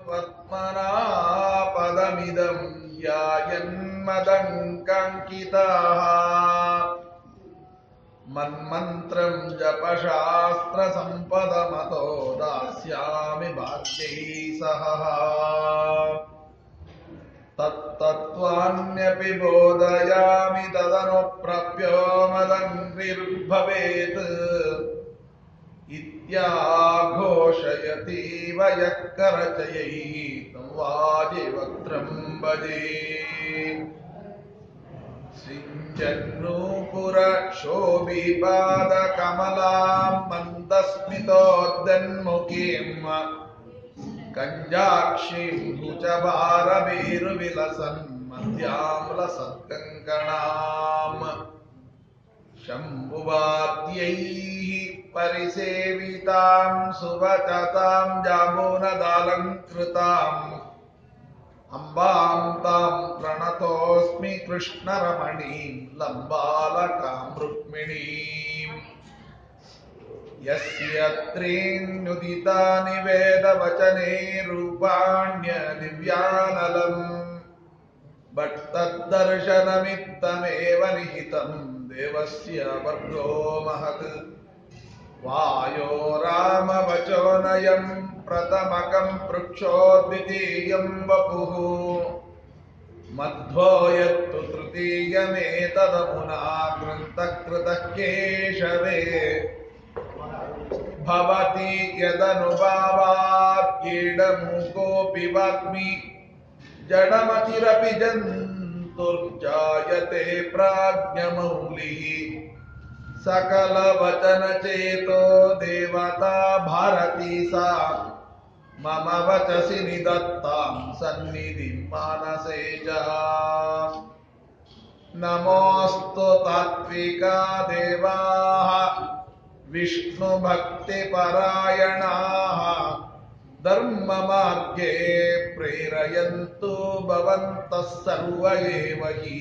त्वत्मना पदमिदं यायन्मदङ्काङ्किताः मन्मन्त्रं जपशास्त्रसम्पदमतो दास्यामि भाग्यैः सह तत्तत्त्वान्यपि बोधयामि तदनुप्रप्यो मदङ्घ्रिर्भवेत् इत्याघोषयतीव यः करचयैः तं वाजिवक्त्रं भजे सिञ्जन्नूपुरशोभिपादकमलां मन्दस्मितोद्यन्मुखीम् कञ्जाक्षीं भुजभारभीरुविलसन् मध्याम्लसत्कङ्कणाम् शम्भुवाद्यैः परिसेवितां सुवचतां जामुनदालङ्कृताम् अम्बां तां प्रणतोऽस्मि कृष्णरमणीं लम्बालकां रुक्मिणीम् यस्य त्रीन्युदितानि वेदवचने रूपाण्यदिव्यानलम् भट्टद्दर्शनमित्तमेव निहितं देवस्य वर्गो महत् वायो रामवचो नयं प्रथमकं पृक्षो द्वितीयं वपुः मध्वो यत्तु तृतीयमेतदमुना ग्रन्थकृतः केशवे भवति यदनुभावाद्येडमूकोऽपि वाग्मि जडमतिरपि जन्तुर्जायते प्राज्ञमौलिः सकलवचनचेतो देवता भारती सा मम वचसि निदत्तां सन्निधिं मानसे च नमोऽस्तु तात्विका देवाः विष्णुभक्तिपरायणाः धर्ममार्गे प्रेरयन्तु भवन्तः सर्व एव हि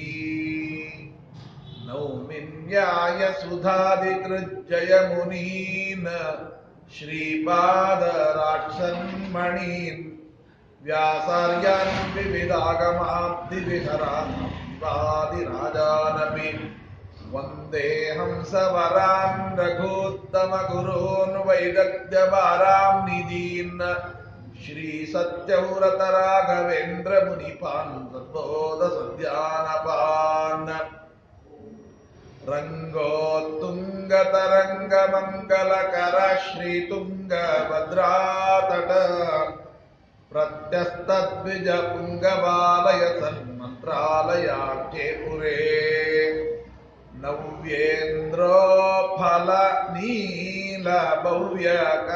नौमिन्याय सुधादिकृज्जयमुनीन् श्रीपादराक्षन्मणीन् व्यासार्यान् विविधागमाब्धिविहरान् वादिराजानपि वन्देऽहं सवरान् रघूत्तमगुरून् वैदग्ध्यवारां निधीन् श्रीसत्यव्रतराघवेन्द्रमुनिपान् तद्बोधसद्यानपान् रङ्गोत्तुङ्गतरङ्गमङ्गलकर श्रीतुङ्गभद्रातट प्रत्यस्तद्विजपुङ्गबालय सन्मन्त्रालयाख्ये पुरे नव्येन्द्रोफल नील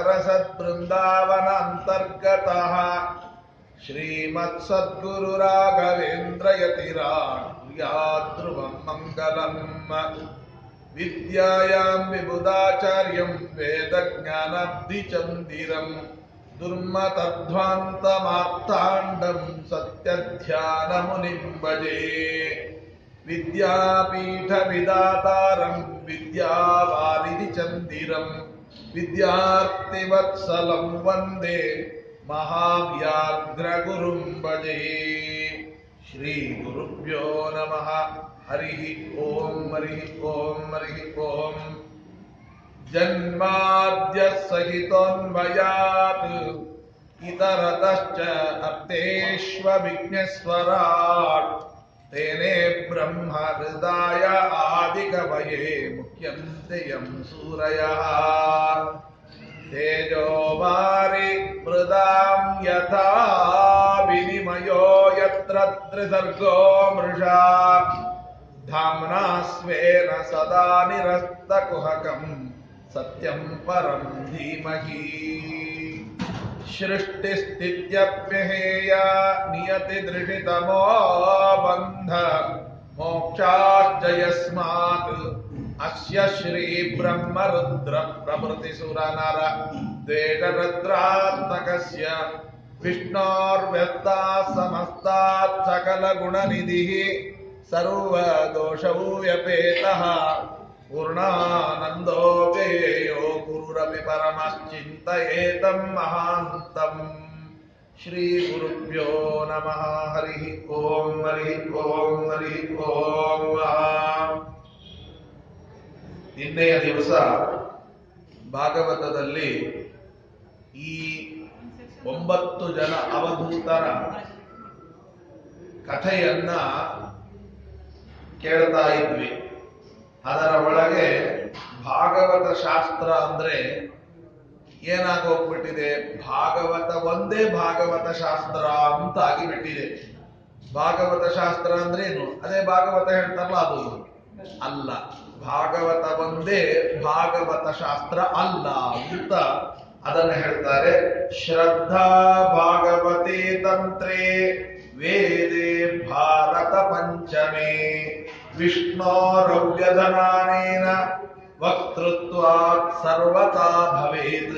भव्यकरसद्बृन्दावनान्तर्गतः श्रीमत्सद्गुरुराघवेन्द्रयतिराध्रुवं मङ्गलम् विद्यायां विबुधाचार्यं वेदज्ञानब्धिचन्दिरम् दुर्मतध्वान्तमार्ताण्डं सत्यध्यानमुनिं भजे विद्यापीठविदातारं विद्यावारिधिचन्दिरं विद्यार्थिवत्सलं वन्दे महाव्याघ्रगुरुं भजे श्रीगुरुभ्यो नमः हरिः ॐ हरिः ॐ हरिः ॐ जन्माद्यसहितोन्वयात् इतरतश्च अर्थेष्वभिज्ञस्वराट् तेने ब्रह्महृदाय आदिकवये मुख्यन्ते यं सूरयः तेजो वारि मृदां यथा विनिमयो यत्र त्रिसर्गो मृषा धाम्ना स्वेन सदा निरस्तकुहकम् सत्यं परं धीमहि सृष्टिस्थित्यप्यहेया नियतिदृढितमो बन्ध मोक्षाच्च यस्मात् अस्य श्रीब्रह्मरुद्रप्रभृतिसुरनर द्वेषरुद्रात्मकस्य विष्णोर्व्यक्ताः समस्तात् सकलगुणनिधिः सर्वदोषौ व्यपेतः पूर्णानन्दो व्ययो गुरुरपि परमश्चिन्तयेतं महान्तम् ಶ್ರೀ ಗುರುಭ್ಯೋ ನಮಃ ಹರಿ ಓಂ ಹರಿ ಓಂ ಹರಿ ಓಂ ನಿನ್ನೆಯ ದಿವಸ ಭಾಗವತದಲ್ಲಿ ಈ ಒಂಬತ್ತು ಜನ ಅವಧೂತರ ಕಥೆಯನ್ನ ಕೇಳ್ತಾ ಇದ್ವಿ ಅದರ ಒಳಗೆ ಭಾಗವತ ಶಾಸ್ತ್ರ ಅಂದ್ರೆ ಏನಾಗೋಗ್ಬಿಟ್ಟಿದೆ ಭಾಗವತ ಒಂದೇ ಭಾಗವತ ಶಾಸ್ತ್ರ ಅಂತ ಆಗಿಬಿಟ್ಟಿದೆ ಭಾಗವತ ಶಾಸ್ತ್ರ ಅಂದ್ರೆ ಏನು ಅದೇ ಭಾಗವತ ಹೇಳ್ತಾರಲ್ಲ ಅದು ಇದು. ಅಲ್ಲ ಭಾಗವತ ಒಂದೇ ಭಾಗವತ ಶಾಸ್ತ್ರ ಅಲ್ಲ ಅಂತ ಅದನ್ನ ಹೇಳ್ತಾರೆ ಶ್ರದ್ಧಾ ಭಾಗವತೆ ತಂತ್ರೇ ವೇದೆ ಭಾರತ ಪಂಚಮೇ ವಿಷ್ಣೋರವ್ಯಧನಾನೇನ ವಕ್ತೃತ್ವಾತ್ ಸರ್ವತಾ ಭವೇತ್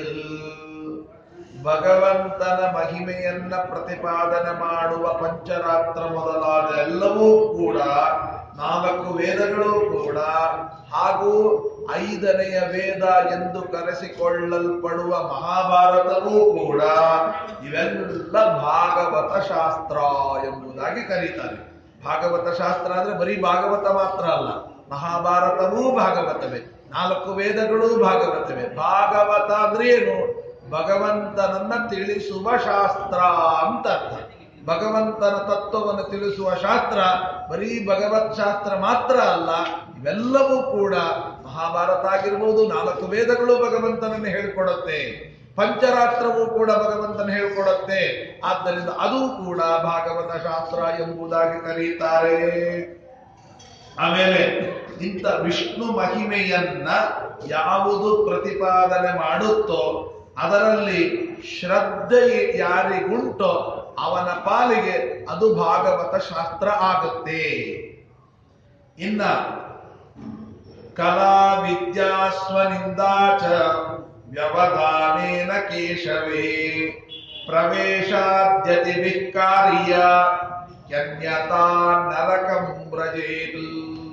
ಭಗವಂತನ ಮಹಿಮೆಯನ್ನ ಪ್ರತಿಪಾದನೆ ಮಾಡುವ ಪಂಚರಾತ್ರ ಮೊದಲಾದ ಎಲ್ಲವೂ ಕೂಡ ನಾಲ್ಕು ವೇದಗಳು ಕೂಡ ಹಾಗೂ ಐದನೆಯ ವೇದ ಎಂದು ಕರೆಸಿಕೊಳ್ಳಲ್ಪಡುವ ಮಹಾಭಾರತವೂ ಕೂಡ ಇವೆಲ್ಲ ಭಾಗವತ ಶಾಸ್ತ್ರ ಎಂಬುದಾಗಿ ಕರೀತಾರೆ ಭಾಗವತ ಶಾಸ್ತ್ರ ಅಂದ್ರೆ ಬರೀ ಭಾಗವತ ಮಾತ್ರ ಅಲ್ಲ ಮಹಾಭಾರತವೂ ಭಾಗವತವೇ ನಾಲ್ಕು ವೇದಗಳು ಭಾಗವತವೇ ಭಾಗವತ ಅಂದ್ರೆ ಏನು ಭಗವಂತನನ್ನ ತಿಳಿಸುವ ಶಾಸ್ತ್ರ ಅಂತ ಅರ್ಥ ಭಗವಂತನ ತತ್ವವನ್ನು ತಿಳಿಸುವ ಶಾಸ್ತ್ರ ಬರೀ ಭಗವತ್ ಶಾಸ್ತ್ರ ಮಾತ್ರ ಅಲ್ಲ ಇವೆಲ್ಲವೂ ಕೂಡ ಮಹಾಭಾರತ ಆಗಿರ್ಬೋದು ನಾಲ್ಕು ವೇದಗಳು ಭಗವಂತನನ್ನು ಹೇಳ್ಕೊಡುತ್ತೆ ಪಂಚರಾತ್ರವೂ ಕೂಡ ಭಗವಂತನ ಹೇಳ್ಕೊಡುತ್ತೆ ಆದ್ದರಿಂದ ಅದು ಕೂಡ ಭಾಗವತ ಶಾಸ್ತ್ರ ಎಂಬುದಾಗಿ ಕರೀತಾರೆ ಆಮೇಲೆ ಇಂಥ ವಿಷ್ಣು ಮಹಿಮೆಯನ್ನ ಯಾವುದು ಪ್ರತಿಪಾದನೆ ಮಾಡುತ್ತೋ ಅದರಲ್ಲಿ ಶ್ರದ್ಧೆ ಯಾರಿಗುಂಟೋ ಅವನ ಪಾಲಿಗೆ ಅದು ಭಾಗವತ ಶಾಸ್ತ್ರ ಆಗುತ್ತೆ ಇನ್ನ ಕಲಾ ವಿದ್ಯಾಸ್ವನಿಂದಾಚ ವ್ಯವಧಾನೇನ ಕೇಶವೇ ಪ್ರವೇಶಾದ್ಯತಿ ವಿಕಾರ್ಯ ಯಜ್ಞತಾ ನರಕಂ ವ್ರಜೇತು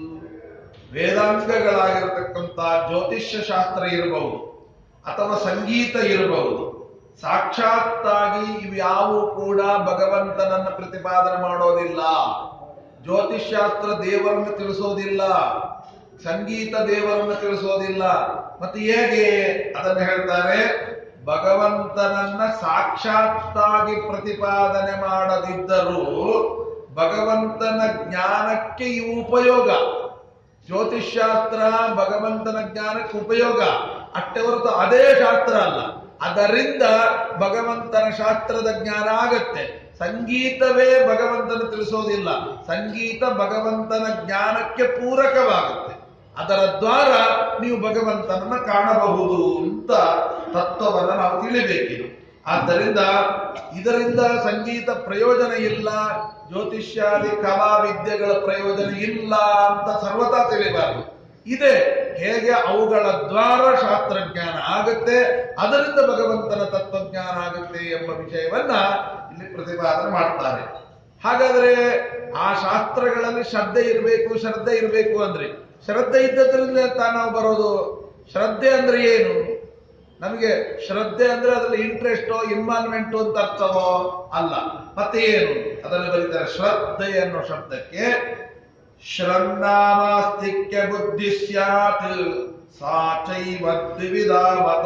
ವೇದಾಂಗಗಳಾಗಿರತಕ್ಕಂಥ ಜ್ಯೋತಿಷ್ಯ ಶಾಸ್ತ್ರ ಇರಬಹುದು ಅಥವಾ ಸಂಗೀತ ಇರಬಹುದು ಸಾಕ್ಷಾತ್ತಾಗಿ ಇವ್ಯಾವು ಕೂಡ ಭಗವಂತನನ್ನ ಪ್ರತಿಪಾದನೆ ಮಾಡೋದಿಲ್ಲ ಜ್ಯೋತಿಷ್ಶಾಸ್ತ್ರ ದೇವರನ್ನು ತಿಳಿಸೋದಿಲ್ಲ ಸಂಗೀತ ದೇವರನ್ನು ತಿಳಿಸೋದಿಲ್ಲ ಮತ್ತೆ ಹೇಗೆ ಅದನ್ನು ಹೇಳ್ತಾರೆ ಭಗವಂತನನ್ನ ಸಾಕ್ಷಾತ್ತಾಗಿ ಪ್ರತಿಪಾದನೆ ಮಾಡದಿದ್ದರೂ ಭಗವಂತನ ಜ್ಞಾನಕ್ಕೆ ಇವು ಉಪಯೋಗ ಜ್ಯೋತಿಷ್ಶಾಸ್ತ್ರ ಭಗವಂತನ ಜ್ಞಾನಕ್ಕೆ ಉಪಯೋಗ ಅಷ್ಟೇ ಹೊರತು ಅದೇ ಶಾಸ್ತ್ರ ಅಲ್ಲ ಅದರಿಂದ ಭಗವಂತನ ಶಾಸ್ತ್ರದ ಜ್ಞಾನ ಆಗತ್ತೆ ಸಂಗೀತವೇ ಭಗವಂತನ ತಿಳಿಸೋದಿಲ್ಲ ಸಂಗೀತ ಭಗವಂತನ ಜ್ಞಾನಕ್ಕೆ ಪೂರಕವಾಗುತ್ತೆ ಅದರ ದ್ವಾರ ನೀವು ಭಗವಂತನನ್ನ ಕಾಣಬಹುದು ಅಂತ ತತ್ವವನ್ನು ನಾವು ತಿಳಿಬೇಕಿದು ಆದ್ದರಿಂದ ಇದರಿಂದ ಸಂಗೀತ ಪ್ರಯೋಜನ ಇಲ್ಲ ಜ್ಯೋತಿಷ್ಯಾದಿ ಕಲಾ ವಿದ್ಯೆಗಳ ಪ್ರಯೋಜನ ಇಲ್ಲ ಅಂತ ಸರ್ವತಾ ತಿಳಿಬಾರದು ಇದೆ ಹೇಗೆ ಅವುಗಳ ದ್ವಾರ ಶಾಸ್ತ್ರಜ್ಞಾನ ಆಗುತ್ತೆ ಅದರಿಂದ ಭಗವಂತನ ತತ್ವಜ್ಞಾನ ಆಗುತ್ತೆ ಎಂಬ ವಿಷಯವನ್ನ ಇಲ್ಲಿ ಪ್ರತಿಪಾದನೆ ಮಾಡ್ತಾರೆ ಹಾಗಾದ್ರೆ ಆ ಶಾಸ್ತ್ರಗಳಲ್ಲಿ ಶ್ರದ್ಧೆ ಇರಬೇಕು ಶ್ರದ್ಧೆ ಇರಬೇಕು ಅಂದ್ರೆ ಶ್ರದ್ಧೆ ಇದ್ದದ್ರಿಂದ ತಾನು ನಾವು ಬರೋದು ಶ್ರದ್ಧೆ ಅಂದ್ರೆ ಏನು ನಮಗೆ ಶ್ರದ್ಧೆ ಅಂದ್ರೆ ಅದ್ರಲ್ಲಿ ಇಂಟ್ರೆಸ್ಟ್ ಇನ್ವಾಲ್ವ್ಮೆಂಟ್ ಅಂತ ಅರ್ಥವೋ ಅಲ್ಲ ಮತ್ತೆ ಏನು ಅದನ್ನು ಬರೀತಾರೆ ಶ್ರದ್ಧೆ ಅನ್ನೋ ಶಬ್ದಕ್ಕೆ ಶ್ರದ್ಧಾನಾಸ್ತಿಕ್ಯ ಬುದ್ಧಿ ಸ್ಯಾತ್ ಸಾ ಚೈವ ದ್ವಿವಿಧಾ ಮತ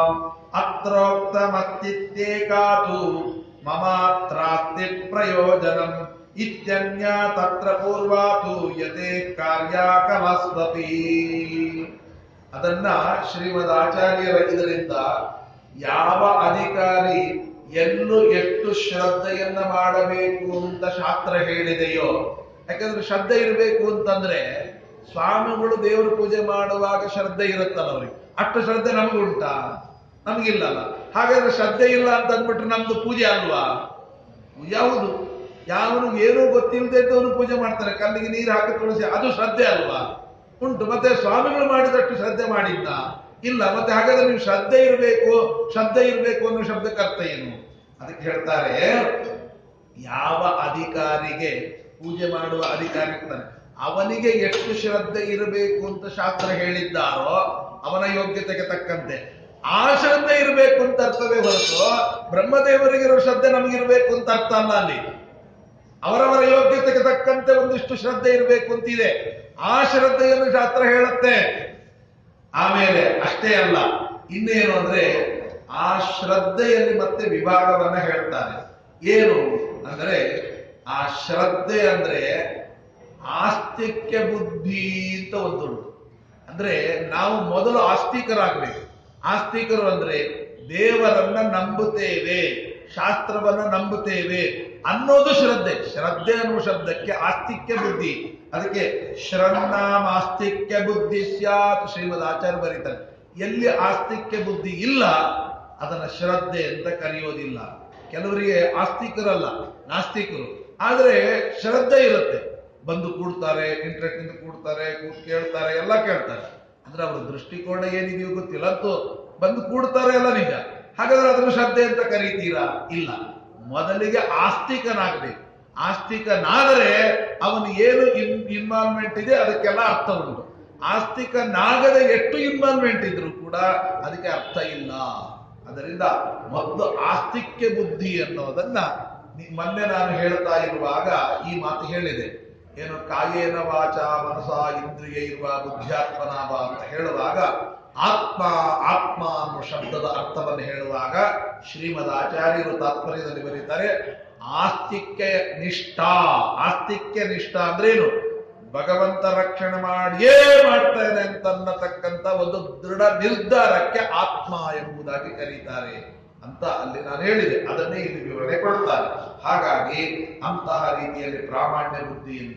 ಅತ್ರೋಕ್ತಮಸ್ತಿತ್ಯೇಕಾತು ಮಮಾತ್ರಾಸ್ತಿ ಪ್ರಯೋಜನಂ ಇತ್ಯನ್ಯ ತತ್ರ ಪೂರ್ವಾತು ಯತೆ ಕಾರ್ಯಾಕಲಸ್ವಪಿ ಅದನ್ನ ಶ್ರೀಮದ್ ಆಚಾರ್ಯರ ಇದರಿಂದ ಯಾವ ಅಧಿಕಾರಿ ಎಲ್ಲೂ ಎಷ್ಟು ಶ್ರದ್ಧೆಯನ್ನ ಮಾಡಬೇಕು ಅಂತ ಶಾಸ್ತ್ರ ಹೇಳಿದೆಯೋ ಯಾಕಂದ್ರೆ ಶ್ರದ್ಧೆ ಇರಬೇಕು ಅಂತಂದ್ರೆ ಸ್ವಾಮಿಗಳು ದೇವರ ಪೂಜೆ ಮಾಡುವಾಗ ಶ್ರದ್ಧೆ ಇರುತ್ತಲ್ಲ ಅವ್ರಿಗೆ ಅಷ್ಟು ಶ್ರದ್ಧೆ ನಮಗುಂಟಾ ನಮಗಿಲ್ಲಲ್ಲ ಹಾಗಾದ್ರೆ ಶ್ರದ್ಧೆ ಇಲ್ಲ ಅಂತ ಅಂದ್ಬಿಟ್ರೆ ನಮ್ದು ಪೂಜೆ ಅಲ್ವಾ ಯಾವುದು ಯಾವನು ಏನೂ ಗೊತ್ತಿಲ್ಲದೆ ಇದ್ದವನು ಪೂಜೆ ಮಾಡ್ತಾರೆ ಕಲ್ಲಿಗೆ ನೀರು ಹಾಕಿ ತುಳಸಿ ಅದು ಶ್ರದ್ಧೆ ಅಲ್ವಾ ಉಂಟು ಮತ್ತೆ ಸ್ವಾಮಿಗಳು ಮಾಡಿದಷ್ಟು ಶ್ರದ್ಧೆ ಮಾಡಿದ್ದ ಇಲ್ಲ ಮತ್ತೆ ಹಾಗಾದ್ರೆ ನೀವು ಶ್ರದ್ಧೆ ಇರಬೇಕು ಶ್ರದ್ಧೆ ಇರಬೇಕು ಅನ್ನೋ ಶಬ್ದಕ್ಕೆ ಅರ್ಥ ಏನು ಅದಕ್ಕೆ ಹೇಳ್ತಾರೆ ಯಾವ ಅಧಿಕಾರಿಗೆ ಪೂಜೆ ಮಾಡುವ ಅಧಿಕಾರಿ ಇರ್ತಾನೆ ಅವನಿಗೆ ಎಷ್ಟು ಶ್ರದ್ಧೆ ಇರಬೇಕು ಅಂತ ಶಾಸ್ತ್ರ ಹೇಳಿದ್ದಾರೋ ಅವನ ಯೋಗ್ಯತೆಗೆ ತಕ್ಕಂತೆ ಆ ಶ್ರದ್ಧೆ ಇರಬೇಕು ಅಂತ ಅರ್ಥವೇ ಹೊರತು ಬ್ರಹ್ಮದೇವರಿಗಿರೋ ಶ್ರದ್ಧೆ ನಮಗಿರ್ಬೇಕು ಅಂತ ಅರ್ಥ ಅಲ್ಲ ಅಲ್ಲಿ ಅವರವರ ಯೋಗ್ಯತೆಗೆ ತಕ್ಕಂತೆ ಒಂದಿಷ್ಟು ಶ್ರದ್ಧೆ ಇರಬೇಕು ಅಂತಿದೆ ಆ ಶ್ರದ್ಧೆಯನ್ನು ಶಾಸ್ತ್ರ ಹೇಳುತ್ತೆ ಆಮೇಲೆ ಅಷ್ಟೇ ಅಲ್ಲ ಇನ್ನೇನು ಅಂದ್ರೆ ಆ ಶ್ರದ್ಧೆಯಲ್ಲಿ ಮತ್ತೆ ವಿಭಾಗವನ್ನ ಹೇಳ್ತಾನೆ ಏನು ಅಂದ್ರೆ ಆ ಶ್ರದ್ಧೆ ಅಂದ್ರೆ ಆಸ್ತಿಕ್ಯ ಬುದ್ಧಿ ಅಂತ ಒಂದುಂಟು ಅಂದ್ರೆ ನಾವು ಮೊದಲು ಆಸ್ತಿಕರಾಗ್ಬೇಕು ಆಸ್ತಿಕರು ಅಂದ್ರೆ ದೇವರನ್ನ ನಂಬುತ್ತೇವೆ ಶಾಸ್ತ್ರವನ್ನ ನಂಬುತ್ತೇವೆ ಅನ್ನೋದು ಶ್ರದ್ಧೆ ಶ್ರದ್ಧೆ ಅನ್ನುವ ಶಬ್ದಕ್ಕೆ ಆಸ್ತಿಕ್ಯ ಬುದ್ಧಿ ಅದಕ್ಕೆ ಶ್ರನ್ನಾಮ ಆಸ್ತಿಕ್ಯ ಬುದ್ಧಿ ಸ್ಯಾತ್ ಶ್ರೀಮದ್ ಆಚಾರ್ಯ ಬರೀತಾರೆ ಎಲ್ಲಿ ಆಸ್ತಿಕ್ಯ ಬುದ್ಧಿ ಇಲ್ಲ ಅದನ್ನ ಶ್ರದ್ಧೆ ಅಂತ ಕರೆಯೋದಿಲ್ಲ ಕೆಲವರಿಗೆ ಆಸ್ತಿಕರಲ್ಲ ನಾಸ್ತಿಕರು ಆದ್ರೆ ಶ್ರದ್ಧೆ ಇರುತ್ತೆ ಬಂದು ಕೂಡ್ತಾರೆ ಇಂಟ್ರೆಸ್ಟ್ ಇಂದ ಕೂಡ್ತಾರೆ ಕೂತ್ ಕೇಳ್ತಾರೆ ಎಲ್ಲ ಕೇಳ್ತಾರೆ ಅಂದ್ರೆ ಅವ್ರ ದೃಷ್ಟಿಕೋನ ಏನಿದೆಯೋ ಗೊತ್ತಿಲ್ಲ ಅಂತೂ ಬಂದು ಕೂಡ್ತಾರೆ ಎಲ್ಲ ನಿಜ ಹಾಗಾದ್ರೆ ಅದನ್ನು ಶ್ರದ್ಧೆ ಅಂತ ಕರೀತೀರಾ ಇಲ್ಲ ಮೊದಲಿಗೆ ಆಸ್ತಿಕನಾಗ್ಬೇಕು ಆಸ್ತಿಕನಾದರೆ ಅವನು ಏನು ಇನ್ವಾಲ್ವ್ಮೆಂಟ್ ಇದೆ ಅದಕ್ಕೆಲ್ಲ ಅರ್ಥ ಉಂಟು ಆಸ್ತಿಕನಾಗದೆ ಎಷ್ಟು ಇನ್ವಾಲ್ವ್ಮೆಂಟ್ ಇದ್ರು ಕೂಡ ಅದಕ್ಕೆ ಅರ್ಥ ಇಲ್ಲ ಅದರಿಂದ ಮೊದಲು ಆಸ್ತಿಕ್ಯ ಬುದ್ಧಿ ಅನ್ನೋದನ್ನ ನಿ- ಮೊನ್ನೆ ನಾನು ಹೇಳ್ತಾ ಇರುವಾಗ ಈ ಮಾತು ಹೇಳಿದೆ ಏನು ಕಾಯೇನ ವಾಚ ಮನಸ ಇಂದ್ರಿಯ ಇರುವ ಬುದ್ಧ್ಯಾತ್ಮನಾಭ ಅಂತ ಹೇಳುವಾಗ ಆತ್ಮ ಆತ್ಮ ಅನ್ನೋ ಶಬ್ದದ ಅರ್ಥವನ್ನು ಹೇಳುವಾಗ ಶ್ರೀಮದ್ ಆಚಾರ್ಯರು ತಾತ್ಪರ್ಯದಲ್ಲಿ ಬರೀತಾರೆ ಆಸ್ತಿಕ್ಯ ನಿಷ್ಠ ಆಸ್ತಿಕ್ಯ ನಿಷ್ಠ ಅಂದ್ರೇನು ಭಗವಂತ ರಕ್ಷಣೆ ಮಾಡಿಯೇ ಮಾಡ್ತೇನೆ ಅಂತನ್ನತಕ್ಕಂತ ಒಂದು ದೃಢ ನಿರ್ಧಾರಕ್ಕೆ ಆತ್ಮ ಎಂಬುದಾಗಿ ಕರೀತಾರೆ ಅಂತ ಅಲ್ಲಿ ನಾನು ಹೇಳಿದೆ ಅದನ್ನೇ ಇಲ್ಲಿ ವಿವರಣೆ ಕೊಡ್ತಾರೆ ಹಾಗಾಗಿ ಅಂತಹ ರೀತಿಯಲ್ಲಿ ಪ್ರಾಮಾಣ್ಯ ಬುದ್ಧಿಯಿಂದ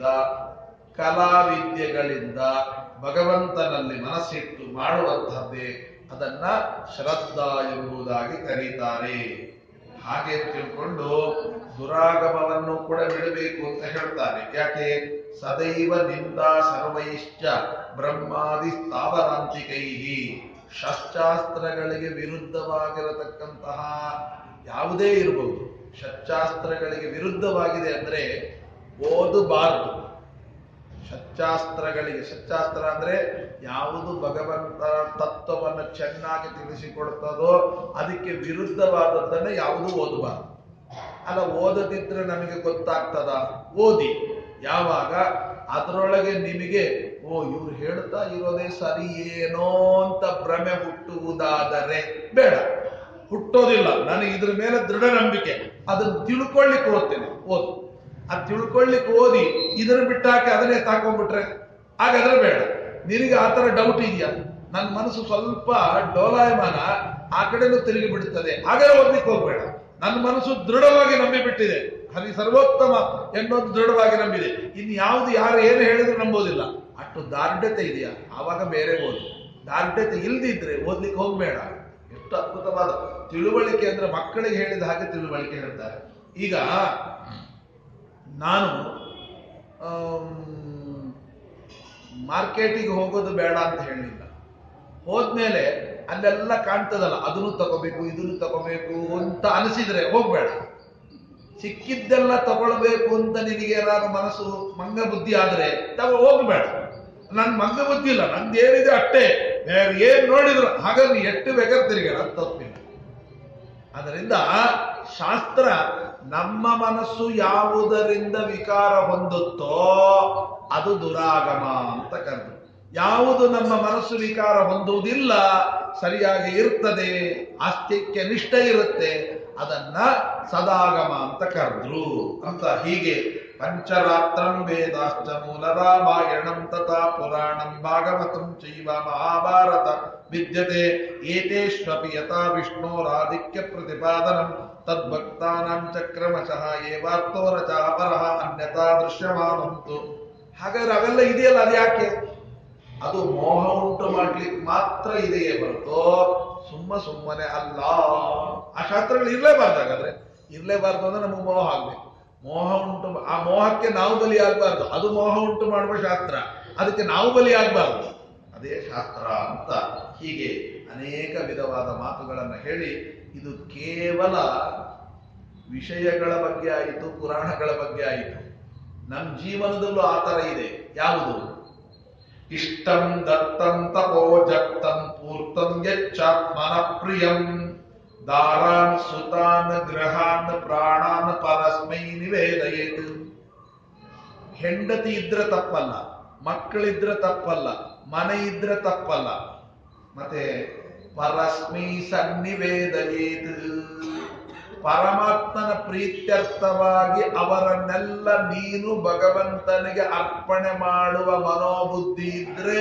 ಕಲಾವಿದ್ಯೆಗಳಿಂದ ಭಗವಂತನಲ್ಲಿ ಮನಸ್ಸಿಟ್ಟು ಮಾಡುವಂತಹದ್ದೇ ಅದನ್ನ ಶ್ರದ್ಧಾ ಎಂಬುದಾಗಿ ಕರೀತಾರೆ ಹಾಗೆ ತಿಳ್ಕೊಂಡು ದುರಾಗಮವನ್ನು ಕೂಡ ಬಿಡಬೇಕು ಅಂತ ಹೇಳ್ತಾರೆ ಯಾಕೆ ಸದೈವ ನಿಂದ ಸರ್ವೈಶ್ಚ ಬ್ರಹ್ಮಾದಿ ಸ್ಥಾವರಾಂತಿಕೈ ಶಸ್ತ್ರಾಸ್ತ್ರಗಳಿಗೆ ವಿರುದ್ಧವಾಗಿರತಕ್ಕಂತಹ ಯಾವುದೇ ಇರಬಹುದು ಶಸ್ತ್ರಾಸ್ತ್ರಗಳಿಗೆ ವಿರುದ್ಧವಾಗಿದೆ ಅಂದ್ರೆ ಓದಬಾರದು ಶಸ್ತ್ರಾಸ್ತ್ರಗಳಿಗೆ ಶಸ್ತ್ರಾಸ್ತ್ರ ಅಂದ್ರೆ ಯಾವುದು ಭಗವಂತ ತತ್ವವನ್ನು ಚೆನ್ನಾಗಿ ತಿಳಿಸಿಕೊಡ್ತದೋ ಅದಕ್ಕೆ ವಿರುದ್ಧವಾದದ್ದನ್ನ ಯಾವುದು ಓದಬಾರದು ಅಲ್ಲ ಓದದಿದ್ರೆ ನಮಗೆ ಗೊತ್ತಾಗ್ತದ ಓದಿ ಯಾವಾಗ ಅದರೊಳಗೆ ನಿಮಗೆ ಓ ಇವ್ರು ಹೇಳ್ತಾ ಇರೋದೇ ಸರಿ ಏನೋ ಅಂತ ಭ್ರಮೆ ಹುಟ್ಟುವುದಾದರೆ ಬೇಡ ಹುಟ್ಟೋದಿಲ್ಲ ನನಗೆ ಇದ್ರ ಮೇಲೆ ದೃಢ ನಂಬಿಕೆ ಅದನ್ನ ತಿಳ್ಕೊಳ್ಳಿಕ್ಕೆ ಓದ್ತೇನೆ ಓದು ಅದ್ ತಿಳ್ಕೊಳ್ಳಿಕ್ಕೆ ಓದಿ ಇದನ್ನ ಬಿಟ್ಟಾಕಿ ಅದನ್ನೇ ತಾಕೊಂಡ್ಬಿಟ್ರೆ ಹಾಗಾದ್ರೆ ಬೇಡ ನಿನಗೆ ಆ ತರ ಡೌಟ್ ಇದೆಯಾ ನನ್ನ ಮನಸ್ಸು ಸ್ವಲ್ಪ ಡೋಲಾಯಮಾನ ಆ ಕಡೆನೂ ತಿರುಗಿ ಬಿಡುತ್ತದೆ ಹಾಗಾದ್ರೆ ಓದ್ಲಿಕ್ಕೆ ಹೋಗ್ಬೇಡ ನನ್ನ ಮನಸ್ಸು ದೃಢವಾಗಿ ನಂಬಿಬಿಟ್ಟಿದೆ ಹರಿ ಸರ್ವೋತ್ತಮ ಎನ್ನೋದು ದೃಢವಾಗಿ ನಂಬಿದೆ ಇನ್ನು ಯಾವ್ದು ಯಾರು ಏನು ಹೇಳಿದ್ರು ನಂಬೋದಿಲ್ಲ ಅಷ್ಟು ದಾರ್ಢ್ಯತೆ ಇದೆಯಾ ಆವಾಗ ಬೇರೆ ಓದು ದಾರ್ಢ್ಯತೆ ಇಲ್ದಿದ್ರೆ ಓದ್ಲಿಕ್ಕೆ ಹೋಗ್ಬೇಡ ಎಷ್ಟು ಅದ್ಭುತವಾದ ತಿಳುವಳಿಕೆ ಅಂದ್ರೆ ಮಕ್ಕಳಿಗೆ ಹೇಳಿದ ಹಾಗೆ ತಿಳುವಳಿಕೆ ಹೇಳ್ತಾರೆ ಈಗ ನಾನು ಮಾರ್ಕೆಟಿಗೆ ಹೋಗೋದು ಬೇಡ ಅಂತ ಹೇಳಲಿಲ್ಲ ಹೋದ್ಮೇಲೆ ಅಲ್ಲೆಲ್ಲ ಕಾಣ್ತದಲ್ಲ ಅದನ್ನು ತಗೋಬೇಕು ಇದನ್ನು ತಗೋಬೇಕು ಅಂತ ಅನಿಸಿದ್ರೆ ಹೋಗ್ಬೇಡ ಸಿಕ್ಕಿದ್ದೆಲ್ಲ ತಗೊಳ್ಬೇಕು ಅಂತ ನಿನಗೆ ಏನಾದ್ರು ಮನಸ್ಸು ಮಂಗ ಬುದ್ಧಿ ಆದ್ರೆ ತಗೋ ಹೋಗ್ಬೇಡ ನನ್ ಮಂಗ ಬುದ್ಧಿ ಇಲ್ಲ ನಂದು ಏನಿದೆ ಅಷ್ಟೇ ಬೇರೆ ಏನ್ ನೋಡಿದ್ರು ಹಾಗಾಗಿ ಎಷ್ಟು ಬೇಕಾದ್ರೆ ತಿರುಗಾಡ ಅದು ತಪ್ಪಿಲ್ಲ ಅದರಿಂದ ಶಾಸ್ತ್ರ ನಮ್ಮ ಮನಸ್ಸು ಯಾವುದರಿಂದ ವಿಕಾರ ಹೊಂದುತ್ತೋ ಅದು ದುರಾಗಮ ಅಂತ ಕರೆದು ಯಾವುದು ನಮ್ಮ ಮನಸ್ಸು ವಿಕಾರ ಹೊಂದುವುದಿಲ್ಲ ಸರಿಯಾಗಿ ಇರ್ತದೆ ಆಸ್ತಿಕ್ಯ ನಿಷ್ಠ ಇರುತ್ತೆ ಅದನ್ನ ಸದಾಗಮ ಅಂತ ಕರೆದ್ರು ಅಂತ ಹೀಗೆ ಪಂಚರಾತ್ರಂ ವೇದಾಶ್ಚ ಮೂಲ ರಾಮಾಯಣಂ ತಥಾ ಪುರಾಣಂ ಭಾಗವತಂ ಚೈವ ಮಹಾಭಾರತ ವಿದ್ಯತೆ ಏತೇಷ್ವಪಿ ಯಥಾ ವಿಷ್ಣೋರಾಧಿಕ್ಯ ಪ್ರತಿಪಾದನಂ ತದ್ಭಕ್ತಾನಾಂ ಚಕ್ರಮಶಃ ಏವಾರ್ಥೋ ರಚ ಅಪರಃ ಅನ್ಯಥಾ ದೃಶ್ಯಮಾನಂತು ಹಾಗಾದ್ರೆ ಅವೆಲ್ಲ ಇದೆಯಲ್ಲ ಅದು ಯಾಕೆ ಅದು ಮೋಹ ಉಂಟು ಮಾಡ್ಲಿಕ್ಕೆ ಮಾತ್ರ ಇದೆಯೇ ಹೊರತು ಸುಮ್ಮ ಸುಮ್ಮನೆ ಅಲ್ಲ ಆ ಶಾಸ್ತ್ರಗಳು ಇರ್ಲೇಬಾರ್ದು ಹಾಗಾದ್ರೆ ಇರ್ಲೇಬಾರ್ದು ಅಂದ್ರೆ ನಮಗೆ ಮೋಹ ಆಗ್ಬೇಕು ಮೋಹ ಉಂಟು ಆ ಮೋಹಕ್ಕೆ ನಾವು ಬಲಿ ಆಗ್ಬಾರ್ದು ಅದು ಮೋಹ ಉಂಟು ಮಾಡುವ ಶಾಸ್ತ್ರ ಅದಕ್ಕೆ ನಾವು ಬಲಿ ಆಗ್ಬಾರ್ದು ಅದೇ ಶಾಸ್ತ್ರ ಅಂತ ಹೀಗೆ ಅನೇಕ ವಿಧವಾದ ಮಾತುಗಳನ್ನು ಹೇಳಿ ಇದು ಕೇವಲ ವಿಷಯಗಳ ಬಗ್ಗೆ ಆಯಿತು ಪುರಾಣಗಳ ಬಗ್ಗೆ ಆಯಿತು ನಮ್ಮ ಜೀವನದಲ್ಲೂ ಆ ತರ ಇದೆ ಯಾವುದು ಇಷ್ಟಂ ದತ್ತಂ ತಪೋ ಜಪ್ತಂ ಪೂರ್ತಿ ಸೂಕ್ತಂ ಯಚ್ಚಾತ್ಮನ ಪ್ರಿಯಂ ದಾರಾನ್ ಸುತಾನ್ ಗೃಹಾನ್ ಪ್ರಾಣಾನ್ ಪರಸ್ಮೈ ನಿವೇದಯೇತ್ ಹೆಂಡತಿ ಇದ್ರೆ ತಪ್ಪಲ್ಲ ಮಕ್ಕಳಿದ್ರೆ ತಪ್ಪಲ್ಲ ಮನೆ ಇದ್ರೆ ತಪ್ಪಲ್ಲ ಮತ್ತೆ ಪರಸ್ಮೈ ಸನ್ನಿವೇದಯೇತ್ ಪರಮಾತ್ಮನ ಪ್ರೀತ್ಯರ್ಥವಾಗಿ ಅವರನ್ನೆಲ್ಲ ನೀನು ಭಗವಂತನಿಗೆ ಅರ್ಪಣೆ ಮಾಡುವ ಮನೋಬುದ್ಧಿ ಇದ್ರೆ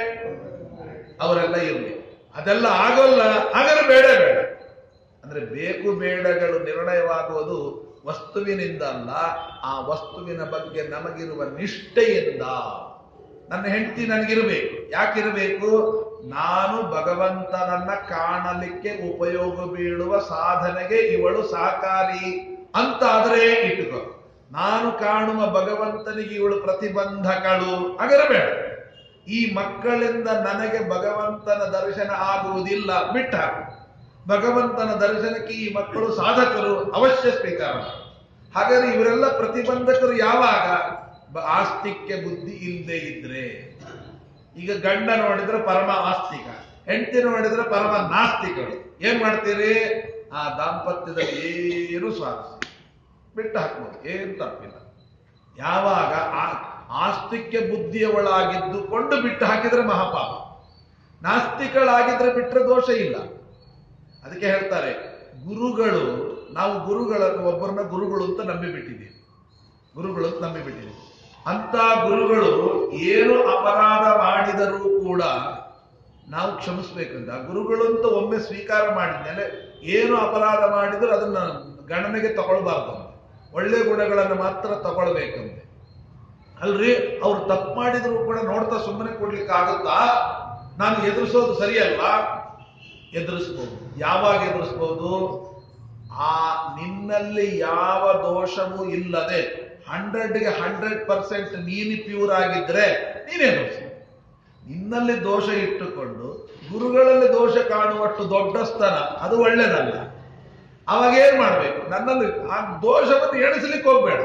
ಅವರೆಲ್ಲ ಇರಲಿ ಅದೆಲ್ಲ ಆಗೋಲ್ಲ ಹಾಗಾದ್ರೆ ಬೇಡ ಬೇಡ ಅಂದ್ರೆ ಬೇಕು ಬೇಡಗಳು ನಿರ್ಣಯವಾಗುವುದು ವಸ್ತುವಿನಿಂದ ಅಲ್ಲ ಆ ವಸ್ತುವಿನ ಬಗ್ಗೆ ನಮಗಿರುವ ನಿಷ್ಠೆಯಿಂದ ನನ್ನ ಹೆಂಡತಿ ನನಗಿರಬೇಕು ಯಾಕಿರಬೇಕು ನಾನು ಭಗವಂತನನ್ನ ಕಾಣಲಿಕ್ಕೆ ಉಪಯೋಗ ಬೀಳುವ ಸಾಧನೆಗೆ ಇವಳು ಸಹಕಾರಿ ಅಂತಾದ್ರೆ ಇಟ್ಟುಕೋ ನಾನು ಕಾಣುವ ಭಗವಂತನಿಗೆ ಇವಳು ಪ್ರತಿಬಂಧಕಳು ಹಾಗಿರಬೇಡ ಈ ಮಕ್ಕಳಿಂದ ನನಗೆ ಭಗವಂತನ ದರ್ಶನ ಆಗುವುದಿಲ್ಲ ಬಿಟ್ಟ ಭಗವಂತನ ದರ್ಶನಕ್ಕೆ ಈ ಮಕ್ಕಳು ಸಾಧಕರು ಅವಶ್ಯ ಸ್ವೀಕಾರ ಮಾಡು. ಹಾಗಾದ್ರೆ ಇವರೆಲ್ಲ ಪ್ರತಿಬಂಧಕರು ಯಾವಾಗ ಬ- ಆಸ್ತಿಕ್ಯ ಬುದ್ಧಿ ಇಲ್ಲದೆ ಇದ್ರೆ ಈಗ ಗಂಡ ನೋಡಿದ್ರೆ ಪರಮ ಆಸ್ತಿಕ ಹೆಂಡತಿ ನೋಡಿದ್ರೆ ಪರಮ ನಾಸ್ತಿಕರು ಏನ್ ಮಾಡ್ತೀರಿ ಆ ದಾಂಪತ್ಯದಲ್ಲಿ ಏನು ಸ್ವಾರಸ್ಯ ಬಿಟ್ಟು ಹಾಕ್ಬೋದು ಏನು ತಪ್ಪಿಲ್ಲ ಯಾವಾಗ ಆ- ಆಸ್ತಿಕ್ಯ ಬುದ್ಧಿಯವಳಾಗಿದ್ದುಕೊಂಡು ಬಿಟ್ಟು ಹಾಕಿದ್ರೆ ಮಹಾಪಾಪ ನಾಸ್ತಿಕಳಾಗಿದ್ರೆ ಬಿಟ್ಟರೆ ದೋಷ ಇಲ್ಲ ಅದಕ್ಕೆ ಹೇಳ್ತಾರೆ ಗುರುಗಳು ನಾವು ಗುರುಗಳನ್ನು ಒಬ್ಬರನ್ನ ಗುರುಗಳು ಅಂತ ನಂಬಿ ಬಿಟ್ಟಿದ್ದೀವಿ ಗುರುಗಳು ಅಂತ ನಂಬಿ ಬಿಟ್ಟಿದ್ದೀವಿ ಅಂತ ಗುರುಗಳು ಏನು ಅಪರಾಧ ಮಾಡಿದರೂ ಕೂಡ ನಾವು ಕ್ಷಮಿಸ್ಬೇಕಂತ ಆ ಗುರುಗಳು ಅಂತ ಒಮ್ಮೆ ಸ್ವೀಕಾರ ಮಾಡಿದ್ಮೇಲೆ ಏನು ಅಪರಾಧ ಮಾಡಿದ್ರು ಅದನ್ನ ಗಣನೆಗೆ ತಗೊಳ್ಬಾರ್ದು ಅಂತ. ಒಳ್ಳೆ ಗುಣಗಳನ್ನು ಮಾತ್ರ ತಗೊಳ್ಬೇಕಂತೆ ಅಲ್ರಿ ಅವ್ರು ತಪ್ಪು ಮಾಡಿದ್ರು ಕೂಡ ನೋಡ್ತಾ ಸುಮ್ಮನೆ ಕೊಡ್ಲಿಕ್ಕೆ ಆಗುತ್ತಾ ನಾನು ಎದುರಿಸೋದು ಸರಿಯಲ್ಲ ಎದುರಿಸ್ಬೋದು ಯಾವಾಗ ಎದುರಿಸ್ಬೋದು ಆ ನಿನ್ನಲ್ಲಿ ಯಾವ ದೋಷವೂ ಇಲ್ಲದೆ ಹಂಡ್ರೆಡ್ಗೆ ಹಂಡ್ರೆಡ್ ಪರ್ಸೆಂಟ್ ನೀನು ಪ್ಯೂರ್ ಆಗಿದ್ರೆ ನೀನೇ ಎದುರಿಸು ನಿನ್ನಲ್ಲಿ ದೋಷ ಇಟ್ಟುಕೊಂಡು ಗುರುಗಳಲ್ಲಿ ದೋಷ ಕಾಣುವಷ್ಟು ದೊಡ್ಡ ಸ್ಥಾನ ಅದು ಒಳ್ಳೇದಲ್ಲ ಅವಾಗ ಏನ್ ಮಾಡ್ಬೇಕು ನನ್ನಲ್ಲಿ ಆ ದೋಷವನ್ನು ಎಣಿಸ್ಲಿಕ್ಕೆ ಹೋಗ್ಬೇಡ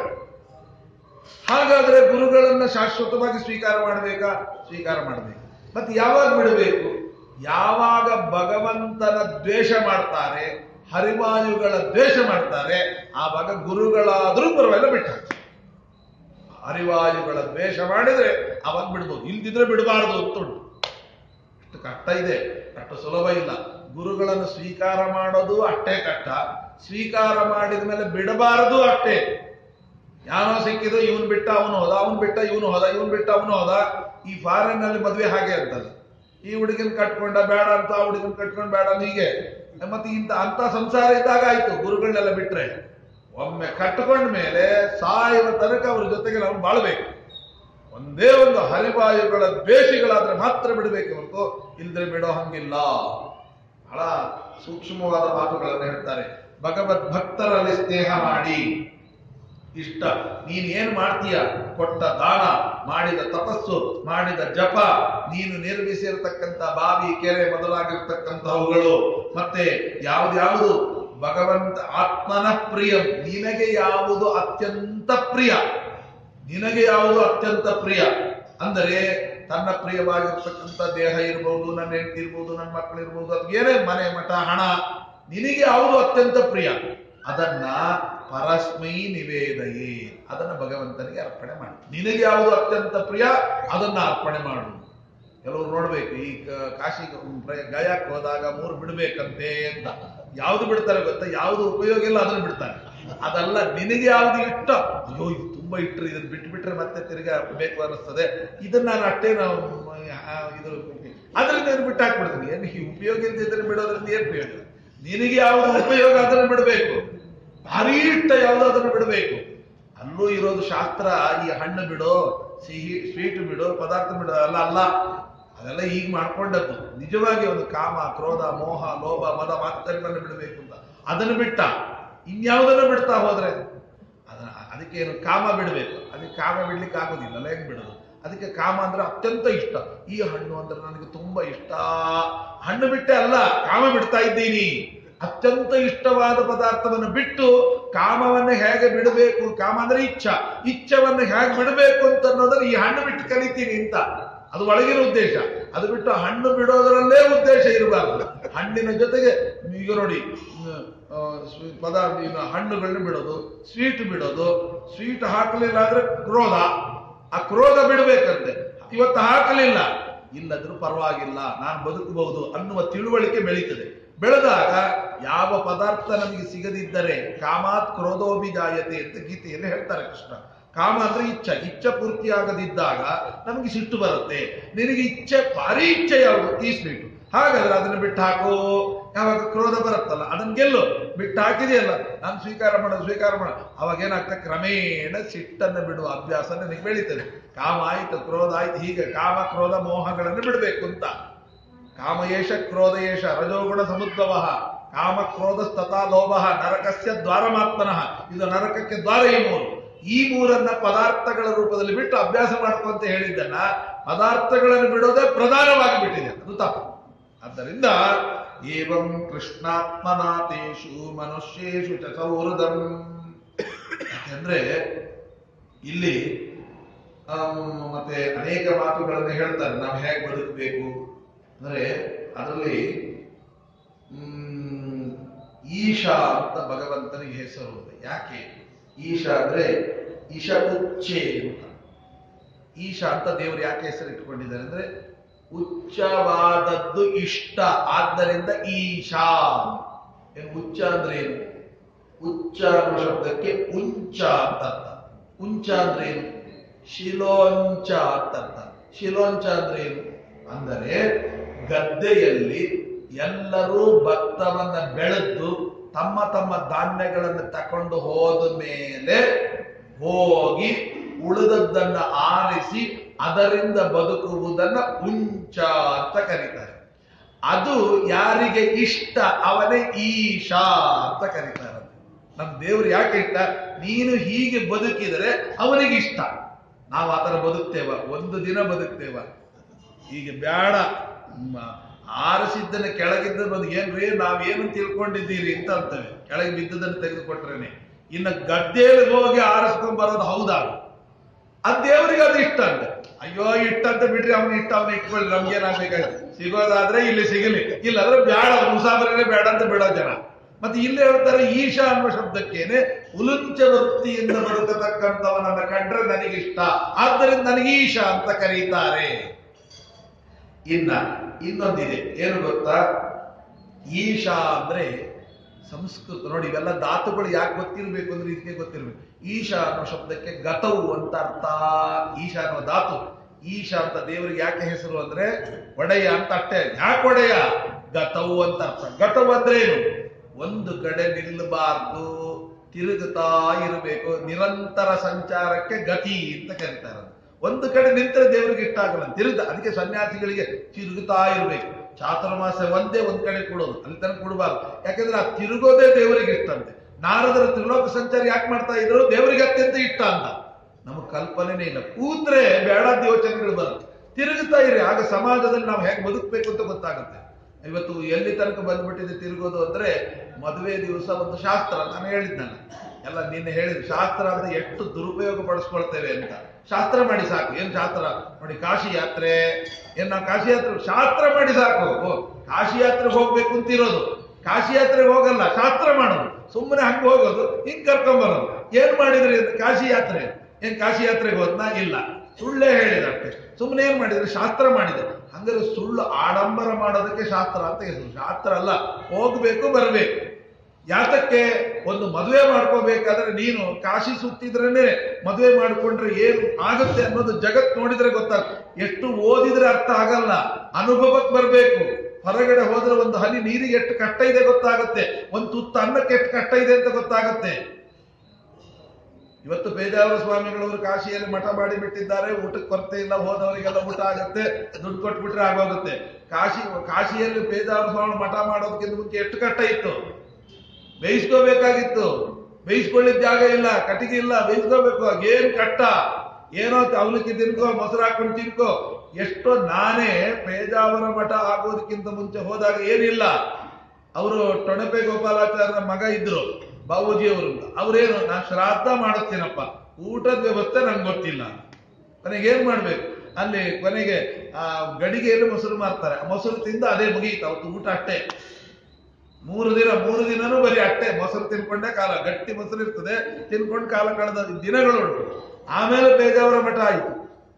ಹಾಗಾದ್ರೆ ಗುರುಗಳನ್ನ ಶಾಶ್ವತವಾಗಿ ಸ್ವೀಕಾರ ಮಾಡಬೇಕಾ ಸ್ವೀಕಾರ ಮಾಡಬೇಕು ಮತ್ತೆ ಯಾವಾಗ ಬಿಡಬೇಕು ಯಾವಾಗ ಭಗವಂತನ ದ್ವೇಷ ಮಾಡ್ತಾರೆ ಹರಿವಾಯುಗಳ ದ್ವೇಷ ಮಾಡ್ತಾರೆ ಆವಾಗ ಗುರುಗಳಾದ್ರೂ ಪರವಾಗಿಲ್ಲ ಬಿಟ್ಟ ಹರಿವಾಯುಗಳ ದ್ವೇಷ ಮಾಡಿದ್ರೆ ಅವಾಗ ಬಿಡ್ಬೋದು ಇಲ್ದಿದ್ರೆ ಬಿಡಬಾರದು ಅಂತ ಉಂಟು ಅಷ್ಟು ಕಷ್ಟ ಇದೆ ಅಷ್ಟು ಸುಲಭ ಇಲ್ಲ ಗುರುಗಳನ್ನು ಸ್ವೀಕಾರ ಮಾಡೋದು ಅಷ್ಟೇ ಕಷ್ಟ ಸ್ವೀಕಾರ ಮಾಡಿದ ಮೇಲೆ ಬಿಡಬಾರದು ಅಷ್ಟೇ ಯಾರೋ ಸಿಕ್ಕಿದ್ರು ಇವನ್ ಬಿಟ್ಟ ಅವನು ಹೋದ ಅವನ್ ಬಿಟ್ಟ ಇವನು ಹೋದ ಇವನ್ ಬಿಟ್ಟ ಅವನು ಹೋದ ಈ ಫಾರಿನ್ ನಲ್ಲಿ ಮದ್ವೆ ಹಾಗೆ ಅಂತಲ್ಲ ಈ ಹುಡುಗನ್ ಕಟ್ಕೊಂಡ ಬೇಡ ಅಂತ ಆ ಹುಡುಗನ್ ಕಟ್ಕೊಂಡ್ ಬೇಡ ಅಂತ ಹೀಗೆ ಮತ್ತೆ ಇಂತ ಅಂತ ಸಂಸಾರ ಇದ್ದಾಗ ಆಯ್ತು ಗುರುಗಳನ್ನೆಲ್ಲ ಬಿಟ್ರೆ ಒಮ್ಮೆ ಕಟ್ಕೊಂಡ ಮೇಲೆ ಸಾಯುವ ತನಕ ಅವ್ರ ಜೊತೆಗೆ ನಾವು ಬಾಳ್ಬೇಕು ಒಂದೇ ಒಂದು ಹರಿವಾಯುಗಳ ದ್ವೇಷಿಗಳಾದ್ರೆ ಮಾತ್ರ ಬಿಡಬೇಕು ಹೊರತು ಇಲ್ದ್ರೆ ಬಿಡೋ ಹಂಗಿಲ್ಲ ಬಹಳ ಸೂಕ್ಷ್ಮವಾದ ಮಾತುಗಳನ್ನು ಹೇಳ್ತಾರೆ ಭಗವದ್ ಭಕ್ತರಲ್ಲಿ ಸ್ನೇಹ ಮಾಡಿ ಇಷ್ಟ ನೀನ್ ಏನ್ ಮಾಡ್ತೀಯ ಕೊಟ್ಟ ದಾನ ಮಾಡಿದ ತಪಸ್ಸು ಮಾಡಿದ ಜಪ ನೀನು ನಿರ್ಮಿಸಿರತಕ್ಕಂತ ಬಾವಿ ಕೆರೆ ಮೊದಲಾಗಿರ್ತಕ್ಕಂತಹವುಗಳು ಮತ್ತೆ ಯಾವ್ದ್ಯಾವುದು ಭಗವಂತ ಆತ್ಮನ ಪ್ರಿಯ ನಿನಗೆ ಯಾವುದು ಅತ್ಯಂತ ಪ್ರಿಯ ನಿನಗೆ ಯಾವುದು ಅತ್ಯಂತ ಪ್ರಿಯ ಅಂದರೆ ತನ್ನ ಪ್ರಿಯವಾಗಿರ್ತಕ್ಕಂಥ ದೇಹ ಇರ್ಬೋದು ನನ್ನ ಹೆಂಡತಿ ಇರ್ಬೋದು ನನ್ನ ಮಕ್ಕಳು ಇರ್ಬೋದು ಅದು ಏನೇ ಮನೆ ಮಠ ಹಣ ನಿನಗೆ ಯಾವುದು ಅತ್ಯಂತ ಪ್ರಿಯ ಅದನ್ನ ಪರಸ್ಮೈ ನಿವೇದಯೇ ಅದನ್ನ ಭಗವಂತನಿಗೆ ಅರ್ಪಣೆ ಮಾಡಿ ನಿನಗೆ ಯಾವುದು ಅತ್ಯಂತ ಪ್ರಿಯ ಅದನ್ನ ಅರ್ಪಣೆ ಮಾಡು ಕೆಲವರು ನೋಡ್ಬೇಕು ಈ ಕ- ಕಾಶಿ ಪ್ರ- ಗಯಾಕ್ ಹೋದಾಗ ಮೂರು ಬಿಡ್ಬೇಕಂತೆ ಅಂತ ಯಾವ್ದು ಬಿಡ್ತಾರೆ ಗೊತ್ತಾ ಯಾವ್ದು ಉಪಯೋಗ ಇಲ್ಲ ಅದನ್ನ ಬಿಡ್ತಾರೆ ಅದಲ್ಲ ನಿನಗೆ ಯಾವ್ದು ಇಷ್ಟ ಅಯ್ಯೋ ಇದು ತುಂಬಾ ಇಟ್ಟರು ಇದನ್ನ ಬಿಟ್ಬಿಟ್ರೆ ಮತ್ತೆ ತಿರ್ಗಾ ಬೇಕು ಅನ್ನಿಸ್ತದೆ ಇದನ್ನ ನಾನು ಅಷ್ಟೇ ನಾವು ಆ, ಇದು ಅದರಿಂದ ಏನು ಬಿಟ್ಟು ಹಾಕ್ಬಿಡ್ತೀನಿ ಏನು ಈ ಉಪಯೋಗ ಇಲ್ದಿದ್ರೆ ಬಿಡೋದ್ರಿಂದ ಏನ್ ಪ್ರಯೋಜನ ನಿನಗೆ ಯಾವ್ದು ಉಪಯೋಗ ಅದನ್ನ ಬಿಡಬೇಕು ಭಾರಿ ಇಷ್ಟ ಯಾವ್ದು ಅದನ್ನ ಬಿಡಬೇಕು ಅಲ್ಲೂ ಇರೋದು ಶಾಸ್ತ್ರ ಈ ಹಣ್ಣು ಬಿಡು ಸಿಹಿ ಸ್ವೀಟ್ ಬಿಡು ಪದಾರ್ಥ ಬಿಡು ಅಲ್ಲ ಅಲ್ಲ ಅದೆಲ್ಲ ಈಗ ಮಾಡ್ಕೊಂಡದ್ದು ನಿಜವಾಗಿ ಒಂದು ಕಾಮ ಕ್ರೋಧ ಮೋಹ ಲೋಭ ಮದ ಮಾತರಿಗಳನ್ನು ಬಿಡಬೇಕು ಅಂತ ಅದನ್ನು ಬಿಟ್ಟ ಇನ್ಯಾವುದನ್ನು ಬಿಡ್ತಾ ಹೋದ್ರೆ ಅದನ್ನ ಅದಕ್ಕೆ ಏನು ಕಾಮ ಬಿಡಬೇಕು ಅದಕ್ಕೆ ಕಾಮ ಬಿಡ್ಲಿಕ್ಕೆ ಆಗೋದಿಲ್ಲ ಅಲ್ಲ ಹೆಂಗ್ ಬಿಡೋದು ಅದಕ್ಕೆ ಕಾಮ ಅಂದ್ರೆ ಅತ್ಯಂತ ಇಷ್ಟ ಈ ಹಣ್ಣು ಅಂದ್ರೆ ನನಗೆ ತುಂಬಾ ಇಷ್ಟ ಹಣ್ಣು ಬಿಟ್ಟೆ ಅಲ್ಲ ಕಾಮ ಬಿಡ್ತಾ ಇದ್ದೀನಿ ಅತ್ಯಂತ ಇಷ್ಟವಾದ ಪದಾರ್ಥವನ್ನು ಬಿಟ್ಟು ಕಾಮವನ್ನು ಹೇಗೆ ಬಿಡಬೇಕು ಕಾಮ ಅಂದ್ರೆ ಇಚ್ಛ ಇಚ್ಛವನ್ನು ಹೇಗೆ ಬಿಡಬೇಕು ಅಂತ ಅನ್ನೋದನ್ನ ಈ ಹಣ್ಣು ಬಿಟ್ಟು ಕಲಿತೀನಿ ಅಂತ ಅದು ಒಳಗಿನ ಉದ್ದೇಶ ಅದು ಬಿಟ್ಟು ಹಣ್ಣು ಬಿಡೋದರಲ್ಲೇ ಉದ್ದೇಶ ಇರಬಾರ್ದು ಹಣ್ಣಿನ ಜೊತೆಗೆ ಈಗ ನೋಡಿ ಹ್ಮ್, ಆ, ಸ್ವೀ- ಪದಾರ್ಥ ಇನ್ನು ಹಣ್ಣುಗಳನ್ನ ಬಿಡೋದು ಸ್ವೀಟ್ ಬಿಡೋದು ಸ್ವೀಟ್ ಹಾಕಲಿಲ್ಲ ಅಂದ್ರೆ ಕ್ರೋಧ ಆ ಕ್ರೋಧ ಬಿಡಬೇಕಂತೆ ಇವತ್ತು ಹಾಕಲಿಲ್ಲ ಇಲ್ಲದ್ರೂ ಪರವಾಗಿಲ್ಲ ನಾನು ಬದುಕಬಹುದು ಅನ್ನುವ ತಿಳುವಳಿಕೆ ಬೆಳೀತದೆ ಬೆಳೆದಾಗ ಯಾವ ಪದಾರ್ಥ ನಮಗೆ ಸಿಗದಿದ್ದರೆ ಕಾಮಾತ್ ಕ್ರೋಧೋಭಿಜಾಯತೆ ಅಂತ ಗೀತೆಯಲ್ಲಿ ಹೇಳ್ತಾರೆ ಕೃಷ್ಣ ಕಾಮ ಅಂದ್ರೆ ಇಚ್ಛ ಇಚ್ಛೆ ಪೂರ್ತಿಯಾಗದಿದ್ದಾಗ ನಮಗೆ ಸಿಟ್ಟು ಬರುತ್ತೆ ನಿನಗೆ ಇಚ್ಛೆ ಭಾರಿ ಇಚ್ಛೆ ಯಾವುದು ಈ ಸ್ವೀಟು ಹಾಗಾದ್ರೆ ಅದನ್ನ ಬಿಟ್ಟು ಹಾಕು ಯಾವಾಗ ಕ್ರೋಧ ಬರುತ್ತಲ್ಲ ಅದನ್ನ ಗೆಲ್ಲು ಬಿಟ್ಟು ಹಾಕಿದೆಯಲ್ಲ ನಾನು ಸ್ವೀಕಾರ ಮಾಡೋದು ಸ್ವೀಕಾರ ಮಾಡ ಅವಾಗ ಏನಾಗ್ತದೆ ಕ್ರಮೇಣ ಸಿಟ್ಟನ್ನು ಬಿಡುವ ಅಭ್ಯಾಸ ನನಗೆ ಬೆಳೀತದೆ ಕಾಮ ಆಯ್ತು ಕ್ರೋಧ ಆಯ್ತು ಹೀಗೆ ಕಾಮ ಕ್ರೋಧ ಮೋಹಗಳನ್ನು ಬಿಡಬೇಕು ಅಂತ ಕಾಮಯೇಷ ಕ್ರೋಧಯೇಷ ರಜೋಗುಣ ಸಮುದ್ಭವ ಕಾಮ ಕ್ರೋಧ ತಥಾ ಲೋಭ ನರಕಸ್ಯ ದ್ವಾರಮಾತ್ಮನಃ ಇದು ನರಕಕ್ಕೆ ದ್ವಾರ ಈ ಮೂರು ಈ ಮೂರನ್ನ ಪದಾರ್ಥಗಳ ರೂಪದಲ್ಲಿ ಬಿಟ್ಟು ಅಭ್ಯಾಸ ಮಾಡ್ಕೊಂತ ಹೇಳಿದ್ದನ್ನ ಪದಾರ್ಥಗಳನ್ನು ಬಿಡೋದೇ ಪ್ರಧಾನವಾಗಿ ಬಿಟ್ಟಿದೆ ಅದು ತಪ್ಪು ಆದ್ದರಿಂದ ಏವಂ ಕೃಷ್ಣಾತ್ಮನಾಥೇಶು ಮನುಷ್ಯೇಶು ಚ ಸೌಹೃದಂ ಯಾಕೆಂದ್ರೆ ಇಲ್ಲಿ ಆಮ್, ಮತ್ತೆ ಅನೇಕ ಮಾತುಗಳನ್ನು ಹೇಳ್ತಾರೆ ನಾವು ಹೇಗೆ ಬದುಕಬೇಕು ಅಂದ್ರೆ ಅದರಲ್ಲಿ ಹ್ಮ್, ಈಶಾ ಅಂತ ಭಗವಂತನಿಗೆ ಹೆಸರು ಇದೆ. ಯಾಕೆ ಈಶಾ ಅಂದ್ರೆ ಈಶ ಉಚ್ಚೆ ಅಂತ ಈಶಾ ಅಂತ ದೇವರು ಯಾಕೆ ಹೆಸರು ಇಟ್ಕೊಂಡಿದ್ದಾರೆ ಅಂದ್ರೆ ಉಚ್ಚವಾದದ್ದು ಇಷ್ಟ ಆದ್ದರಿಂದ ಈಶಾ ಏನು ಉಚ್ಚ ಅಂದ್ರೆ ಏನು ಉಚ್ಚ ಅನ್ನೋ ಶಬ್ದಕ್ಕೆ ಉಂಚ ಅಂತ ಅರ್ಥ ಉಂಚ ಅಂದ್ರೆ ಏನು ಶಿಲೋಂಚ ಅಂತ ಅರ್ಥ ಶಿಲೋಂಚ ಅಂದ್ರೆ ಏನು ಅಂದರೆ ಗದ್ದೆಯಲ್ಲಿ ಎಲ್ಲರೂ ಭತ್ತವನ್ನ ಬೆಳೆದು ತಮ್ಮ ತಮ್ಮ ಧಾನ್ಯಗಳನ್ನು ತಕೊಂಡು ಹೋದ ಮೇಲೆ ಹೋಗಿ ಉಳಿದದ್ದನ್ನ ಆರಿಸಿ ಅದರಿಂದ ಬದುಕುವುದನ್ನ ಉಂಚ ಅಂತ ಕರೀತಾರೆ ಅದು ಯಾರಿಗೆ ಇಷ್ಟ ಅವನೇ ಈಶಾ ಅಂತ ಕರೀತಾರೆ ನಮ್ ದೇವ್ರು ಯಾಕೆ ಇಷ್ಟ ನೀನು ಹೀಗೆ ಬದುಕಿದರೆ ಅವನಿಗೆ ಇಷ್ಟ ನಾವು ಆತರ ಬದುಕ್ತೇವ ಒಂದು ದಿನ ಬದುಕ್ತೇವ ಹೀಗೆ ಬೇಡ ಮ, ಆರಿಸಿದ್ದನ್ನ ಕೆಳಗಿದ್ದ ಬಂದು ಏನ್ರಿ ನಾವೇನು ತಿಳ್ಕೊಂಡಿದ್ದೀರಿ ಅಂತ ಅಂತೇವೆ ಕೆಳಗೆ ಬಿದ್ದದನ್ನು ತೆಗೆದುಕೊಟ್ರೇನೆ ಇನ್ನು ಗದ್ದೆಯಲ್ಲಿ ಹೋಗಿ ಆರಿಸ್ಕೊಂಡ್ ಬರೋದು ಹೌದಾ ಅದ್ ದೇವರಿಗೆ ಅದು ಇಷ್ಟ ಅಂತ ಅಯ್ಯೋ ಇಷ್ಟ ಅಂತ ಬಿಟ್ರಿ ಅವನ ಇಷ್ಟ ಅವನ ಇಟ್ಕೊಳ್ಳಿ ನಮ್ಗೆ ಏನಾಗ್ಬೇಕಾಯ್ತು ಸಿಗೋದಾದ್ರೆ ಇಲ್ಲಿ ಸಿಗಲಿ ಇಲ್ಲಾಂದ್ರೆ ಬೇಡ ಮುಸಾಫರನೇ ಬೇಡ ಅಂತ ಬಿಡೋ ಜನ ಮತ್ತೆ ಇಲ್ಲಿ ಹೇಳ್ತಾರೆ ಈಶಾ ಅನ್ನುವ ಶಬ್ದಕ್ಕೇನೆ ಉಲುಂಚ ವೃತ್ತಿಯಿಂದ ಬದುಕತಕ್ಕಂಥವನನ್ನ ಕಂಡ್ರೆ ನನಗಿಷ್ಟ ಆದ್ದರಿಂದ ನನಗೆ ಈಶಾ ಅಂತ ಕರೀತಾರೆ ಇನ್ನ ಇನ್ನೊಂದಿದೆ ಏನು ಗೊತ್ತಾ ಈಶಾ ಅಂದ್ರೆ ಸಂಸ್ಕೃತ ನೋಡಿ ಇವೆಲ್ಲ ಧಾತುಗಳು ಯಾಕೆ ಗೊತ್ತಿರ್ಬೇಕು ಅಂದ್ರೆ ಇದಕ್ಕೆ ಗೊತ್ತಿರ್ಬೇಕು ಈಶಾ ಅನ್ನೋ ಶಬ್ದಕ್ಕೆ ಗತವು ಅಂತ ಅರ್ಥ ಈಶಾ ಅನ್ನೋ ಧಾತು ಈಶಾ ಅಂತ ದೇವರಿಗೆ ಯಾಕೆ ಹೆಸರು ಅಂದ್ರೆ ಒಡೆಯ ಅಂತ ಅಷ್ಟೇ ಯಾಕೆ ಒಡೆಯ ಗತವು ಅಂತ ಅರ್ಥ ಗತವು ಅಂದ್ರೆ ಏನು ಒಂದು ಕಡೆ ನಿಲ್ಲಬಾರ್ದು ತಿರುಗುತ್ತಾ ಇರಬೇಕು ನಿರಂತರ ಸಂಚಾರಕ್ಕೆ ಗತಿ ಅಂತ ಕರೀತಾರೆ ಅದು. ಒಂದು ಕಡೆ ನಿಂತರೆ ದೇವರಿಗೆ ಇಷ್ಟ ಆಗಲ್ಲ ತಿರುಗ ಅದಕ್ಕೆ ಸನ್ಯಾಸಿಗಳಿಗೆ ತಿರುಗುತ್ತಾ ಇರಬೇಕು ಚಾತುರ್ಮಾಸ ಒಂದೇ ಒಂದ್ ಕಡೆ ಕೊಡೋದು ಅಲ್ಲಿ ತನಕ ಕೊಡಬಾರ್ದು ಯಾಕಂದ್ರೆ ಆ ತಿರುಗೋದೇ ದೇವರಿಗೆ ಇಷ್ಟ ಅಂತೆ ನಾರದರ ತ್ರಿಲೋಕ ಸಂಚಾರ ಯಾಕೆ ಮಾಡ್ತಾ ಇದ್ರು ದೇವರಿಗೆ ಅತ್ಯಂತ ಇಷ್ಟ ಅಂತ ನಮಗೆ ಕಲ್ಪನೆನೇ ಇಲ್ಲ ಕೂತ್ರೆ ಬೇಡಾದ ಯೋಚನೆಗಳು ಬರುತ್ತೆ ತಿರುಗುತ್ತಾ ಇರಿ ಆಗ ಸಮಾಜದಲ್ಲಿ ನಾವು ಹೇಗೆ ಬದುಕಬೇಕು ಅಂತ ಗೊತ್ತಾಗುತ್ತೆ ಇವತ್ತು ಎಲ್ಲಿ ತನಕ ಬಂದ್ಬಿಟ್ಟಿದೆ ತಿರುಗೋದು ಅಂದ್ರೆ ಮದುವೆ ದಿವಸ ಒಂದು ಶಾಸ್ತ್ರ ನಾನು ಹೇಳಿದ್ನಲ್ಲ ಎಲ್ಲ ನಿನ್ನೆ ಹೇಳಿದ್ರು ಶಾಸ್ತ್ರ ಅಂದ್ರೆ ಎಷ್ಟು ದುರುಪಯೋಗ ಪಡಿಸ್ಕೊಳ್ತೇವೆ ಅಂತ ಶಾಸ್ತ್ರ ಮಾಡಿ ಸಾಕು ಏನ್ ಶಾಸ್ತ್ರ ನೋಡಿ ಕಾಶಿ ಯಾತ್ರೆ ಏನ್ ನಾವು ಕಾಶಿ ಯಾತ್ರೆ ಶಾಸ್ತ್ರ ಮಾಡಿ ಸಾಕು ಓ, ಕಾಶಿ ಯಾತ್ರೆಗೆ ಹೋಗ್ಬೇಕು ಅಂತ ಇರೋದು ಕಾಶಿ ಯಾತ್ರೆಗೆ ಹೋಗಲ್ಲ ಶಾಸ್ತ್ರ ಮಾಡೋದು ಸುಮ್ಮನೆ ಹಂಗೆ ಹೋಗೋದು ಹಿಂಗ್ ಕರ್ಕೊಂಡ್ ಬರೋದು ಏನ್ ಮಾಡಿದ್ರಿ ಅಂತ ಕಾಶಿ ಯಾತ್ರೆ ಏನ್ ಕಾಶಿ ಯಾತ್ರೆಗೆ ಹೋದ್ನಾ ಇಲ್ಲ ಸುಳ್ಳೇ ಹೇಳಿದ ಅಷ್ಟೇ ಸುಮ್ಮನೆ ಏನ್ ಮಾಡಿದ್ರೆ ಶಾಸ್ತ್ರ ಮಾಡಿದೆ ಹಂಗಾದ್ರೆ ಸುಳ್ಳು ಆಡಂಬರ ಮಾಡೋದಕ್ಕೆ ಶಾಸ್ತ್ರ ಅಂತ ಹೆಸರು ಶಾಸ್ತ್ರ ಅಲ್ಲ ಹೋಗ್ಬೇಕು ಬರಬೇಕು ಯಾತಕ್ಕೆ ಒಂದು ಮದುವೆ ಮಾಡ್ಕೋಬೇಕಾದ್ರೆ ನೀನು ಕಾಶಿ ಸುತ್ತಿದ್ರೇನೆ ಮದುವೆ ಮಾಡ್ಕೊಂಡ್ರೆ ಏನು ಆಗುತ್ತೆ ಅನ್ನೋದು ಜಗತ್ ನೋಡಿದ್ರೆ ಗೊತ್ತಾಗುತ್ತೆ ಎಷ್ಟು ಓದಿದ್ರೆ ಅರ್ಥ ಆಗಲ್ಲ ಅನುಭವಕ್ಕೆ ಬರಬೇಕು ಹೊರಗಡೆ ಹೋದ್ರೆ ಒಂದು ಹನಿ ನೀರಿಗೆ ಎಷ್ಟು ಕಷ್ಟ ಇದೆ ಗೊತ್ತಾಗುತ್ತೆ ಒಂದು ತುತ್ತು ಅನ್ನಕ್ಕೆ ಎಷ್ಟು ಕಷ್ಟ ಇದೆ ಅಂತ ಗೊತ್ತಾಗುತ್ತೆ ಇವತ್ತು ಪೇಜಾವರ ಸ್ವಾಮಿಗಳವರು ಕಾಶಿಯಲ್ಲಿ ಮಠ ಮಾಡಿ ಬಿಟ್ಟಿದ್ದಾರೆ ಊಟಕ್ಕೆ ಕೊರತೆ ಇಲ್ಲ ಹೋದವರಿಗೆಲ್ಲ ಊಟ ಆಗುತ್ತೆ ದುಡ್ಡು ಕೊಟ್ಬಿಟ್ರೆ ಆಗೋಗುತ್ತೆ ಕಾಶಿ ಕಾಶಿಯಲ್ಲಿ ಪೇಜಾವರ ಸ್ವಾಮಿ ಮಠ ಮಾಡೋದಕ್ಕಿಂತ ಮುಂಚೆ ಎಷ್ಟು ಕಷ್ಟ ಇತ್ತು ಬೇಯಿಸ್ಕೋಬೇಕಾಗಿತ್ತು ಬೇಯಿಸ್ಕೊಳ್ಳಿಕ್ ಜಾಗ ಇಲ್ಲ ಕಟ್ಟಿಗೆ ಇಲ್ಲ ಬೇಯಿಸ್ಕೋಬೇಕು ಏನ್ ಕಟ್ಟ ಏನೋ ಅವಲಕ್ಕಿ ತಿನ್ಕೋ ಮೊಸರು ಹಾಕೊಂಡು ತಿನ್ಕೋ ಎಷ್ಟೋ ನಾನೇ ಪೇಜಾವರ ಮಠ ಆಗೋದಕ್ಕಿಂತ ಮುಂಚೆ ಹೋದಾಗ ಏನಿಲ್ಲ ಅವರು ಟೊಣಪೆ ಗೋಪಾಲಾಚಾರ್ಯರ ಮಗ ಇದ್ರು ಬಾಬೂಜಿ ಅವರು ಅವ್ರೇನು ನಾನು ಶ್ರಾದ್ದ ಮಾಡುತ್ತೇನಪ್ಪ ಊಟದ ವ್ಯವಸ್ಥೆ ನಂಗೆ ಗೊತ್ತಿಲ್ಲ ನನಗೆ ಏನ್ ಮಾಡ್ಬೇಕು ಅಲ್ಲಿ ಕೊನೆಗೆ ಆ ಗಡಿಗೆಯಲ್ಲಿ ಮೊಸರು ಮಾರ್ತಾರೆ ಆ ಮೊಸರು ತಿಂದು ಅದೇ ಮುಗಿಯಿತು ಅವತ್ತು ಊಟ ಅಷ್ಟೇ ಮೂರು ದಿನ ಮೂರು ದಿನನೂ ಬರೀ ಅಟ್ಟೆ ಮೊಸರು ತಿನ್ಕೊಂಡೇ ಕಾಲ ಗಟ್ಟಿ ಮೊಸರು ಇರ್ತದೆ ತಿನ್ಕೊಂಡು ಕಾಲ ಕಳೆದ ದಿನಗಳು ಉಂಟು ಆಮೇಲೆ ಪೇಜಾವರ ಮಠ ಆಯಿತು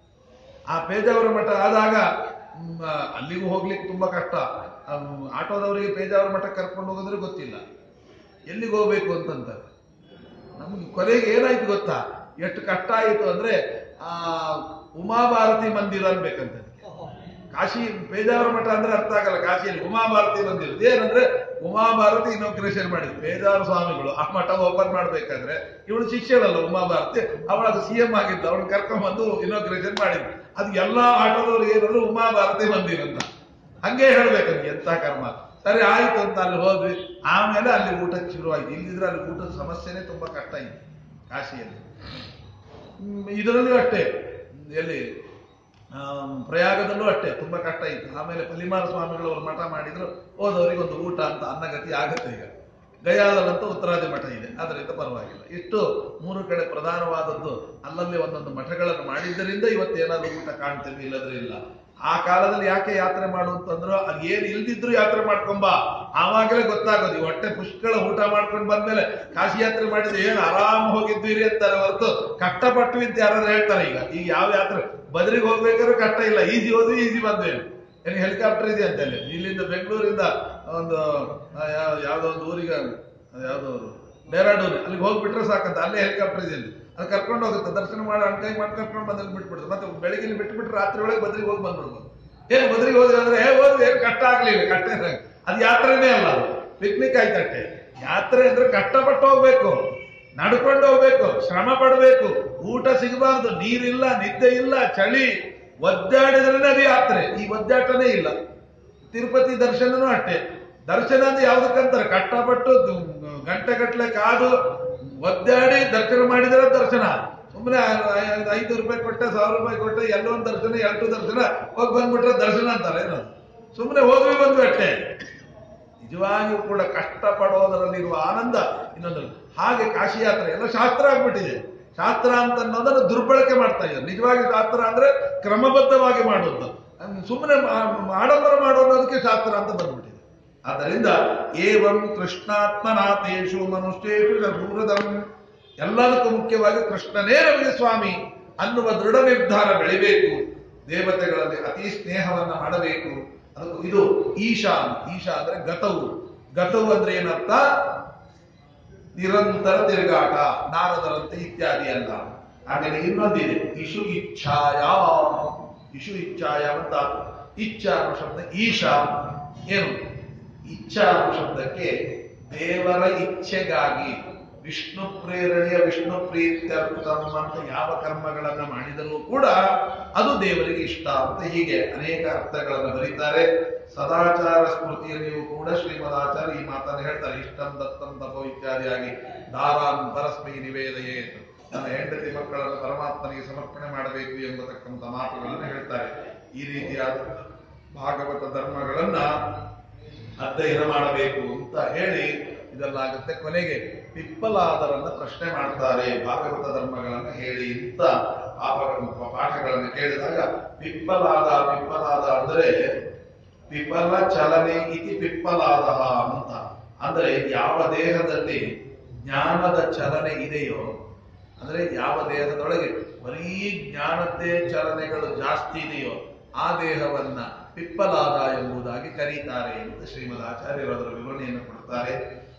ಆ ಪೇಜಾವರ ಮಠ ಆದಾಗ ಮ್, ಅಲ್ಲಿಗೂ ಹೋಗ್ಲಿಕ್ಕೆ ತುಂಬಾ ಕಷ್ಟ ಅಮ್, ಆಟೋದವರಿಗೆ ಪೇಜಾವರ ಮಠಕ್ಕೆ ಕರ್ಕೊಂಡು ಹೋಗೋದ್ರೆ ಗೊತ್ತಿಲ್ಲ ಎಲ್ಲಿಗೆ ಹೋಗ್ಬೇಕು ಅಂತಂತಾರೆ ನಮ್ಗೆ ಕೊನೆಗೆ ಏನಾಯ್ತು ಗೊತ್ತಾ ಎಷ್ಟು ಕಷ್ಟ ಆಯಿತು ಅಂದ್ರೆ ಆ ಉಮಾಭಾರತಿ ಮಂದಿರ ಅನ್ಬೇಕಂತ ಕಾಶಿ ಪೇಜಾವರ ಮಠ ಅಂದ್ರೆ ಅರ್ಥ ಆಗಲ್ಲ ಕಾಶಿಯಲ್ಲಿ ಉಮಾಭಾರತಿ ಮಂದಿರ ಏನಂದ್ರೆ ಉಮಾಭಾರತಿ ಇನೋಗ್ರೇಷನ್ ಮಾಡಿದ್ರು ಪೇಜಾವರ ಸ್ವಾಮಿಗಳು ಆ ಮಠ ಓಪನ್ ಮಾಡ್ಬೇಕಾದ್ರೆ ಇವಳು ಶಿಷ್ಯಳಲ್ಲ ಉಮಾಭಾರತಿ ಅವಳ ಸಿ ಎಂ ಆಗಿದ್ದ ಅವಳು ಕರ್ಕೊಂಡ್ಬಂದು ಇನೋಗ್ರೇಷನ್ ಮಾಡಿದ್ರು ಅದು ಎಲ್ಲಾ ಆಟೋದವ್ರು ಏನಂದ್ರೆ ಉಮಾಭಾರತಿ ಮಂದಿರ ಅಂತ ಹಂಗೆ ಹೇಳ್ಬೇಕಂತ ಎಂತ ಕರ್ಮ ಸರಿ ಆಯ್ತು ಅಂತ ಅಲ್ಲಿ ಹೋದ್ವಿ ಆಮೇಲೆ ಅಲ್ಲಿ ಊಟಕ್ಕೆ ಶುರುವಾಯ್ತು ಇಲ್ಲಿದ್ರೆ ಅಲ್ಲಿ ಊಟದ ಸಮಸ್ಯೆನೇ ತುಂಬಾ ಕಷ್ಟ ಇತ್ತು ಕಾಶಿಯಲ್ಲಿ ಹ್ಮ್, ಇದರಲ್ಲೂ ಅಷ್ಟೇ ಎಲ್ಲಿ ಆಮ್, ಪ್ರಯಾಗದಲ್ಲೂ ಅಷ್ಟೇ ತುಂಬಾ ಕಷ್ಟ ಇತ್ತು ಆಮೇಲೆ ಪಲಿಮಾರ ಸ್ವಾಮಿಗಳು ಅವ್ರು ಮಠ ಮಾಡಿದ್ರು ಹೋದವರಿಗೆ ಒಂದು ಊಟ ಅಂತ ಅನ್ನಗತಿ ಆಗುತ್ತೆ ಈಗ ಗಯಾದಲ್ಲಂತೂ ಉತ್ತರಾದಿ ಮಠ ಇದೆ ಅದರಿಂದ ಪರವಾಗಿಲ್ಲ ಇಷ್ಟು ಮೂರು ಕಡೆ ಪ್ರಧಾನವಾದದ್ದು ಅಲ್ಲಲ್ಲಿ ಒಂದೊಂದು ಮಠಗಳನ್ನು ಮಾಡಿದ್ದರಿಂದ ಇವತ್ತೇನಾದ್ರೂ ಊಟ ಕಾಣ್ತೇವೆ ಇಲ್ಲದ್ರೆ ಇಲ್ಲ ಆ ಕಾಲದಲ್ಲಿ ಯಾಕೆ ಯಾತ್ರೆ ಮಾಡು ಅಂತಂದ್ರು ಅದು ಏನ್ ಇಲ್ದಿದ್ರು ಯಾತ್ರೆ ಮಾಡ್ಕೊಂಬ ಆವಾಗಲೇ ಗೊತ್ತಾಗೋದು ಈ ಹೊಟ್ಟೆ ಪುಷ್ಕಳ ಊಟ ಮಾಡ್ಕೊಂಡು ಬಂದ್ಮೇಲೆ ಕಾಶಿ ಯಾತ್ರೆ ಮಾಡಿದ್ರೆ ಏನ್ ಆರಾಮ್ ಹೋಗಿದ್ದೀರಿ ಅಂತಾರೆ ಹೊರತು ಕಷ್ಟಪಟ್ಟು ಅಂತ ಯಾರಾದ್ರೂ ಹೇಳ್ತಾರೆ ಈಗ ಈಗ ಯಾವ ಯಾತ್ರೆ ಬದ್ರಿಗೆ ಹೋಗ್ಬೇಕಾದ್ರೂ ಕಷ್ಟ ಇಲ್ಲ ಈಸಿ ಹೋದ್ವಿ ಈಸಿ ಬಂದ್ವಿ ಏನ್ ಹೆಲಿಕಾಪ್ಟರ್ ಇದೆ ಅಂತ ಹೇಳಿ ಇಲ್ಲಿಂದ ಬೆಂಗಳೂರಿಂದ ಒಂದು ಆ, ಯಾವ- ಯಾವ್ದೋ ಒಂದು ಊರಿಗೆ ಅದು ಯಾವ್ದೋ ಊರು ಡೆಹ್ರಾಡೂನ್ ಅಲ್ಲಿಗೆ ಹೋಗ್ಬಿಟ್ರೆ ಸಾಕಂತ ಅಲ್ಲೇ ಹೆಲಿಕಾಪ್ಟರ್ ಇದೆ ಅಲ್ಲಿ ಅದು ಕರ್ಕೊಂಡು ಹೋಗುತ್ತೆ ದರ್ಶನ ಮಾಡಿ ಅಣ್ಕೈ ಮಾಡಿ ಕರ್ಕೊಂಡು ಬಂದಲ್ಲಿ ಬಿಟ್ಬಿಡುತ್ತೆ ಮತ್ತೆ ಬೆಳಗ್ಗೆ ಇಲ್ಲಿ ಬಿಟ್ಬಿಟ್ರೆ ರಾತ್ರಿ ಒಳಗೆ ಬದ್ರಿಗೆ ಹೋಗಿ ಬಂದ್ಬಿಡ್ಬೋದು ಏನ್ ಬದ್ರಿಗೆ ಹೋದ್ವಿ ಅಂದ್ರೆ ಏ ಹೋದ್ವಿ ಏನ್ ಕಷ್ಟ ಆಗ್ಲಿಲ್ಲ ಕಷ್ಟ ಇಲ್ಲ. ಅದು ಯಾತ್ರೆನೇ ಅಲ್ಲ ಅದು ಪಿಕ್ನಿಕ್ ಆಯ್ತಟ್ಟೆ ಯಾತ್ರೆ ಅಂದ್ರೆ ಕಷ್ಟಪಟ್ಟು ಹೋಗ್ಬೇಕು ನಡ್ಕೊಂಡು ಹೋಗ್ಬೇಕು ಶ್ರಮ ಪಡಬೇಕು ಊಟ ಸಿಗಬಾರ್ದು ನೀರಿಲ್ಲ ನಿದ್ದೆ ಇಲ್ಲ ಚಳಿ ಒದ್ದಾಡಿದ್ರೆ ಅದು ಯಾತ್ರೆ ಈ ಒದ್ದಾಟನೇ ಇಲ್ಲ ತಿರುಪತಿ ದರ್ಶನನೂ ಅಷ್ಟೇ ದರ್ಶನ ಅಂದ್ರೆ ಯಾವ್ದಕ್ಕಂತಾರೆ ಕಷ್ಟಪಟ್ಟು ಗಂಟೆ ಗಟ್ಟಲೆ ಕಾದು ಒದ್ದಾಡಿ ದರ್ಶನ ಮಾಡಿದ್ರೆ ದರ್ಶನ ಸುಮ್ಮನೆ ಐದು ರೂಪಾಯಿ ಕೊಟ್ಟೆ ಸಾವಿರ ರೂಪಾಯಿ ಕೊಟ್ಟೆ ಎಲ್ಲೋ ಒಂದು ದರ್ಶನ ಎರಡು ದರ್ಶನ ಹೋಗಿ ಬಂದ್ಬಿಟ್ರೆ ದರ್ಶನ ಅಂತಾರೆ ಏನದು ಸುಮ್ಮನೆ ಹೋದ್ವಿ ಬಂದ್ವಿ ಅಷ್ಟೇ ನಿಜವಾಗಿಯೂ ಕೂಡ ಕಷ್ಟಪಡೋದರಲ್ಲಿರುವ ಆನಂದ ಇನ್ನೊಂದು ಹಾಗೆ ಕಾಶಿ ಯಾತ್ರೆ ಎಲ್ಲ ಶಾಸ್ತ್ರ ಆಗ್ಬಿಟ್ಟಿದೆ ಶಾಸ್ತ್ರ ಅಂತ ಅನ್ನೋದನ್ನು ದುರ್ಬಳಕೆ ಮಾಡ್ತಾ ಇದ್ದಾರೆ ನಿಜವಾಗಿ ಶಾಸ್ತ್ರ ಅಂದ್ರೆ ಕ್ರಮಬದ್ಧವಾಗಿ ಮಾಡೋದು ಸುಮ್ಮನೆ ಆಡಂಬರ ಮಾಡೋದಕ್ಕೆ ಶಾಸ್ತ್ರ ಅಂತ ಬಂದ್ಬಿಟ್ಟಿದೆ ಆದ್ದರಿಂದ ಏವಂ ಕೃಷ್ಣಾತ್ಮನಾಥೇಶು ಮನುಷ್ಯೇಶು ಶೂರದಂ ಎಲ್ಲದಕ್ಕೂ ಮುಖ್ಯವಾಗಿ ಕೃಷ್ಣನೇ ನಮಗೆ ಸ್ವಾಮಿ ಅನ್ನುವ ದೃಢ ನಿರ್ಧಾರ ಬೆಳಿಬೇಕು ದೇವತೆಗಳಲ್ಲಿ ಅತಿ ಸ್ನೇಹವನ್ನ ಮಾಡಬೇಕು ಅದು ಇದು ಈಶಾ ಈಶಾ ಅಂದ್ರೆ ಗತವು ಗತವು ಅಂದ್ರೆ ಏನರ್ಥ ನಿರಂತರ ತಿರುಗಾಟ ನಾರದರಂತೆ ಇತ್ಯಾದಿ ಅಲ್ಲ ಹಾಗೆ ಇನ್ನೊಂದಿದೆ ಇಶು ಇಚ್ಛಾಯ ಇಶು ಇಚ್ಛಾಯ ಅಂತ ಇಚ್ಛಾ ಅನ್ನೋ ಶಬ್ದ ಈಶಾ ಏನು ಇಚ್ಛಾ ಅನ್ನೋ ಶಬ್ದಕ್ಕೆ ದೇವರ ಇಚ್ಛೆಗಾಗಿ ವಿಷ್ಣು ಪ್ರೇರಣೆಯ ವಿಷ್ಣು ಪ್ರೀತ್ಯರ್ಥಂ ಅಂತ ಯಾವ ಕರ್ಮಗಳನ್ನ ಮಾಡಿದರೂ ಕೂಡ ಅದು ದೇವರಿಗೆ ಇಷ್ಟ ಅಂತ ಹೀಗೆ ಅನೇಕ ಅರ್ಥಗಳನ್ನು ಬರೀತಾರೆ ಸದಾಚಾರ ಸ್ಮೃತಿಯಲ್ಲಿಯೂ ಕೂಡ ಶ್ರೀಮದಾಚಾರ್ಯ ಈ ಮಾತನ್ನು ಹೇಳ್ತಾರೆ ಇಷ್ಟಂ ದತ್ತಂ ತಪೋ ಇತ್ಯಾದಿಯಾಗಿ ದಾರಾನ್ ಪರಸ್ಮೈ ನಿವೇದಯೇ ನನ್ನ ಹೆಂಡತಿ ಮಕ್ಕಳನ್ನು ಪರಮಾತ್ಮನಿಗೆ ಸಮರ್ಪಣೆ ಮಾಡಬೇಕು ಎಂಬತಕ್ಕಂಥ ಮಾತುಗಳನ್ನು ಹೇಳ್ತಾರೆ ಈ ರೀತಿಯಾದ ಭಾಗವತ ಧರ್ಮಗಳನ್ನ ಅಧ್ಯಯನ ಮಾಡಬೇಕು ಅಂತ ಹೇಳಿ ಇದೆಲ್ಲಾಗುತ್ತೆ ಕೊನೆಗೆ ಪಿಪ್ಪಲಾದರನ್ನ ಪ್ರಶ್ನೆ ಮಾಡ್ತಾರೆ ಭಾಗವತ ಧರ್ಮಗಳನ್ನ ಹೇಳಿ ಅಂತ ಪಾಪಗಳ ಪಾಠಗಳನ್ನು ಕೇಳಿದಾಗ ಪಿಪ್ಪಲಾದ ಪಿಪ್ಪಲಾದ ಅಂದ್ರೆ ಪಿಪ್ಪಲ ಚಲನೆ ಇತಿ ಪಿಪ್ಪಲಾದ ಅಂತ ಅಂದ್ರೆ ಯಾವ ದೇಹದಲ್ಲಿ ಜ್ಞಾನದ ಚಲನೆ ಇದೆಯೋ ಅಂದ್ರೆ ಯಾವ ದೇಹದೊಳಗೆ ಬರೀ ಜ್ಞಾನದ್ದೇ ಚಲನೆಗಳು ಜಾಸ್ತಿ ಇದೆಯೋ ಆ ದೇಹವನ್ನ ಪಿಪ್ಪಲಾದ ಎಂಬುದಾಗಿ ಕರೀತಾರೆ ಅಂತ ಶ್ರೀಮದ್ ಆಚಾರ್ಯರು ಅದರ ವಿವರಣೆಯನ್ನು ಕೊಡ್ತಾರೆ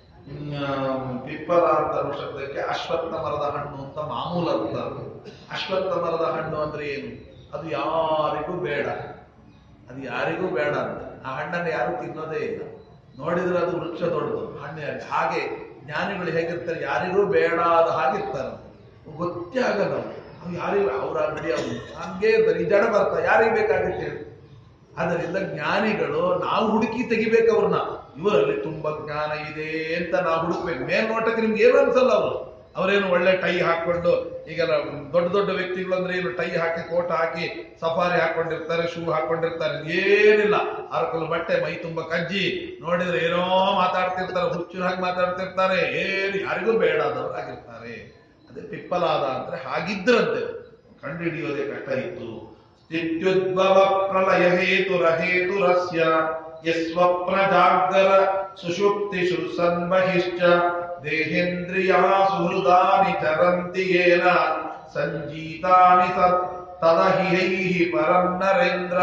ಹ್ಮ್, ಪಿಪ್ಪಲ ಅಂತ ಅನ್ನೋ ಶಬ್ದಕ್ಕೆ ಅಶ್ವತ್ಥ ಮರದ ಹಣ್ಣು ಅಂತ ಮಾಮೂಲು ಅರ್ಥ ಅದು. ಅಶ್ವತ್ಥ ಮರದ ಹಣ್ಣು ಅಂದ್ರೆ ಏನು ಅದು ಯಾರಿಗೂ ಬೇಡ ಅದು ಯಾರಿಗೂ ಬೇಡ ಅಂತ ಆ ಹಣ್ಣನ್ನು ಯಾರು ತಿನ್ನೋದೇ ಇಲ್ಲ ನೋಡಿದ್ರೆ ಅದು ವೃಕ್ಷ ದೊಡ್ಡದು ಹಣ್ಣು ಯಾರಿಗೆ ಹಾಗೆ ಜ್ಞಾನಿಗಳು ಹೇಗಿರ್ತಾರೆ ಯಾರಿಗೂ ಬೇಡಾದ ಹಾಗಿರ್ತಾರೆ ಗೊತ್ತೇ ಆಗಲ್ಲ ಅವ್ರು. ಅವ್ರು ಯಾರಿಗೂ ಅವ್ರ ಅಂಗಡಿ ಅವ್ರು ಹಂಗೆ ಇರ್ತಾರೆ ಈ ಜಡ ಬರ್ತಾ ಯಾರಿಗೆ ಬೇಕಾಗುತ್ತೆ ಹೇಳಿ ಅದರಿಂದ ಜ್ಞಾನಿಗಳು ನಾವು ಹುಡುಕಿ ತೆಗಿಬೇಕು ಅವ್ರನ್ನ ಇವರಲ್ಲಿ ತುಂಬಾ ಜ್ಞಾನ ಇದೆ ಅಂತ ನಾವು ಹುಡುಕ್ಬೇಕು ಮೇಲ್ನೋಟಕ್ಕೆ ನಿಮ್ಗೆ ಏನು ಅನ್ಸಲ್ಲ ಅವರು ಅವರೇನು ಒಳ್ಳೆ ಟೈ ಹಾಕೊಂಡು ಈಗೆಲ್ಲ ದೊಡ್ಡ ದೊಡ್ಡ ವ್ಯಕ್ತಿಗಳು ಅಂದ್ರೆ ಏನು ಟೈ ಹಾಕಿ ಕೋಟ್ ಹಾಕಿ ಸಫಾರಿ ಹಾಕೊಂಡಿರ್ತಾರೆ ಶೂ ಹಾಕೊಂಡಿರ್ತಾರೆ ಏನಿಲ್ಲ ಅರಕಲು ಬಟ್ಟೆ ಮೈ ತುಂಬಾ ಕಜ್ಜಿ ನೋಡಿದ್ರೆ ಏನೋ ಮಾತಾಡ್ತಿರ್ತಾರೆ ಹುಚ್ಚು ಹಾಗೆ ಮಾತಾಡ್ತಿರ್ತಾರೆ ಏನು ಯಾರಿಗೂ ಬೇಡಾದವರಾಗಿರ್ತಾರೆ ಅದೇ ಪಿಪ್ಪಲಾದ ಅಂದ್ರೆ ಹಾಗಿದ್ರಂತೆ ಕಂಡು ಹಿಡಿಯೋದೇ ಕಷ್ಟ ಇತ್ತು ಸ್ಥಿತ್ಯುದ್ಭವ ಪ್ರಲಯ ಹೇತುರಹೇತುರಸ್ಯ ಯಸ್ವಪ್ನಜಾಗರ ಸುಷುಪ್ತಿಷು ಸನ್ಬಹಿಶ್ಚ ದೇಹೇಂದ್ರಿಯಾಸು ಹೃದಾನಿ ಚರಂತಿ ಯೇನ ಸಂಜೀತಾನಿ ಸ ತದಹಿಹೈಹಿ ಪರಂ ನರೇಂದ್ರ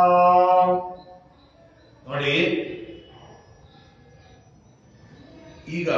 ನೋಡಿ ಈಗ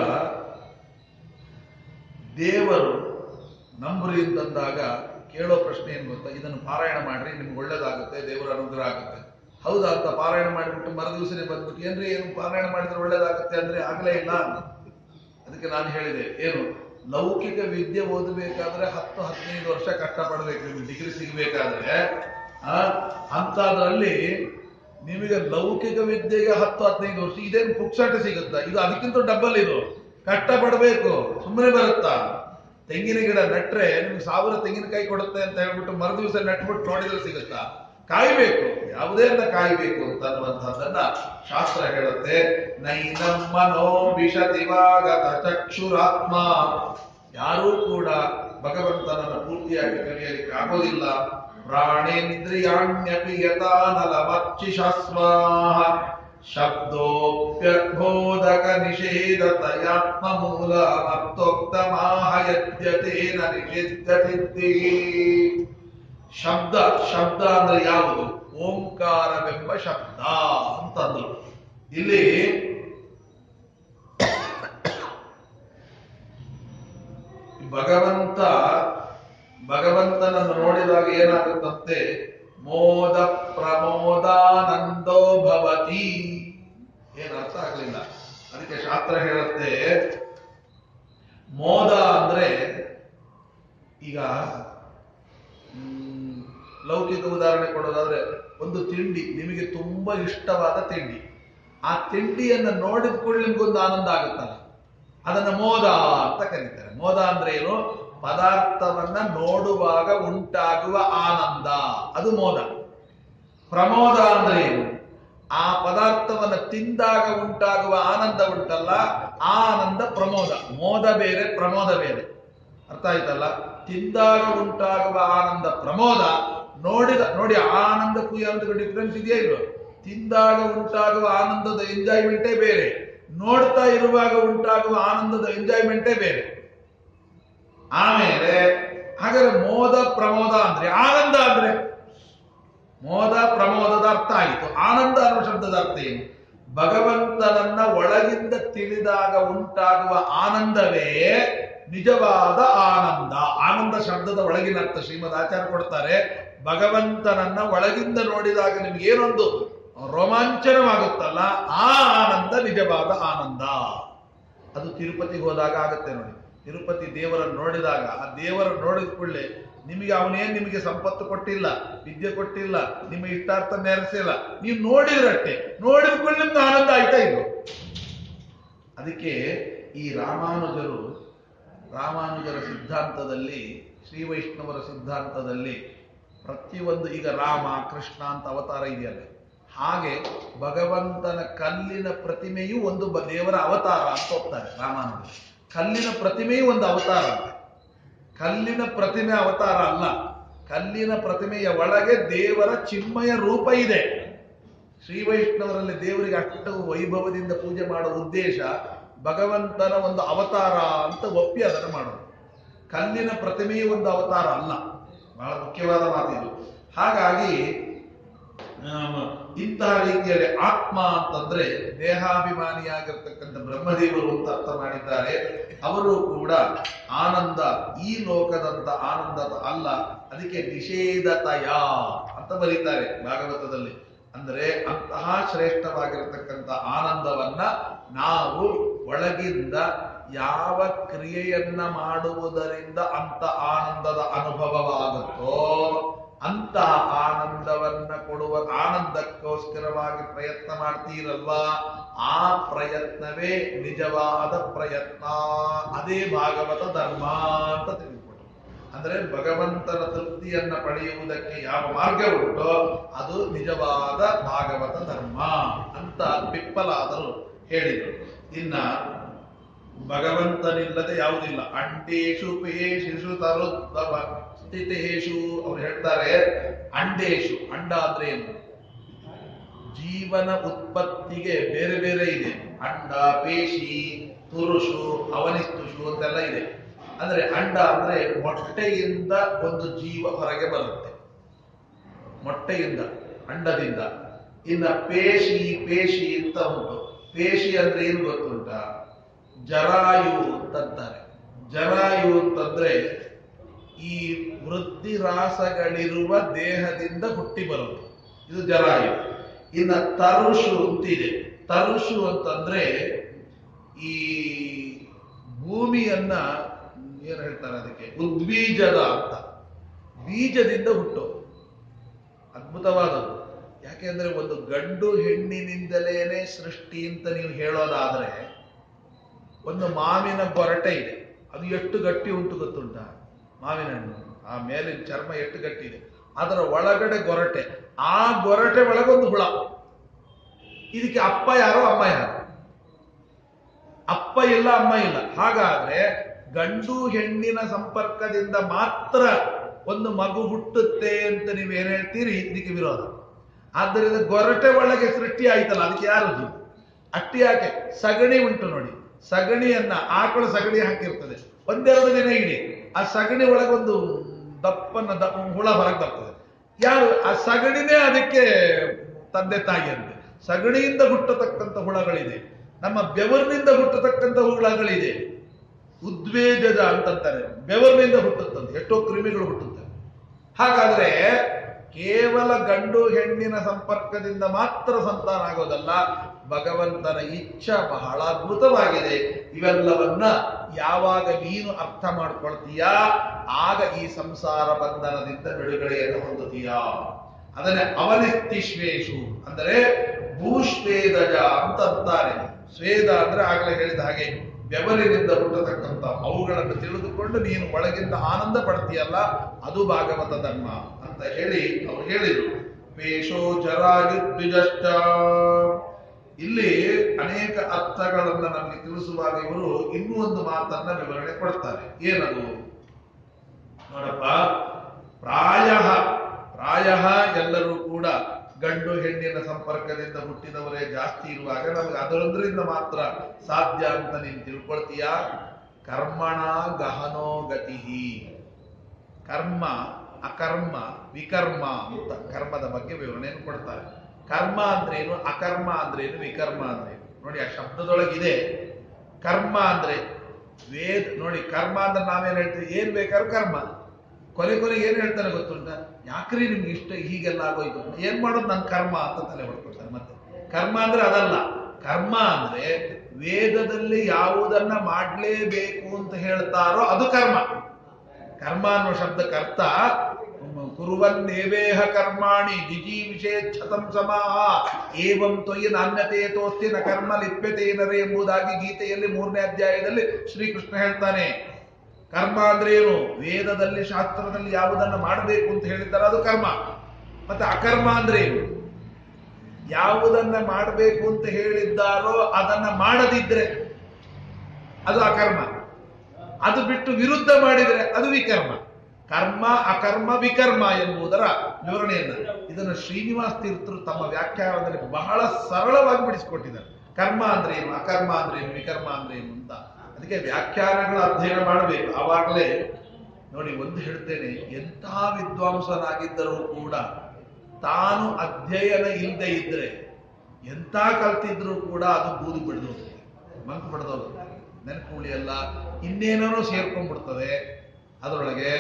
ದೇವರು ನಂಬುರಿ ಅಂತಂದಾಗ ಕೇಳೋ ಪ್ರಶ್ನೆ ಏನ್ ಗೊತ್ತಾ ಇದನ್ನು ಪಾರಾಯಣ ಮಾಡ್ರಿ ನಿಮ್ಗೆ ಒಳ್ಳೇದಾಗುತ್ತೆ ದೇವರ ಅನುಗ್ರಹ ಆಗುತ್ತೆ ಹೌದಾ ಅಂತ ಪಾರಾಯಣ ಮಾಡಿಬಿಟ್ಟು ಮರುದಿವಸನೇ ಬಂದ್ಬಿಟ್ಟು ಏನ್ರಿ ಏನು ಪಾರಾಯಣ ಮಾಡಿದ್ರೆ ಒಳ್ಳೇದಾಗುತ್ತೆ ಅಂದ್ರೆ ಆಗ್ಲೇ ಇಲ್ಲ ಅದಕ್ಕೆ ನಾನು ಹೇಳಿದೆ ಏನು ಲೌಕಿಕ ವಿದ್ಯೆ ಓದಬೇಕಾದ್ರೆ ಹತ್ತು ಹದಿನೈದು ವರ್ಷ ಕಷ್ಟಪಡಬೇಕು ನಿಮ್ಗೆ ಡಿಗ್ರಿ ಸಿಗಬೇಕಾದ್ರೆ ಆ ಅಂಥದ್ರಲ್ಲಿ ನಿಮಗೆ ಲೌಕಿಕ ವಿದ್ಯೆಗೆ ಹತ್ತು ಹದಿನೈದು ವರ್ಷ ಇದೇನು ಪುಕ್ಸಾಟ ಸಿಗುತ್ತಾ ಇದು ಅದಕ್ಕಿಂತ ಡಬ್ಬಲ್ ಇದು ಕಷ್ಟಪಡಬೇಕು ಸುಮ್ಮನೆ ಬರುತ್ತಾ ತೆಂಗಿನ ಗಿಡ ನಟ್ರೆ ನಿಮ್ಗೆ ಸಾವಿರ ತೆಂಗಿನಕಾಯಿ ಕೊಡುತ್ತೆ ಅಂತ ಹೇಳ್ಬಿಟ್ಟು ಮರು ದಿವಸ ನಟ್ಬಿಟ್ಟು ನೋಡಿದ್ರೆ ಸಿಗುತ್ತಾ ಕಾಯ್ಬೇಕು ಯಾವುದೇ ಅಂತ ಕಾಯ್ಬೇಕು ಅಂತ ಅನ್ನುವಂಥದ್ದನ್ನ ಶಾಸ್ತ್ರ ಹೇಳುತ್ತೆ ನೈನಂ ಮನೋ ವಿಷತಿವಾಗತ ಚಕ್ಷುರಾತ್ಮ ಯಾರೂ ಕೂಡ ಭಗವಂತನನ್ನು ಪೂರ್ತಿಯಾಗಿ ಕಲಿಯಲಿಕ್ಕೆ ಆಗೋದಿಲ್ಲ ಪ್ರಾಣೇಂದ್ರಿಯಾಣ್ಯಪಿ ಯಥಾನಲಮರ್ಚಿಷಸ್ವಾಹ ಶಬ್ದೋಪ್ಯಬೋಧಕ ನಿಷೇಧತಯಾತ್ಮ ಮೂಲ ಮತ್ತೋಕ್ತಮಾಹ ಯದ್ಯತೇನ ನಿಷಿದ್ಧಸಿದ್ಧಿ ಶಬ್ದ ಶಬ್ದ ಅಂದ್ರೆ ಯಾವುದು ಓಂಕಾರವೆಂಬ ಶಬ್ದ ಅಂತಂದ್ರು ಇಲ್ಲಿ ಭಗವಂತ ಭಗವಂತನನ್ನು ನೋಡಿದಾಗ ಏನಾಗುತ್ತಂತೆ ಮೋದ ಪ್ರಮೋದಾನಂದೋ ಭವತಿ ಏನ್ ಅರ್ಥ ಆಗ್ಲಿಲ್ಲ ಅದಕ್ಕೆ ಶಾಸ್ತ್ರ ಹೇಳುತ್ತೆ ಮೋದ ಅಂದ್ರೆ ಈಗ ಮ್, ಲೌಕಿಕ ಉದಾಹರಣೆ ಕೊಡೋದಾದ್ರೆ ಒಂದು ತಿಂಡಿ ನಿಮಗೆ ತುಂಬಾ ಇಷ್ಟವಾದ ತಿಂಡಿ ಆ ತಿಂಡಿಯನ್ನ ನೋಡಿದ ಕೂಡಲೇ ನಿಮ್ಗೊಂದು ಆನಂದ ಆಗುತ್ತಲ್ಲ ಅದನ್ನ ಮೋದ ಅಂತ ಕರೀತಾರೆ ಮೋದ ಅಂದ್ರೆ ಏನು ಪದಾರ್ಥವನ್ನ ನೋಡುವಾಗ ಉಂಟಾಗುವ ಆನಂದ ಅದು ಮೋದ ಪ್ರಮೋದ ಅಂದ್ರೆ ಏನು ಆ ಪದಾರ್ಥವನ್ನ ತಿಂದಾಗ ಉಂಟಾಗುವ ಆನಂದ ಉಂಟಲ್ಲ ಆ ಆನಂದ ಪ್ರಮೋದ ಮೋದ ಬೇರೆ ಪ್ರಮೋದ ಬೇರೆ ಅರ್ಥ ಆಯ್ತಲ್ಲ ತಿಂದಾಗ ಉಂಟಾಗುವ ಆನಂದ ಪ್ರಮೋದ ನೋಡಿದ ನೋಡಿ ಆ ಆನಂದಕ್ಕೂ ಈ ಆನಂದಕ್ಕೂ ಡಿಫ್ರೆನ್ಸ್ ಇದೆಯಾ ಇಲ್ವಾ ತಿಂದಾಗ ಉಂಟಾಗುವ ಆನಂದದ ಎಂಜಾಯ್ಮೆಂಟೇ ಬೇರೆ ನೋಡ್ತಾ ಇರುವಾಗ ಉಂಟಾಗುವ ಆನಂದದ ಎಂಜಾಯ್ಮೆಂಟೇ ಬೇರೆ ಆಮೇಲೆ ಹಾಗಾದ್ರೆ ಮೋದ ಪ್ರಮೋದ ಅಂದ್ರೆ ಆನಂದ ಅಂದ್ರೆ ಮೋದ ಪ್ರಮೋದದ ಅರ್ಥ ಆಯಿತು ಆನಂದ ಅನ್ನೋ ಶಬ್ದದ ಅರ್ಥ ಏನು ಭಗವಂತನನ್ನ ಒಳಗಿಂದ ತಿಳಿದಾಗ ಉಂಟಾಗುವ ಆನಂದವೇ ನಿಜವಾದ ಆನಂದ ಆನಂದ ಶಬ್ದದ ಒಳಗಿನ ಅರ್ಥ ಶ್ರೀಮದ್ ಆಚಾರ್ಯ ಕೊಡ್ತಾರೆ ಭಗವಂತನನ್ನ ಒಳಗಿಂದ ನೋಡಿದಾಗ ನಿಮ್ಗೆ ಏನೊಂದು ರೋಮಾಂಚನವಾಗುತ್ತಲ್ಲ ಆ ಆನಂದ ನಿಜವಾದ ಆನಂದ ಅದು ತಿರುಪತಿಗೆ ಹೋದಾಗ ಆಗುತ್ತೆ ನೋಡಿ ತಿರುಪತಿ ದೇವರನ್ನು ನೋಡಿದಾಗ ಆ ದೇವರನ್ನು ನೋಡಿದ ಕೂಡಲೇ ನಿಮಗೆ ಅವನೇನ್ ನಿಮಗೆ ಸಂಪತ್ತು ಕೊಟ್ಟಿಲ್ಲ ವಿದ್ಯೆ ಕೊಟ್ಟಿಲ್ಲ ನಿಮ್ಮ ಇಷ್ಟಾರ್ಥ ನೆರಸಿಲ್ಲ ನೀವು ನೋಡಿದ್ರಷ್ಟೇ ನೋಡಿದ ಕೂಡಲೇ ನಿಮ್ಗೆ ಆನಂದ ಆಯ್ತಾ ಇದು ಅದಕ್ಕೆ ಈ ರಾಮಾನುಜರು ರಾಮಾನುಜರ ಸಿದ್ಧಾಂತದಲ್ಲಿ ಶ್ರೀ ವೈಷ್ಣವರ ಸಿದ್ಧಾಂತದಲ್ಲಿ ಪ್ರತಿಯೊಂದು ಈಗ ರಾಮ ಕೃಷ್ಣ ಅಂತ ಅವತಾರ ಇದೆಯಲ್ಲ ಹಾಗೆ ಭಗವಂತನ ಕಲ್ಲಿನ ಪ್ರತಿಮೆಯು ಒಂದು ಬ- ದೇವರ ಅವತಾರ ಅಂತ ಹೋಗ್ತಾರೆ ರಾಮಾನುಜರು ಕಲ್ಲಿನ ಪ್ರತಿಮೆಯು ಒಂದು ಅವತಾರ ಅಂತ ಕಲ್ಲಿನ ಪ್ರತಿಮೆ ಅವತಾರ ಅಲ್ಲ ಕಲ್ಲಿನ ಪ್ರತಿಮೆಯ ಒಳಗೆ ದೇವರ ಚಿನ್ಮಯ ರೂಪ ಇದೆ ಶ್ರೀ ವೈಷ್ಣವರಲ್ಲಿ ದೇವರಿಗೆ ಅಷ್ಟು ವೈಭವದಿಂದ ಪೂಜೆ ಮಾಡುವ ಉದ್ದೇಶ ಭಗವಂತನ ಒಂದು ಅವತಾರ ಅಂತ ಒಪ್ಪಿ ಅದನ್ನು ಮಾಡೋದು ಕಲ್ಲಿನ ಪ್ರತಿಮೆಯು ಒಂದು ಅವತಾರ ಅಲ್ಲ ಬಹಳ ಮುಖ್ಯವಾದ ಮಾತಿದು ಹಾಗಾಗಿ ಆಮ್, ಇಂತಹ ರೀತಿಯಲ್ಲಿ ಆತ್ಮ ಅಂತಂದ್ರೆ ದೇಹಾಭಿಮಾನಿಯಾಗಿರ್ತಕ್ಕಂಥ ಬ್ರಹ್ಮದೇವರು ಅಂತ ಅರ್ಥ ಮಾಡಿದ್ದಾರೆ ಅವರು ಕೂಡ ಆನಂದ ಈ ಲೋಕದಂತ ಆನಂದದ ಅಲ್ಲ ಅದಕ್ಕೆ ನಿಷೇಧತಯ ಅಂತ ಬರೀತಾರೆ ಭಾಗವತದಲ್ಲಿ ಅಂದ್ರೆ ಅಂತಹ ಶ್ರೇಷ್ಠವಾಗಿರತಕ್ಕಂಥ ಆನಂದವನ್ನ ನಾವು ಒಳಗಿಂದ ಯಾವ ಕ್ರಿಯೆಯನ್ನ ಮಾಡುವುದರಿಂದ ಅಂತ ಆನಂದದ ಅನುಭವವಾಗುತ್ತೋ ಅಂತಹ ಆನಂದವನ್ನ ಕೊಡುವ ಆನಂದಕ್ಕೋಸ್ಕರವಾಗಿ ಪ್ರಯತ್ನ ಮಾಡ್ತೀರಲ್ವಾ ಆ ಪ್ರಯತ್ನವೇ ನಿಜವಾದ ಪ್ರಯತ್ನ ಅದೇ ಭಾಗವತ ಧರ್ಮ ಅಂತ ತಿಳಿದುಕೊಟ್ಟು ಅಂದ್ರೆ ಭಗವಂತನ ತೃಪ್ತಿಯನ್ನ ಪಡೆಯುವುದಕ್ಕೆ ಯಾವ ಮಾರ್ಗ ಉಂಟೋ ಅದು ನಿಜವಾದ ಭಾಗವತ ಧರ್ಮ ಅಂತ ಪಿಪ್ಪಲಾದರು ಹೇಳಿದರು ಇನ್ನ ಭಗವಂತನಿಲ್ಲದೆ ಯಾವುದಿಲ್ಲ ಅಂಟೇಶು ಪೇಶಿಷು ತರುತ್ತವ ಸಂಸ್ಥಿತೇಶು ಅವ್ರು ಹೇಳ್ತಾರೆ ಅಂಡೇಶು ಅಂಡ ಅಂದ್ರೆ ಏನು ಜೀವನ ಉತ್ಪತ್ತಿಗೆ ಬೇರೆ ಬೇರೆ ಇದೆ ಅಂಡ ಪೇಶಿ ತುರುಷು ಅವನಿಸ್ತುಷು ಅಂತೆಲ್ಲ ಇದೆ ಅಂದ್ರೆ ಅಂಡ ಅಂದ್ರೆ ಮೊಟ್ಟೆಯಿಂದ ಒಂದು ಜೀವ ಹೊರಗೆ ಬರುತ್ತೆ ಮೊಟ್ಟೆಯಿಂದ ಅಂಡದಿಂದ ಇನ್ನ ಪೇಶಿ ಪೇಶಿ ಅಂತ ಉಂಟು ಪೇಶಿ ಅಂದ್ರೆ ಏನು ಗೊತ್ತುಂಟ ಜರಾಯು ಅಂತಂತಾರೆ ಜರಾಯು ಅಂತಂದ್ರೆ ಈ ವೃದ್ಧಿರಾಸಗಳಿರುವ ದೇಹದಿಂದ ಹುಟ್ಟಿ ಬರೋದು ಇದು ಜರಾಯು ಇನ್ನ ತರುಷು ಅಂತಿದೆ ತರುಷು ಅಂತಂದ್ರೆ ಈ ಭೂಮಿಯನ್ನ ಏನ್ ಹೇಳ್ತಾರೆ ಅದಕ್ಕೆ ಉದ್ಬೀಜದ ಅಂತ ಬೀಜದಿಂದ ಹುಟ್ಟೋದು ಅದ್ಭುತವಾದದ್ದು ಯಾಕೆಂದ್ರೆ ಒಂದು ಗಂಡು ಹೆಣ್ಣಿನಿಂದಲೇನೆ ಸೃಷ್ಟಿ ಅಂತ ನೀವು ಹೇಳೋದಾದ್ರೆ ಒಂದು ಮಾವಿನ ಗೊರಟೆ ಇದೆ ಅದು ಎಷ್ಟು ಗಟ್ಟಿ ಉಂಟು ಗೊತ್ತುಂಟ ಮಾವಿನ ಹಣ್ಣು ಆ ಮೇಲಿನ ಚರ್ಮ ಎಷ್ಟು ಗಟ್ಟಿ ಇದೆ ಅದರ ಒಳಗಡೆ ಗೊರಟೆ ಆ ಗೊರಟೆ ಒಳಗೊಂದು ಹುಳ ಇದಕ್ಕೆ ಅಪ್ಪ ಯಾರೋ ಅಮ್ಮ ಯಾರು ಅಪ್ಪ ಇಲ್ಲ ಅಮ್ಮ ಇಲ್ಲ ಹಾಗಾದ್ರೆ ಗಂಡು ಹೆಣ್ಣಿನ ಸಂಪರ್ಕದಿಂದ ಮಾತ್ರ ಒಂದು ಮಗು ಹುಟ್ಟುತ್ತೆ ಅಂತ ನೀವು ಏನ್ ಹೇಳ್ತೀರಿ ಇದಕ್ಕೆ ವಿರೋಧ ಆದ್ದರಿಂದ ಗೊರಟೆ ಒಳಗೆ ಸೃಷ್ಟಿ ಆಯ್ತಲ್ಲ ಅದಕ್ಕೆ ಯಾರು ಜೀವ ಅಟ್ಟಿ ಯಾಕೆ ಸಗಣಿ ಉಂಟು ನೋಡಿ ಸಗಣಿಯನ್ನ ಆಕಳ ಸಗಣಿ ಹಾಕಿರ್ತದೆ ಒಂದೆರಡು ದಿನ ಇಡಿ ಆ ಸಗಣಿ ಒಳಗೊಂದು ದಪ್ಪನ ದ ಹುಳ ಹೊರಗೆ ಬರ್ತದೆ ಯಾರು ಆ ಸಗಣಿನೇ ಅದಕ್ಕೆ ತಂದೆ ತಾಯಿ ಅಂತೆ ಸಗಣಿಯಿಂದ ಹುಟ್ಟತಕ್ಕಂಥ ಹುಳಗಳಿದೆ ನಮ್ಮ ಬೆವರಿನಿಂದ ಹುಟ್ಟತಕ್ಕಂಥ ಹುಳಗಳಿದೆ ಉದ್ವೇಜದ ಅಂತಂತಾರೆ ಬೆವರಿನಿಂದ ಹುಟ್ಟುತ್ತದೆ ಎಷ್ಟೋ ಕ್ರಿಮಿಗಳು ಹುಟ್ಟುತ್ತವೆ ಹಾಗಾದ್ರೆ ಕೇವಲ ಗಂಡು ಹೆಣ್ಣಿನ ಸಂಪರ್ಕದಿಂದ ಮಾತ್ರ ಸಂತಾನ ಆಗೋದಲ್ಲ ಭಗವಂತನ ಇಚ್ಛ ಬಹಳ ಅದ್ಭುತವಾಗಿದೆ ಇವೆಲ್ಲವನ್ನ ಯಾವಾಗ ನೀನು ಅರ್ಥ ಮಾಡ್ಕೊಳ್ತೀಯಾ ಆಗ ಈ ಸಂಸಾರ ಬಂಧನದಿಂದ ಬಿಡುಗಡೆಯನ್ನು ಹೊಂದುತ್ತೀಯಾ ಅದನ್ನೇ ಅವನಿಸ್ತಿಶ್ವೇಶು ಅಂದರೆ ಭೂಶ್ವೇದಜ ಅಂತ ಅಂತಾರೆ ಸ್ವೇದ ಅಂದ್ರೆ ಆಗಲೇ ಹೇಳಿದ ಹಾಗೆ ಬೆವರಿನಿಂದ ಹುಟ್ಟತಕ್ಕಂಥ ಅವುಗಳನ್ನು ತಿಳಿದುಕೊಂಡು ನೀನು ಒಳಗಿಂದ ಆನಂದ ಪಡ್ತೀಯಲ್ಲ ಅದು ಭಾಗವತ ಧರ್ಮ ಅಂತ ಹೇಳಿ ಅವ್ರು ಹೇಳಿದ್ರು ಪೇಶೋ ಜರಾಯುದ್ವಿಜಶ್ಚ ಇಲ್ಲಿ ಅನೇಕ ಅರ್ಥಗಳನ್ನ ನಮಗೆ ತಿಳಿಸುವಾಗ ಇವರು ಇನ್ನೂ ಒಂದು ಮಾತನ್ನ ವಿವರಣೆ ಕೊಡ್ತಾರೆ ಏನದು ನೋಡಪ್ಪ ಪ್ರಾಯ ಪ್ರಾಯ ಎಲ್ಲರೂ ಕೂಡ ಗಂಡು ಹೆಣ್ಣಿನ ಸಂಪರ್ಕದಿಂದ ಹುಟ್ಟಿದವರೇ ಜಾಸ್ತಿ ಇರುವಾಗ ನಮಗೆ ಅದರೊಂದರಿಂದ ಮಾತ್ರ ಸಾಧ್ಯ ಅಂತ ನೀನು ತಿಳ್ಕೊಳ್ತೀಯ ಕರ್ಮಣ ಗಹನೋ ಗತಿ ಕರ್ಮ ಅಕರ್ಮ ವಿಕರ್ಮ ಅಂತ ಕರ್ಮದ ಬಗ್ಗೆ ವಿವರಣೆಯನ್ನು ಕೊಡ್ತಾರೆ ಕರ್ಮ ಅಂದ್ರೇನು ಅಕರ್ಮ ಅಂದ್ರೇನು ವಿಕರ್ಮ ಅಂದ್ರೇನು ನೋಡಿ ಆ ಶಬ್ದದೊಳಗಿದೆ ಕರ್ಮ ಅಂದ್ರೆ ವೇದ ನೋಡಿ ಕರ್ಮ ಅಂದ್ರೆ ನಾವೇನ್ ಹೇಳ್ತೀವಿ ಏನ್ ಬೇಕಾದ್ರೂ ಕರ್ಮ ಕೊನೆ ಕೊನೆ ಏನ್ ಹೇಳ್ತಾನೆ ಗೊತ್ತುಂಟ ಯಾಕ್ರಿ ನಿಮ್ಗೆ ಇಷ್ಟ ಹೀಗೆಲ್ಲ ಆಗೋಯ್ತು ಏನ್ ಮಾಡೋದು ನನ್ ಕರ್ಮ ಅಂತ ತಲೆ ಹೊಡ್ಕೊಳ್ತಾರೆ ಮತ್ತೆ ಕರ್ಮ ಅಂದ್ರೆ ಅದಲ್ಲ ಕರ್ಮ ಅಂದ್ರೆ ವೇದದಲ್ಲಿ ಯಾವುದನ್ನ ಮಾಡ್ಲೇಬೇಕು ಅಂತ ಹೇಳ್ತಾರೋ ಅದು ಕರ್ಮ ಕರ್ಮ ಅನ್ನೋ ಶಬ್ದಕ್ಕೆ ಅರ್ಥ ಕುರುವನ್ನೇವೇಹ ಕರ್ಮಾಣಿ ಜಿಜೀವಿಷೇ ಛತಂ ಸಮಾಹ ಏವಂ ತ್ವಯಿ ನಾಣ್ಯತೆ ತೋಸ್ತಿ ನ ಕರ್ಮ ಲಿಪ್ಯತೆ ನರೆ ಎಂಬುದಾಗಿ ಗೀತೆಯಲ್ಲಿ ಮೂರನೇ ಅಧ್ಯಾಯದಲ್ಲಿ ಶ್ರೀಕೃಷ್ಣ ಹೇಳ್ತಾನೆ ಕರ್ಮ ಅಂದ್ರೆ ಏನು ವೇದದಲ್ಲಿ ಶಾಸ್ತ್ರದಲ್ಲಿ ಯಾವುದನ್ನ ಮಾಡಬೇಕು ಅಂತ ಹೇಳಿದ್ದಾರೆ ಅದು ಕರ್ಮ ಮತ್ತೆ ಅಕರ್ಮ ಅಂದ್ರೆ ಏನು ಯಾವುದನ್ನ ಮಾಡಬೇಕು ಅಂತ ಹೇಳಿದ್ದಾರೋ ಅದನ್ನ ಮಾಡದಿದ್ರೆ ಅದು ಅಕರ್ಮ ಅದು ಬಿಟ್ಟು ವಿರುದ್ಧ ಮಾಡಿದರೆ ಅದು ವಿಕರ್ಮ ಕರ್ಮ ಅಕರ್ಮ ವಿಕರ್ಮ ಎಂಬುದರ ವಿವರಣೆಯನ್ನ ಇದನ್ನು ಶ್ರೀನಿವಾಸ ತೀರ್ಥರು ತಮ್ಮ ವ್ಯಾಖ್ಯಾನದಲ್ಲಿ ಬಹಳ ಸರಳವಾಗಿ ಬಿಡಿಸಿಕೊಟ್ಟಿದ್ದಾರೆ ಕರ್ಮ ಅಂದ್ರೆ ಏನು ಅಕರ್ಮ ಅಂದ್ರೆ ಏನು ವಿಕರ್ಮ ಅಂದ್ರೆ ಏನು ಅಂತ ಅದಕ್ಕೆ ವ್ಯಾಖ್ಯಾನಗಳ ಅಧ್ಯಯನ ಮಾಡಬೇಕು ಆವಾಗಲೇ ನೋಡಿ ಒಂದು ಹೇಳ್ತೇನೆ ಎಂಥ ವಿದ್ವಾಂಸನಾಗಿದ್ದರೂ ಕೂಡ ತಾನು ಅಧ್ಯಯನ ಇಲ್ಲದೆ ಇದ್ರೆ ಎಂಥ ಕಲ್ತಿದ್ರೂ ಕೂಡ ಅದು ಬೂದು ಬಿಡ್ದು ಮಂಕ್ ಬಿಡ್ದೋದು ನೆನಪು ಉಳಿಯಲ್ಲ ಇನ್ನೇನೇನೋ ಸೇರ್ಕೊಂಡ್ಬಿಡ್ತದೆ ಅದರೊಳಗೆ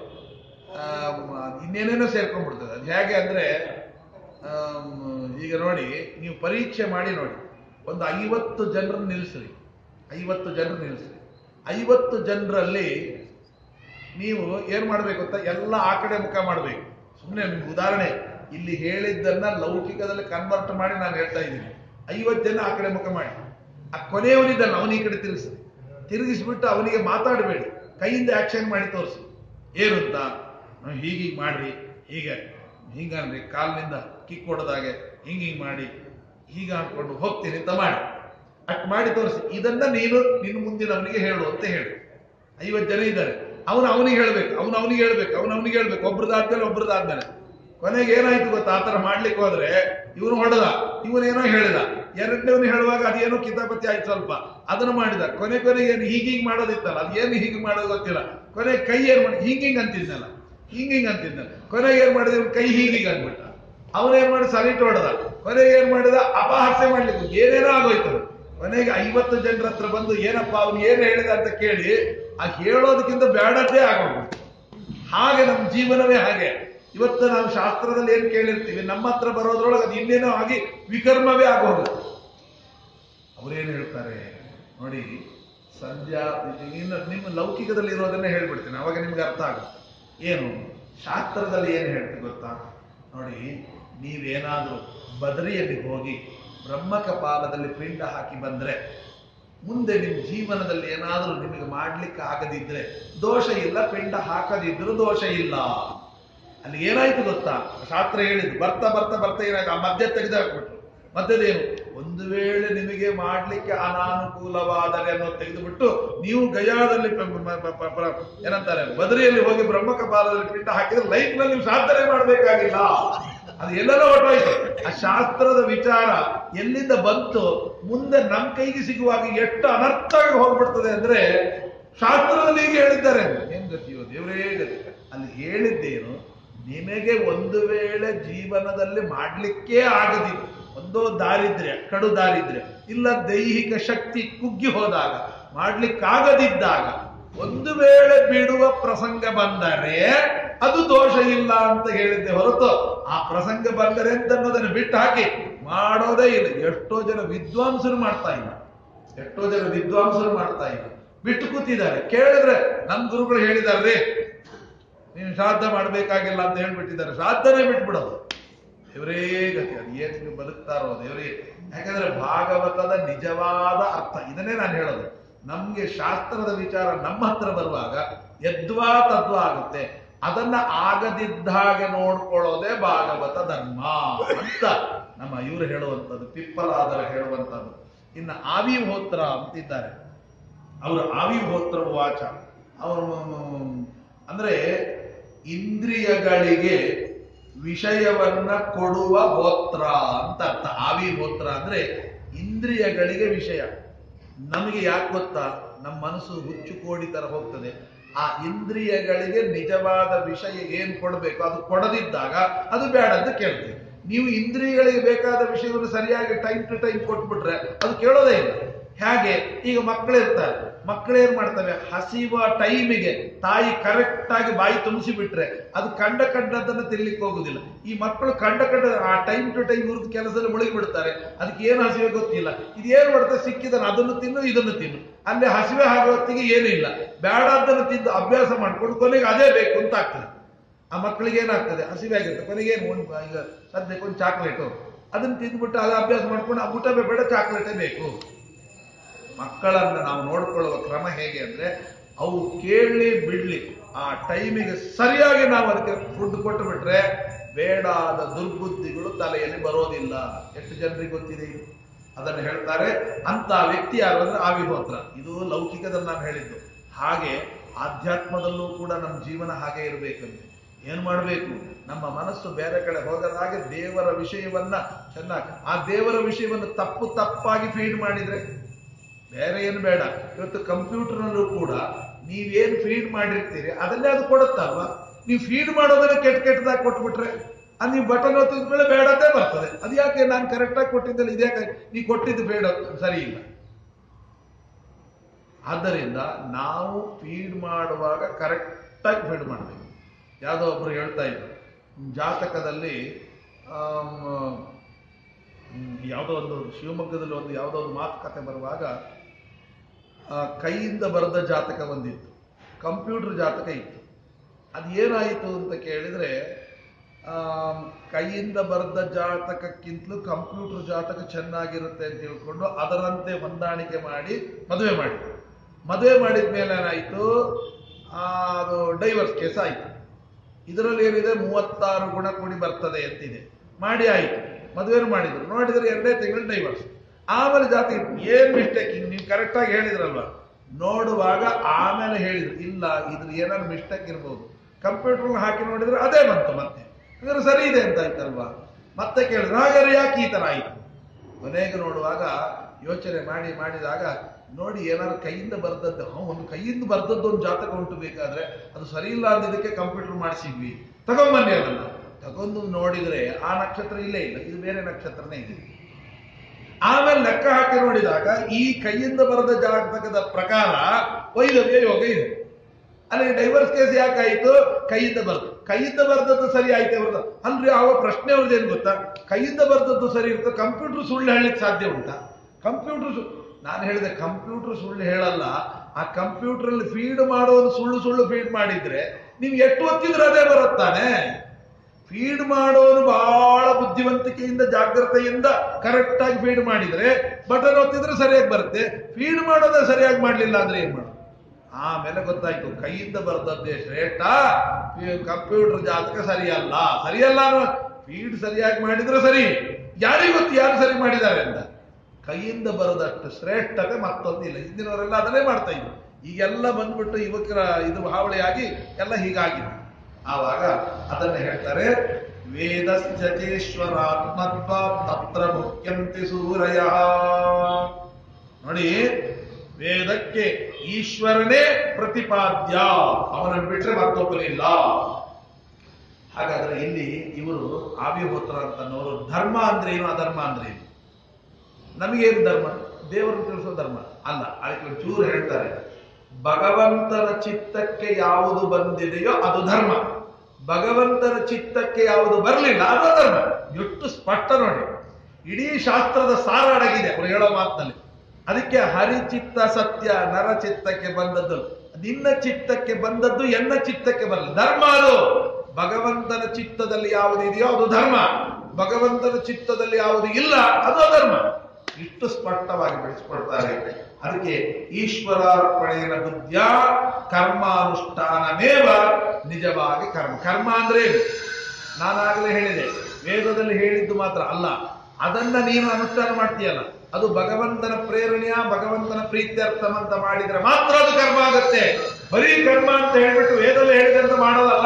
ಆಮ್, ಇನ್ನೇನೇನೋ ಸೇರ್ಕೊಂಡ್ಬಿಡ್ತದೆ ಅದು ಹೇಗೆ ಅಂದ್ರೆ ಆಮ್, ಈಗ ನೋಡಿ ನೀವು ಪರೀಕ್ಷೆ ಮಾಡಿ ನೋಡಿ ಒಂದು ಐವತ್ತು ಜನರನ್ನು ನಿಲ್ಲಿಸ್ರಿ ಐವತ್ತು ಜನರು ನಿಲ್ಲಿಸ್ರಿ ಐವತ್ತು ಜನರಲ್ಲಿ ನೀವು ಏನ್ ಮಾಡ್ಬೇಕು ಅಂತ ಎಲ್ಲ ಆ ಕಡೆ ಮುಖ ಮಾಡ್ಬೇಕು ಸುಮ್ಮನೆ ನಿಮ್ಗೆ ಉದಾಹರಣೆ ಇಲ್ಲಿ ಹೇಳಿದ್ದನ್ನ ಲೌಕಿಕದಲ್ಲಿ ಕನ್ವರ್ಟ್ ಮಾಡಿ ನಾನು ಹೇಳ್ತಾ ಇದ್ದೀನಿ ಐವತ್ತು ಜನ ಆ ಕಡೆ ಮುಖ ಮಾಡಿ ಆ ಕೊನೆಯವನಿದ್ದಾನೆ ಅವನ ಈ ಕಡೆ ತಿರುಗಿಸಿ ತಿರುಗಿಸ್ಬಿಟ್ಟು ಅವನಿಗೆ ಮಾತಾಡಬೇಡಿ ಕೈಯಿಂದ ಆಕ್ಷನ್ ಮಾಡಿ ತೋರಿಸಿ ಏನು ಅಂತ ನಾವು ಹೀಗೀಗೆ ಮಾಡ್ರಿ ಹೀಗೆ ಹಿಂಗನ್ರಿ ಕಾಲಿನಿಂದ ಕಿಕ್ ಹೊಡೆದಾಗೆ ಹಿಂಗ್ ಹಿಂಗ್ ಮಾಡಿ ಹೀಗೆ ಹಾಕೊಂಡು ಹೋಗ್ತೀನಿ ಅಂತ ಮಾಡಿ ಅಟ್ ಮಾಡಿ ತೋರಿಸಿ ಇದನ್ನ ನೀನು ನಿನ್ನ ಮುಂದಿನವನಿಗೆ ಹೇಳು ಅಂತ ಹೇಳು ಐವತ್ತು ಜನ ಇದ್ದಾರೆ ಅವನು ಅವನಿಗೆ ಹೇಳ್ಬೇಕು ಅವನು ಅವನಿಗೆ ಹೇಳ್ಬೇಕು ಅವನು ಅವನಿಗೆ ಹೇಳ್ಬೇಕು ಒಬ್ರದಾದ್ಮೇಲೆ ಒಬ್ರದಾದ್ಮೇಲೆ ಕೊನೆಗೆ ಏನಾಯ್ತು ಗೊತ್ತಾ ಆತರ ಮಾಡ್ಲಿಕ್ಕೆ ಹೋದ್ರೆ ಇವನು ಹೊಡೆದ ಇವನೇನೋ ಹೇಳಿದ ಎರಡನೇವನು ಹೇಳುವಾಗ ಅದೇನೋ ಕಿತಾಪತಿ ಆಯ್ತು ಸ್ವಲ್ಪ ಅದನ್ನು ಮಾಡಿದ ಕೊನೆ ಕೊನೆಗೆ ಏನು ಹೀಗ್ ಹೀಗ್ ಮಾಡೋದಿತ್ತಲ್ಲ ಅದು ಏನು ಹೀಗೆ ಮಾಡೋದು ಗೊತ್ತಿಲ್ಲ ಕೊನೆ ಕೈ ಏನ್ ಮಾಡಿ ಹಿಂಗ್ ಹಿಂಗ್ ಅಂತಿದ್ನಲ್ಲ ಹಿಂಗ್ ಹಿಂಗ್ ಅಂತಿದ್ದ ಕೊನೆಗೆ ಏನ್ ಮಾಡಿದ ಇವ್ನು ಕೈ ಹೀಗೀಗ ಅಂದ್ಬಿಟ್ಟ ಅವನೇನ್ ಮಾಡಿ ಸಲಿಟ್ ಹೊಡೆದ ಕೊನೆಗೆ ಏನ್ ಮಾಡಿದ ಅಪಹಾಸ್ಯ ಮಾಡ್ಲಿಕ್ಕೆ ಏನೇನೋ ಆಗೋಯ್ತು ಕೊನೆಗೆ ಐವತ್ತು ಜನರ ಹತ್ರ ಬಂದು ಏನಪ್ಪ ಅವ್ನು ಏನ್ ಹೇಳಿದ ಅಂತ ಕೇಳಿ ಆ ಹೇಳೋದಕ್ಕಿಂತ ಬೇಡದ್ದೇ ಆಗೋಗ್ಬಿಡ್ತು ಹಾಗೆ ನಮ್ಮ ಜೀವನವೇ ಹಾಗೆ ಇವತ್ತು ನಾವು ಶಾಸ್ತ್ರದಲ್ಲಿ ಏನ್ ಕೇಳಿರ್ತೀವಿ ನಮ್ಮ ಹತ್ರ ಬರೋದ್ರೊಳಗೆ ಅದು ಇನ್ನೇನೋ ಆಗಿ ವಿಕರ್ಮವೇ ಆಗೋಗುತ್ತೆ ಅವ್ರೇನ್ ಹೇಳ್ತಾರೆ ನೋಡಿ ಸಂಧ್ಯಾ ಇನ್ನು ನಿಮ್ಮ ಲೌಕಿಕದಲ್ಲಿ ಇರೋದನ್ನೇ ಹೇಳ್ಬಿಡ್ತೀನಿ ಅವಾಗ ನಿಮ್ಗೆ ಅರ್ಥ ಆಗುತ್ತೆ ಏನು ಶಾಸ್ತ್ರದಲ್ಲಿ ಏನು ಹೇಳ್ತೀವಿ ಗೊತ್ತಾ ನೋಡಿ ನೀವೇನಾದ್ರೂ ಬದರಿಯಲ್ಲಿ ಹೋಗಿ ಬ್ರಹ್ಮಕಪಾಲದಲ್ಲಿ ಪಿಂಡ ಹಾಕಿ ಬಂದ್ರೆ ಮುಂದೆ ನಿಮ್ಮ ಜೀವನದಲ್ಲಿ ಏನಾದರೂ ನಿಮಗೆ ಮಾಡ್ಲಿಕ್ಕೆ ಆಗದಿದ್ರೆ ದೋಷ ಇಲ್ಲ ಪಿಂಡ ಹಾಕದಿದ್ರು ದೋಷ ಇಲ್ಲ ಅಲ್ಲಿ ಏನಾಯ್ತು ಗೊತ್ತಾ ಶಾಸ್ತ್ರ ಹೇಳಿದ್ದು ಬರ್ತಾ ಬರ್ತಾ ಬರ್ತಾ ಏನಾಯ್ತು ಆ ಮಧ್ಯ ತೆಗೆದು ಹಾಕ್ಬಿಟ್ರು ಮಧ್ಯದೇನು ಒಂದು ವೇಳೆ ನಿಮಗೆ ಮಾಡ್ಲಿಕ್ಕೆ ಅನಾನುಕೂಲವಾದರೆ ಅನ್ನೋದು ತೆಗೆದುಬಿಟ್ಟು ನೀವು ಗಯಾದಲ್ಲಿ ಪ- ಪ- ಪ- ಪ- ಪ- ಏನಂತಾರೆ ಬದರಿಯಲ್ಲಿ ಹೋಗಿ ಬ್ರಹ್ಮಕಪಾಲದಲ್ಲಿ ಪಿಂಡ ಹಾಕಿದ್ರೆ ಲೈಫ್ ನಲ್ಲಿ ನೀವು ಸಾಧನೆ ಮಾಡ್ಬೇಕಾಗಿಲ್ಲ ಅದು ಎಲ್ಲೆಲ್ಲ ಹೊರಟೋಯ್ತು ಆ ಶಾಸ್ತ್ರದ ವಿಚಾರ ಎಲ್ಲಿಂದ ಬಂತು ಮುಂದೆ ನಮ್ ಕೈಗೆ ಸಿಗುವಾಗ ಎಷ್ಟು ಅನರ್ಥವಾಗಿ ಹೋಗ್ಬಿಡ್ತದೆ ಅಂದ್ರೆ ಶಾಸ್ತ್ರದಲ್ಲಿ ಹೀಗೆ ಹೇಳಿದ್ದಾರೆ ಏನ್ ಗತಿಯೋ ದೇವರೇ ಗತಿ ಅಲ್ಲಿ ಹೇಳಿದ್ದೇನು ನಿನಗೆ ಒಂದು ವೇಳೆ ಜೀವನದಲ್ಲಿ ಮಾಡ್ಲಿಕ್ಕೇ ಆಗದಿಲ್ಲ ಒಂದೋ ದಾರಿದ್ರ್ಯ ಕಡು ದಾರಿದ್ರ್ಯ ಇಲ್ಲ ದೈಹಿಕ ಶಕ್ತಿ ಕುಗ್ಗಿ ಹೋದಾಗ ಮಾಡ್ಲಿಕ್ಕಾಗದಿದ್ದಾಗ ಒಂದು ವೇಳೆ ಬಿಡುವ ಪ್ರಸಂಗ ಬಂದರೆ ಅದು ದೋಷ ಇಲ್ಲ ಅಂತ ಹೇಳಿದ್ದೆ ಹೊರತು ಆ ಪ್ರಸಂಗ ಬಂದರೆ ಅಂತ ಅನ್ನೋದನ್ನು ಬಿಟ್ಟು ಹಾಕಿ ಮಾಡೋದೇ ಇಲ್ಲ ಎಷ್ಟೋ ಜನ ವಿದ್ವಾಂಸರು ಮಾಡ್ತಾ ಇಲ್ಲ ಎಷ್ಟೋ ಜನ ವಿದ್ವಾಂಸರು ಮಾಡ್ತಾ ಇಲ್ಲ ಬಿಟ್ಟು ಕೂತಿದ್ದಾರೆ ಕೇಳಿದ್ರೆ ನಮ್ ಗುರುಗಳು ಹೇಳಿದಾರ್ರಿ ನೀನು ಶ್ರಾದ್ದ ಮಾಡ್ಬೇಕಾಗಿಲ್ಲ ಅಂತ ಹೇಳ್ಬಿಟ್ಟಿದ್ದಾರೆ ಶ್ರಾದ್ದನೇ ಬಿಟ್ಬಿಡೋದು ದೇವರೇ ಗತಿ ಅದು ಏನ್ ನೀವು ಬದುಕ್ತಾರೋ ದೇವರೇ ಯಾಕಂದ್ರೆ ಭಾಗವತದ ನಿಜವಾದ ಅರ್ಥ ಇದನ್ನೇ ನಾನು ಹೇಳೋದು ನಮ್ಗೆ ಶಾಸ್ತ್ರದ ವಿಚಾರ ನಮ್ಮ ಹತ್ರ ಬರುವಾಗ ಯದ್ವಾ ತದ್ವಾ ಆಗುತ್ತೆ ಅದನ್ನ ಆಗದಿದ್ದ ಹಾಗೆ ನೋಡ್ಕೊಳ್ಳೋದೇ ಭಾಗವತ ಧರ್ಮ ಅಂತ ನಮ್ಮ ಇವರು ಹೇಳುವಂಥದ್ದು ಪಿಪ್ಪಲಾದರ ಹೇಳುವಂಥದ್ದು ಇನ್ನು ಆವಿಹೋತ್ರ ಅಂತಿದ್ದಾರೆ ಅವರು ಆವಿಹೋತ್ರ ವಾಚ ಅವರು ಅಂದ್ರೆ ಇಂದ್ರಿಯಗಳಿಗೆ ವಿಷಯವನ್ನ ಕೊಡುವ ಹೋತ್ರ ಅಂತ ಅರ್ಥ ಆವಿಹೋತ್ರ ಅಂದ್ರೆ ಇಂದ್ರಿಯಗಳಿಗೆ ವಿಷಯ ನಮಗೆ ಯಾಕೆ ಗೊತ್ತಾ ನಮ್ಮ ಮನಸ್ಸು ಹುಚ್ಚು ಕೋಡಿ ತರ ಹೋಗ್ತದೆ ಆ ಇಂದ್ರಿಯಗಳಿಗೆ ನಿಜವಾದ ವಿಷಯ ಏನ್ ಕೊಡಬೇಕು ಅದು ಕೊಡದಿದ್ದಾಗ ಅದು ಬೇಡ ಅಂತ ಕೇಳ್ತೀವಿ ನೀವು ಇಂದ್ರಿಯಗಳಿಗೆ ಬೇಕಾದ ವಿಷಯವನ್ನು ಸರಿಯಾಗಿ ಟೈಮ್ ಟು ಟೈಮ್ ಕೊಟ್ಬಿಟ್ರೆ ಅದು ಕೇಳೋದೇ ಇಲ್ಲ ಹೇಗೆ ಈಗ ಮಕ್ಕಳಿರ್ತಾರೆ ಮಕ್ಕಳು ಏನ್ ಮಾಡ್ತವೆ ಹಸಿವ ಟೈಮಿಗೆ ತಾಯಿ ಕರೆಕ್ಟ್ ಆಗಿ ಬಾಯಿ ತುಂಬಿಸಿ ಬಿಟ್ರೆ ಅದು ಕಂಡ ಕಂಡದನ್ನ ತಿನ್ಲಿಕ್ಕೆ ಹೋಗುದಿಲ್ಲ ಈ ಮಕ್ಕಳು ಕಂಡ ಕಂಡ ಆ ಟೈಮ್ ಟು ಟೈಮ್ ಇವ್ರದ್ದು ಕೆಲಸದಲ್ಲಿ ಮುಳುಗಿ ಬಿಡ್ತಾರೆ ಅದಕ್ಕೆ ಏನು ಹಸಿವೆ ಗೊತ್ತಿಲ್ಲ ಇದೇನ್ ಮಾಡ್ತಾರೆ ಸಿಕ್ಕಿದನ ಅದನ್ನು ತಿನ್ನು ಇದನ್ನು ತಿನ್ನು ಅಲ್ಲಿ ಹಸಿವೆ ಆಗೋ ಹೊತ್ತಿಗೆ ಏನೂ ಇಲ್ಲ ಬೇಡದನ್ನು ತಿಂದು ಅಭ್ಯಾಸ ಮಾಡ್ಕೊಂಡು ಕೊನೆಗೆ ಅದೇ ಬೇಕು ಅಂತ ಆಗ್ತದೆ ಆ ಮಕ್ಕಳಿಗೆ ಏನಾಗ್ತದೆ ಹಸಿವೆ ಆಗಿರುತ್ತೆ ಕೊನೆಗೆ ಏನು ಒಂದು ಈಗ ಸದ್ಯಕ್ಕೆ ಒಂದು ಚಾಕ್ಲೇಟು ಅದನ್ನ ತಿಂದ್ಬಿಟ್ಟು ಅದು ಅಭ್ಯಾಸ ಮಾಡ್ಕೊಂಡು ಆ ಊಟವೇ ಬೇಡ ಚಾಕ್ಲೇಟೇ ಬೇಕು ಮಕ್ಕಳನ್ನ ನಾವು ನೋಡ್ಕೊಳ್ಳುವ ಕ್ರಮ ಹೇಗೆ ಅಂದ್ರೆ ಅವು ಕೇಳಲಿ ಬಿಡ್ಲಿ ಆ ಟೈಮಿಗೆ ಸರಿಯಾಗಿ ನಾವು ಅದಕ್ಕೆ ಫುಡ್ ಕೊಟ್ಟು ಬಿಟ್ರೆ ಬೇಡಾದ ದುರ್ಬುದ್ಧಿಗಳು ತಲೆಯಲ್ಲಿ ಬರೋದಿಲ್ಲ ಎಷ್ಟು ಜನರಿಗೆ ಗೊತ್ತಿದೆ ಇದು? ಅದನ್ನು ಹೇಳ್ತಾರೆ ಅಂತ ವ್ಯಕ್ತಿ ಯಾರು ಅಂದ್ರೆ ಆವಿಹೋತ್ರ ಇದು ಲೌಕಿಕದಲ್ಲಿ ನಾನು ಹೇಳಿದ್ದು ಹಾಗೆ ಆಧ್ಯಾತ್ಮದಲ್ಲೂ ಕೂಡ ನಮ್ಮ ಜೀವನ ಹಾಗೆ ಇರಬೇಕಂತೆ ಏನ್ ಮಾಡಬೇಕು ನಮ್ಮ ಮನಸ್ಸು ಬೇರೆ ಕಡೆ ಹೋಗದ ಹಾಗೆ ದೇವರ ವಿಷಯವನ್ನ ಚೆನ್ನಾಗಿ ಆ ದೇವರ ವಿಷಯವನ್ನು ತಪ್ಪು ತಪ್ಪಾಗಿ ಫೀಡ್ ಮಾಡಿದ್ರೆ ಬೇರೆ ಏನು ಬೇಡ ಇವತ್ತು ಕಂಪ್ಯೂಟರ್ನಲ್ಲೂ ಕೂಡ ನೀವೇನ್ ಫೀಡ್ ಮಾಡಿರ್ತೀರಿ ಅದನ್ನೇ ಅದು ಕೊಡುತ್ತಲ್ವಾ ನೀವು ಫೀಡ್ ಮಾಡೋದನ್ನ ಕೆಟ್ಟ ಕೆಟ್ಟದಾಗಿ ಕೊಟ್ಬಿಟ್ರೆ ಅದು ನೀವು ಬಟನ್ ಒತ್ತಿದ ಮೇಲೆ ಬೇಡದೇ ಬರ್ತದೆ ಅದು ಯಾಕೆ ನಾನು ಕರೆಕ್ಟಾಗಿ ಕೊಟ್ಟಿದ್ದಲ್ಲ ಇದ್ಯಾಕೆ ನೀವು ಕೊಟ್ಟಿದ್ದು ಬೇಡ ಸರಿ ಇಲ್ಲ ಆದ್ದರಿಂದ ನಾವು ಫೀಡ್ ಮಾಡುವಾಗ ಕರೆಕ್ಟಾಗಿ ಫೀಡ್ ಮಾಡಬೇಕು ಯಾವುದೋ ಒಬ್ರು ಹೇಳ್ತಾ ಇದ್ರು ಜಾತಕದಲ್ಲಿ ಆಮ್, ಹ್ಮ್, ಯಾವುದೋ ಒಂದು ಶಿವಮೊಗ್ಗದಲ್ಲಿ ಒಂದು ಯಾವುದೋ ಒಂದು ಮಾತುಕತೆ ಬರುವಾಗ ಆ, ಕೈಯಿಂದ ಬರೆದ ಜಾತಕ ಒಂದಿತ್ತು ಕಂಪ್ಯೂಟರ್ ಜಾತಕ ಇತ್ತು ಅದು ಏನಾಯಿತು ಅಂತ ಕೇಳಿದ್ರೆ ಆಮ್, ಕೈಯಿಂದ ಬರೆದ ಜಾತಕಕ್ಕಿಂತಲೂ ಕಂಪ್ಯೂಟರ್ ಜಾತಕ ಚೆನ್ನಾಗಿರುತ್ತೆ ಅಂತ ತಿಳ್ಕೊಂಡು ಅದರಂತೆ ಹೊಂದಾಣಿಕೆ ಮಾಡಿ ಮದುವೆ ಮಾಡಿದ್ರು ಮದುವೆ ಮಾಡಿದ ಮೇಲೆ ಏನಾಯಿತು ಅದು ಡೈವರ್ಸ್ ಕೇಸ್ ಆಯಿತು ಇದರಲ್ಲಿ ಏನಿದೆ ಮೂವತ್ತಾರು ಗುಣ ಕೂಡಿ ಬರ್ತದೆ ಅಂತಿದೆ ಮಾಡಿ ಆಯಿತು ಮದುವೆನೂ ಮಾಡಿದ್ರು ನೋಡಿದ್ರೆ ಎರಡೇ ತಿಂಗಳು ಡೈವರ್ಸ್ ಆಮೇಲೆ ಜಾತಿ ಏನ್ ಮಿಸ್ಟೇಕ್ ನೀವು ಕರೆಕ್ಟಾಗಿ ಹೇಳಿದ್ರಲ್ವಾ ನೋಡುವಾಗ ಆಮೇಲೆ ಹೇಳಿದ್ರು ಇಲ್ಲ ಇದ್ರ ಏನಾದ್ರು ಮಿಸ್ಟೇಕ್ ಇರ್ಬೋದು ಕಂಪ್ಯೂಟರ್ ಹಾಕಿ ನೋಡಿದ್ರೆ ಅದೇ ಬಂತು ಮತ್ತೆ ಹಾಗಾದ್ರೆ ಸರಿ ಇದೆ ಅಂತ ಆಯ್ತಲ್ವಾ ಮತ್ತೆ ಕೇಳಿದ್ರು ಹಾಗಾದ್ರೆ ಯಾಕೆ ಈ ತರ ಆಯ್ತು ಕೊನೆಗೆ ನೋಡುವಾಗ ಯೋಚನೆ ಮಾಡಿ ಮಾಡಿದಾಗ ನೋಡಿ ಏನಾದ್ರು ಕೈಯಿಂದ ಬರ್ದದ್ದು ಹ್ಞೂ ಒಂದು ಕೈಯಿಂದ ಬರ್ದದ್ದು ಒಂದು ಜಾತಕ ಉಂಟು ಬೇಕಾದ್ರೆ ಅದು ಸರಿ ಇಲ್ಲ ಅಂದಿದ್ದಕ್ಕೆ ಕಂಪ್ಯೂಟರ್ ಮಾಡಿಸಿದ್ವಿ ತಗೊಂಬನ್ನಿ ಅದನ್ನ ತಗೊಂಡು ನೋಡಿದ್ರೆ ಆ ನಕ್ಷತ್ರ ಇಲ್ಲೇ ಇಲ್ಲ ಇದು ಬೇರೆ ನಕ್ಷತ್ರನೇ ಇದೆ ಆಮೇಲೆ ಲೆಕ್ಕ ಹಾಕಿ ನೋಡಿದಾಗ ಈ ಕೈಯಿಂದ ಬರೆದ ಜಾತಕದ ಪ್ರಕಾರ ವೈದವ್ಯ ಯೋಗ ಇದೆ ಅಲ್ಲಿ ಡೈವರ್ಸ್ ಕೇಸ್ ಯಾಕಾಯ್ತು ಕೈಯಿಂದ ಬರ್ದು ಕೈಯಿಂದ ಬರ್ದದ್ದು ಸರಿ ಆಯ್ತು ಬರ್ದ ಅಲ್ರಿ ಆವ ಪ್ರಶ್ನೆ ಅವ್ರದ್ದೇನು ಗೊತ್ತಾ ಕೈಯಿಂದ ಬರ್ದದ್ದು ಸರಿ ಇರುತ್ತೆ ಕಂಪ್ಯೂಟರ್ ಸುಳ್ಳು ಹೇಳಲಿಕ್ಕೆ ಸಾಧ್ಯ ಉಂಟಾ ಕಂಪ್ಯೂಟರ್ ನಾನು ಹೇಳಿದೆ ಕಂಪ್ಯೂಟರ್ ಸುಳ್ಳು ಹೇಳಲ್ಲ ಆ ಕಂಪ್ಯೂಟರ್ ಅಲ್ಲಿ ಫೀಡ್ ಮಾಡೋದು ಸುಳ್ಳು ಸುಳ್ಳು ಫೀಡ್ ಮಾಡಿದ್ರೆ ನೀವು ಎಷ್ಟು ಹೊತ್ತಿದ್ರೆ ಅದೇ ಬರುತ್ತಾನೆ ಫೀಡ್ ಮಾಡೋನು ಬಹಳ ಬುದ್ಧಿವಂತಿಕೆಯಿಂದ ಜಾಗ್ರತೆಯಿಂದ ಕರೆಕ್ಟ್ ಆಗಿ ಫೀಡ್ ಮಾಡಿದ್ರೆ ಬಟನ್ ಒತ್ತಿದ್ರೆ ಸರಿಯಾಗಿ ಬರುತ್ತೆ ಫೀಡ್ ಮಾಡೋದೇ ಸರಿಯಾಗಿ ಮಾಡ್ಲಿಲ್ಲ ಅಂದ್ರೆ ಏನ್ ಮಾಡೋದು ಆಮೇಲೆ ಗೊತ್ತಾಯ್ತು ಕೈಯಿಂದ ಬರ್ದದ್ದೇ ಶ್ರೇಷ್ಠ ಕಂಪ್ಯೂಟರ್ ಜಾತಕ ಸರಿಯಲ್ಲ ಸರಿಯಲ್ಲ ಅನ್ನೋ ಫೀಡ್ ಸರಿಯಾಗಿ ಮಾಡಿದ್ರೆ ಸರಿ ಯಾರಿಗೂ ಗೊತ್ತು ಯಾರು ಸರಿ ಮಾಡಿದ್ದಾರೆ ಅಂತ ಕೈಯಿಂದ ಬರದಷ್ಟು ಶ್ರೇಷ್ಠತೆ ಮತ್ತೊಂದಿಲ್ಲ ಹಿಂದಿನವರೆಲ್ಲ ಅದನ್ನೇ ಮಾಡ್ತಾ ಇದ್ರು ಈಗೆಲ್ಲ ಬಂದ್ಬಿಟ್ಟು ಯುವಕರ ಇದು ಹಾವಳಿಯಾಗಿ ಎಲ್ಲ ಹೀಗಾಗಿದೆ ಆವಾಗ ಅದನ್ನ ಹೇಳ್ತಾರೆ ವೇದಶ್ಚೇಶ್ವರಾತ್ಮತ್ವ ತತ್ರ ಮುಖ್ಯಂತಿ ಸೂರಯ ನೋಡಿ ವೇದಕ್ಕೆ ಈಶ್ವರನೇ ಪ್ರತಿಪಾದ್ಯ ಅವನನ್ನು ಬಿಟ್ರೆ ಮತ್ತೊಬ್ಬರಿಲ್ಲ ಹಾಗಾದ್ರೆ ಇಲ್ಲಿ ಇವರು ಆವಿಹೋತ್ರ ಅಂತನವರು ಧರ್ಮ ಅಂದ್ರೆ ಏನು ಅಧರ್ಮ ಅಂದ್ರೆ ಏನು ನಮಗೇನು ಧರ್ಮ ದೇವರನ್ನು ತಿಳಿಸೋ ಧರ್ಮ ಅಲ್ಲ ಅದಕ್ಕೆ ಒಂಚೂರು ಹೇಳ್ತಾರೆ ಭಗವಂತನ ಚಿತ್ತಕ್ಕೆ ಯಾವುದು ಬಂದಿದೆಯೋ ಅದು ಧರ್ಮ ಭಗವಂತನ ಚಿತ್ತಕ್ಕೆ ಯಾವುದು ಬರಲಿಲ್ಲ ಅದು ಧರ್ಮ ಎಷ್ಟು ಸ್ಪಷ್ಟ ನೋಡಿ ಇಡೀ ಶಾಸ್ತ್ರದ ಸಾರ ಅಡಗಿದೆ ಅವರು ಹೇಳೋ ಮಾತಿನಲ್ಲಿ ಅದಕ್ಕೆ ಹರಿಚಿತ್ತ ಸತ್ಯ ನರ ಚಿತ್ತಕ್ಕೆ ಬಂದದ್ದು ನಿನ್ನ ಚಿತ್ತಕ್ಕೆ ಬಂದದ್ದು ಎನ್ನ ಚಿತ್ತಕ್ಕೆ ಬರಲ್ಲ ಧರ್ಮ ಅದು ಭಗವಂತನ ಚಿತ್ತದಲ್ಲಿ ಯಾವುದಿದೆಯೋ ಅದು ಧರ್ಮ ಭಗವಂತನ ಚಿತ್ತದಲ್ಲಿ ಯಾವುದು ಇಲ್ಲ ಅದು ಅಧರ್ಮ ಇಷ್ಟು ಸ್ಪಷ್ಟವಾಗಿ ಬೆಳೆಸಿಕೊಡ್ತಾರೆ ಅದಕ್ಕೆ ಈಶ್ವರಾರ್ಪಣೆಯ ಬುದ್ಧ ಕರ್ಮಾನುಷ್ಠಾನಮೇವ ನಿಜವಾಗಿ ಕರ್ಮ ಕರ್ಮ ಅಂದ್ರೆ ಏನು? ನಾನಾಗಲೇ ಹೇಳಿದೆ ವೇದದಲ್ಲಿ ಹೇಳಿದ್ದು ಮಾತ್ರ ಅಲ್ಲ ಅದನ್ನ ನೀನು ಅನುಷ್ಠಾನ ಮಾಡ್ತೀಯಲ್ಲ ಅದು ಭಗವಂತನ ಪ್ರೇರಣೆಯ ಭಗವಂತನ ಪ್ರೀತ್ಯರ್ಥಂ ಅಂತ ಮಾಡಿದ್ರೆ ಮಾತ್ರ ಅದು ಕರ್ಮ ಆಗುತ್ತೆ ಬರೀ ಕರ್ಮ ಅಂತ ಹೇಳ್ಬಿಟ್ಟು ವೇದದಲ್ಲಿ ಹೇಳಿದಂತ ಮಾಡೋದಲ್ಲ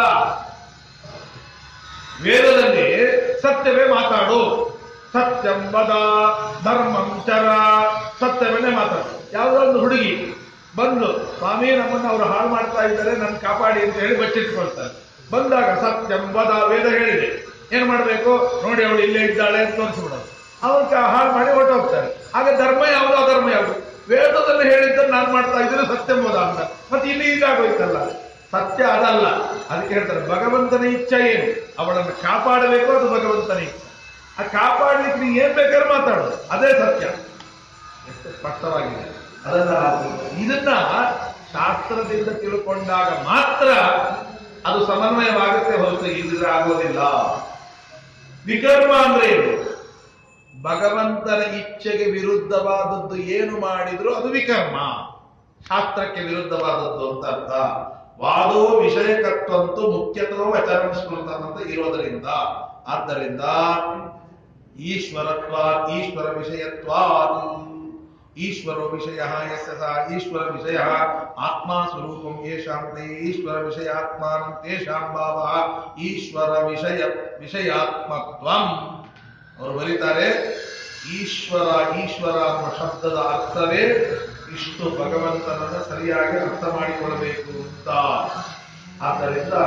ವೇದದಲ್ಲಿ ಸತ್ಯವೇ ಮಾತಾಡು ಸತ್ಯಂ ವದ ಧರ್ಮಂ ಚರ ಸತ್ಯವನ್ನೇ ಮಾತಾಡು ಯಾವುದೋ ಒಂದು ಹುಡುಗಿ ಬಂದು ಸ್ವಾಮಿ ನಮ್ಮನ್ನು ಅವರು ಹಾಳು ಮಾಡ್ತಾ ಇದ್ದಾರೆ ನನ್ನ ಕಾಪಾಡಿ ಅಂತ ಹೇಳಿ ಬಚ್ಚಿಟ್ಕೊಳ್ತಾರೆ ಬಂದಾಗ ಸತ್ಯಂ ವದ ವೇದ ಹೇಳಿದೆ ಏನ್ ಮಾಡ್ಬೇಕು ನೋಡಿ ಅವಳು ಇಲ್ಲೇ ಇದ್ದಾಳೆ ಅಂತ ತೋರಿಸ್ಬಿಡೋದು ಅವ್ರು ಹಾಳು ಮಾಡಿ ಹೊರಟೋಗ್ತಾರೆ ಆಗ ಧರ್ಮ ಯಾವುದು ಅಧರ್ಮ ಯಾವುದು ವೇದದಲ್ಲಿ ಹೇಳಿದ್ದನ್ನು ನಾನು ಮಾಡ್ತಾ ಇದ್ರೆ ಸತ್ಯಂ ವದ ಅಂತ ಮತ್ತೆ ಇಲ್ಲಿ ಹೀಗಾಗೋಯ್ತಲ್ಲ ಸತ್ಯ ಅದಲ್ಲ ಅದಕ್ಕೆ ಹೇಳ್ತಾರೆ ಭಗವಂತನ ಇಚ್ಛೆ ಏನು ಅವಳನ್ನು ಕಾಪಾಡಬೇಕು ಅದು ಭಗವಂತನ ಇಚ್ಛೆ ಆ ಕಾಪಾಡ್ಲಿಕ್ಕೆ ನೀ ಏನ್ ಬೇಕಾದ್ರೂ ಮಾತಾಡು ಅದೇ ಸತ್ಯ ಎಷ್ಟು ಸ್ಪಷ್ಟವಾಗಿದೆ ಅದನ್ನ ಇದನ್ನ ಶಾಸ್ತ್ರದಿಂದ ತಿಳ್ಕೊಂಡಾಗ ಮಾತ್ರ ಅದು ಸಮನ್ವಯವಾಗುತ್ತೆ ಹೊರತು ಇಲ್ಲದ್ರೆ ಆಗೋದಿಲ್ಲ ವಿಕರ್ಮ ಅಂದ್ರೆ ಏನು ಭಗವಂತನ ಇಚ್ಛೆಗೆ ವಿರುದ್ಧವಾದದ್ದು ಏನು ಮಾಡಿದ್ರು ಅದು ವಿಕರ್ಮ ಶಾಸ್ತ್ರಕ್ಕೆ ವಿರುದ್ಧವಾದದ್ದು ಅಂತ ಅರ್ಥ ವಾದೋ ವಿಷಯಕತ್ವಂತೂ ಮುಖ್ಯತೋ ವಚನ ಸ್ಮೃತಂ ಅಂತ ಇರೋದರಿಂದ ಆದ್ದರಿಂದ ಈಶ್ವರತ್ವ ಈಶ್ವರ ವಿಷಯತ್ವ ಈಶ್ವರೋ ವಿಷಯ ಯಸ್ಯ ಸಹ ಈಶ್ವರ ವಿಷಯ ಆತ್ಮ ಸ್ವರೂಪಂ ಯೇಷಾಂ ತೇ ಈಶ್ವರ ವಿಷಯಾತ್ಮಾನಂ ತೇಷಾಂ ಭಾವ ಈಶ್ವರ ವಿಷಯ ವಿಷಯಾತ್ಮತ್ವಂ ಅವರು ಬರೀತಾರೆ ಈಶ್ವರ ಈಶ್ವರ ಅನ್ನೋ ಶಬ್ದದ ಅರ್ಥವೇ ಇಷ್ಟು ಭಗವಂತನನ್ನ ಸರಿಯಾಗಿ ಅರ್ಥ ಮಾಡಿಕೊಳ್ಳಬೇಕು ಅಂತ ಆದ್ದರಿಂದ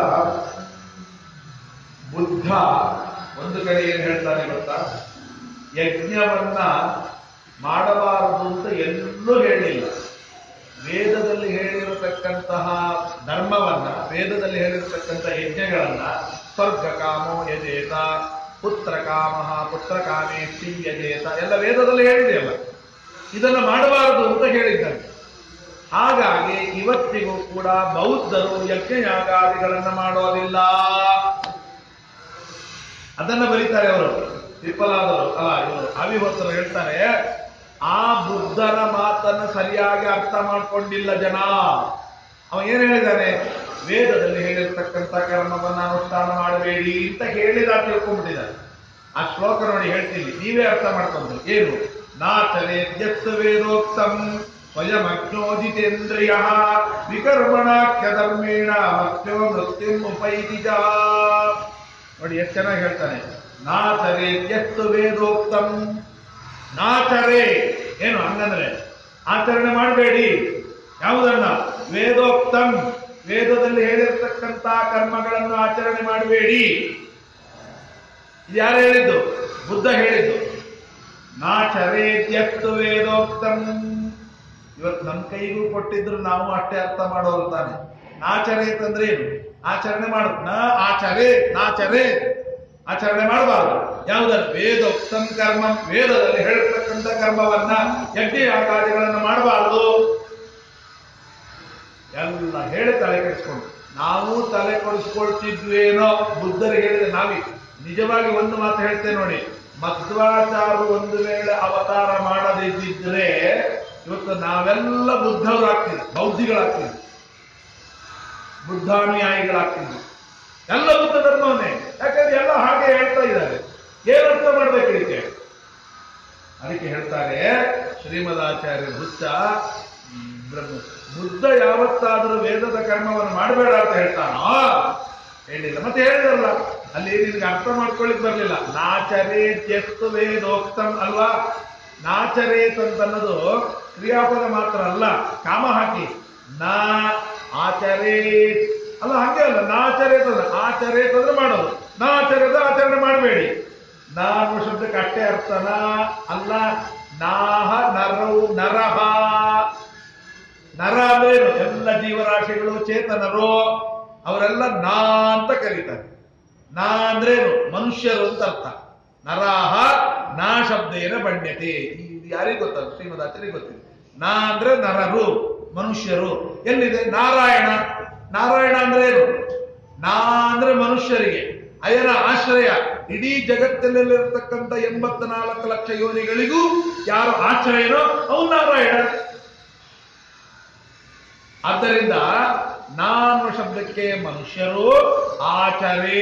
ಬುದ್ಧ ಒಂದು ಕಡೆ ಏನ್ ಹೇಳ್ತಾನೆ ಗೊತ್ತಾ ಯಜ್ಞವನ್ನ ಮಾಡಬಾರದು ಅಂತ ಎಲ್ಲೂ ಹೇಳಿಲ್ಲ ವೇದದಲ್ಲಿ ಹೇಳಿರತಕ್ಕಂತಹ ಧರ್ಮವನ್ನ ವೇದದಲ್ಲಿ ಹೇಳಿರತಕ್ಕಂಥ ಯಜ್ಞಗಳನ್ನ ಸ್ವರ್ಗ ಕಾಮೋ ಯಜೇತ ಪುತ್ರ ಕಾಮ ಪುತ್ರ ಕಾಮೇಷ್ಟಿ ಯಜೇತ ಎಲ್ಲ ವೇದದಲ್ಲಿ ಹೇಳಿದೆಯಲ್ಲ ಇದನ್ನ ಮಾಡಬಾರದು ಅಂತ ಹೇಳಿದ್ದಾನೆ ಹಾಗಾಗಿ ಇವತ್ತಿಗೂ ಕೂಡ ಬೌದ್ಧರು ಯಜ್ಞಯಾಗಾದಿಗಳನ್ನ ಮಾಡೋದಿಲ್ಲ ಅದನ್ನ ಬರೀತಾರೆ ಅವರು ವಿಫಲಾದರು ಅಲ್ಲ ಇವರು ಅವಿಭಕ್ತರು ಹೇಳ್ತಾರೆ ಆ ಬುದ್ಧರ ಮಾತನ್ನ ಸರಿಯಾಗಿ ಅರ್ಥ ಮಾಡ್ಕೊಂಡಿಲ್ಲ ಜನ ಅವ ಏನ್ ಹೇಳಿದಾನೆ ವೇದದಲ್ಲಿ ಹೇಳಿರ್ತಕ್ಕಂಥ ಕರ್ಮವನ್ನ ಅನುಷ್ಠಾನ ಮಾಡಬೇಡಿ ಅಂತ ಹೇಳಿದ ತಿಳ್ಕೊಂಡ್ಬಿಟ್ಟಿದ್ದಾರೆ ಆ ಶ್ಲೋಕ ನೋಡಿ ಹೇಳ್ತೀನಿ ನೀವೇ ಅರ್ಥ ಮಾಡ್ಕೊಂಡ್ರಿ ಏನು ನಾಚನೆ ದ್ಯತ್ ವೇದೋಕ್ತಂ ಸ್ವಯಮಜ್ಞೋ ಜಿತೇಂದ್ರಿಯ ವಿಕರ್ಮಣಾಖ್ಯ ಧರ್ಮೇಣ ಮತ್ಯೋ ಮೃತ್ಯುಂ ಉಪೈತಿಜ ನೋಡಿ ಎಷ್ಟು ಚೆನ್ನಾಗಿ ಹೇಳ್ತಾನೆ ನಾಚರೆ ಎಷ್ಟು ವೇದೋಕ್ತಂ ನಾಚರೆ ಏನು ಹಂಗಂದ್ರೆ ಆಚರಣೆ ಮಾಡಬೇಡಿ ಯಾವುದನ್ನ ವೇದೋಕ್ತಂ ವೇದದಲ್ಲಿ ಹೇಳಿರ್ತಕ್ಕಂತ ಕರ್ಮಗಳನ್ನು ಆಚರಣೆ ಮಾಡಬೇಡಿ ಇದು ಯಾರು ಹೇಳಿದ್ದು ಬುದ್ಧ ಹೇಳಿದ್ದು ನಾಚರೇತ್ಯಸ್ತು ವೇದೋಕ್ತಂ ಇವತ್ತು ನಮ್ಮ ಕೈಗೂ ಕೊಟ್ಟಿದ್ರು ನಾವು ಅಷ್ಟೇ ಅರ್ಥ ಮಾಡೋರು ತಾನೆ ನಾಚರೇತ್ ಅಂದ್ರೆ ಏನು ಆಚರಣೆ ಮಾಡು ನ ಆಚರೆ ನಾಚರೆ ಆಚರಣೆ ಮಾಡಬಾರದು ಯಾವುದನ್ನು ವೇದೋಕ್ತಂ ಕರ್ಮ ವೇದದಲ್ಲಿ ಹೇಳಿರ್ತಕ್ಕಂಥ ಕರ್ಮವನ್ನ ಯಜ್ಞ ಯಾಗಾದಿಗಳನ್ನು ಮಾಡಬಾರದು ಎಲ್ಲ ಹೇಳಿ ತಲೆ ಕೆಡಿಸ್ಕೊಂಡು ನಾವು ತಲೆ ಕೆಡಿಸ್ಕೊಳ್ತಿದ್ವೇನೋ ಬುದ್ಧರು ಹೇಳಿದ ನಾವಿ ನಿಜವಾಗಿ ಒಂದು ಮಾತು ಹೇಳ್ತೇನೆ ನೋಡಿ ಮಧ್ವಾಚಾರ್ಯರು ಒಂದು ವೇಳೆ ಅವತಾರ ಮಾಡದಿದ್ದರೆ ಇವತ್ತು ನಾವೆಲ್ಲ ಬುದ್ಧವರಾಗ್ತೀವಿ ಬೌದ್ಧಿಗಳಾಗ್ತೀವಿ ಬುದ್ಧಾನುಯಾಯಿಗಳಾಗ್ತೀವಿ ಎಲ್ಲ ಬುದ್ಧ ಧರ್ಮವನ್ನೇ ಯಾಕಂದ್ರೆ ಎಲ್ಲ ಹಾಗೆ ಹೇಳ್ತಾ ಇದ್ದಾರೆ ಏನ್ ಅರ್ಥ ಮಾಡ್ಬೇಕು ಇದಕ್ಕೆ ಅದಕ್ಕೆ ಹೇಳ್ತಾರೆ ಶ್ರೀಮದಾಚಾರ್ಯ ಬುದ್ಧ ಹ್ಮ್, ಬ್ರಹ್ಮ ಬುದ್ಧ ಯಾವತ್ತಾದರೂ ವೇದದ ಕರ್ಮವನ್ನು ಮಾಡಬೇಡ ಅಂತ ಹೇಳ್ತಾನೋ ಹೇಳಿಲ್ಲ ಮತ್ತೆ ಹೇಳಿದ್ರಲ್ಲ ಅಲ್ಲಿ ನಿನ್ಗೆ ಅರ್ಥ ಮಾಡ್ಕೊಳ್ಳಿಕ್ ಬರ್ಲಿಲ್ಲ ನಾಚರೇತ್ ಎಷ್ಟು ವೇದೋಕ್ತಂ ಅಲ್ವಾ ನಾಚರೇತ್ ಅಂತ ಅನ್ನೋದು ಕ್ರಿಯಾಪದ ಮಾತ್ರ ಅಲ್ಲ ಕಾಮ ಹಾಕಿ ನಾ ಆಚರೇತ್ ಅಲ್ಲ ಹಂಗೆ ಅಲ್ಲ ನಾಚರೇತ್ ಅಲ್ಲ ಆಚರೇತ್ ಅಂದ್ರೆ ಮಾಡೋದು ನಾಚರೇತ ಆಚರಣೆ ಮಾಡಬೇಡಿ ನಾನು ಶಬ್ದಕ್ಕೆ ಅಷ್ಟೇ ಅರ್ಥನ ಅಲ್ಲ ನಾಹ ನರವು ನರಹ ನರ ಅಂದ್ರೆ ಏನು? ಎಲ್ಲ ಜೀವರಾಶಿಗಳು ಚೇತನರು ಅವರೆಲ್ಲ ನಾ ಅಂತ ಕರೀತಾರೆ ನಾ ಅಂದ್ರೆ ಏನು? ಮನುಷ್ಯರು ಅಂತ ಅರ್ಥ ನರಾಹ ನಾ ಶಬ್ದೇನ ಬಣ್ಯತೆ ಇದು ಯಾರಿಗೆ ಗೊತ್ತಲ್ಲ ಶ್ರೀಮದಾಚಾರ್ಯ ಗೊತ್ತಿದೆ ನಾ ಅಂದ್ರೆ ನರರು ಮನುಷ್ಯರು ಎಲ್ಲಿದೆ ನಾರಾಯಣ ನಾರಾಯಣ ಅಂದ್ರೆ ಏನು ನಾ ಅಂದ್ರೆ ಮನುಷ್ಯರಿಗೆ ಅಯನ ಆಶ್ರಯ ಇಡೀ ಜಗತ್ತಿನಲ್ಲಿರತಕ್ಕಂಥ ಎಂಬತ್ತ ನಾಲ್ಕು ಲಕ್ಷ ಯೋನಿಗಳಿಗೂ ಯಾರು ಆಶ್ರಯನೋ ಅವನು ನಾರಾಯಣ ಆದ್ದರಿಂದ ನಾನು ಶಬ್ದಕ್ಕೆ ಮನುಷ್ಯರು ಆಚರೇ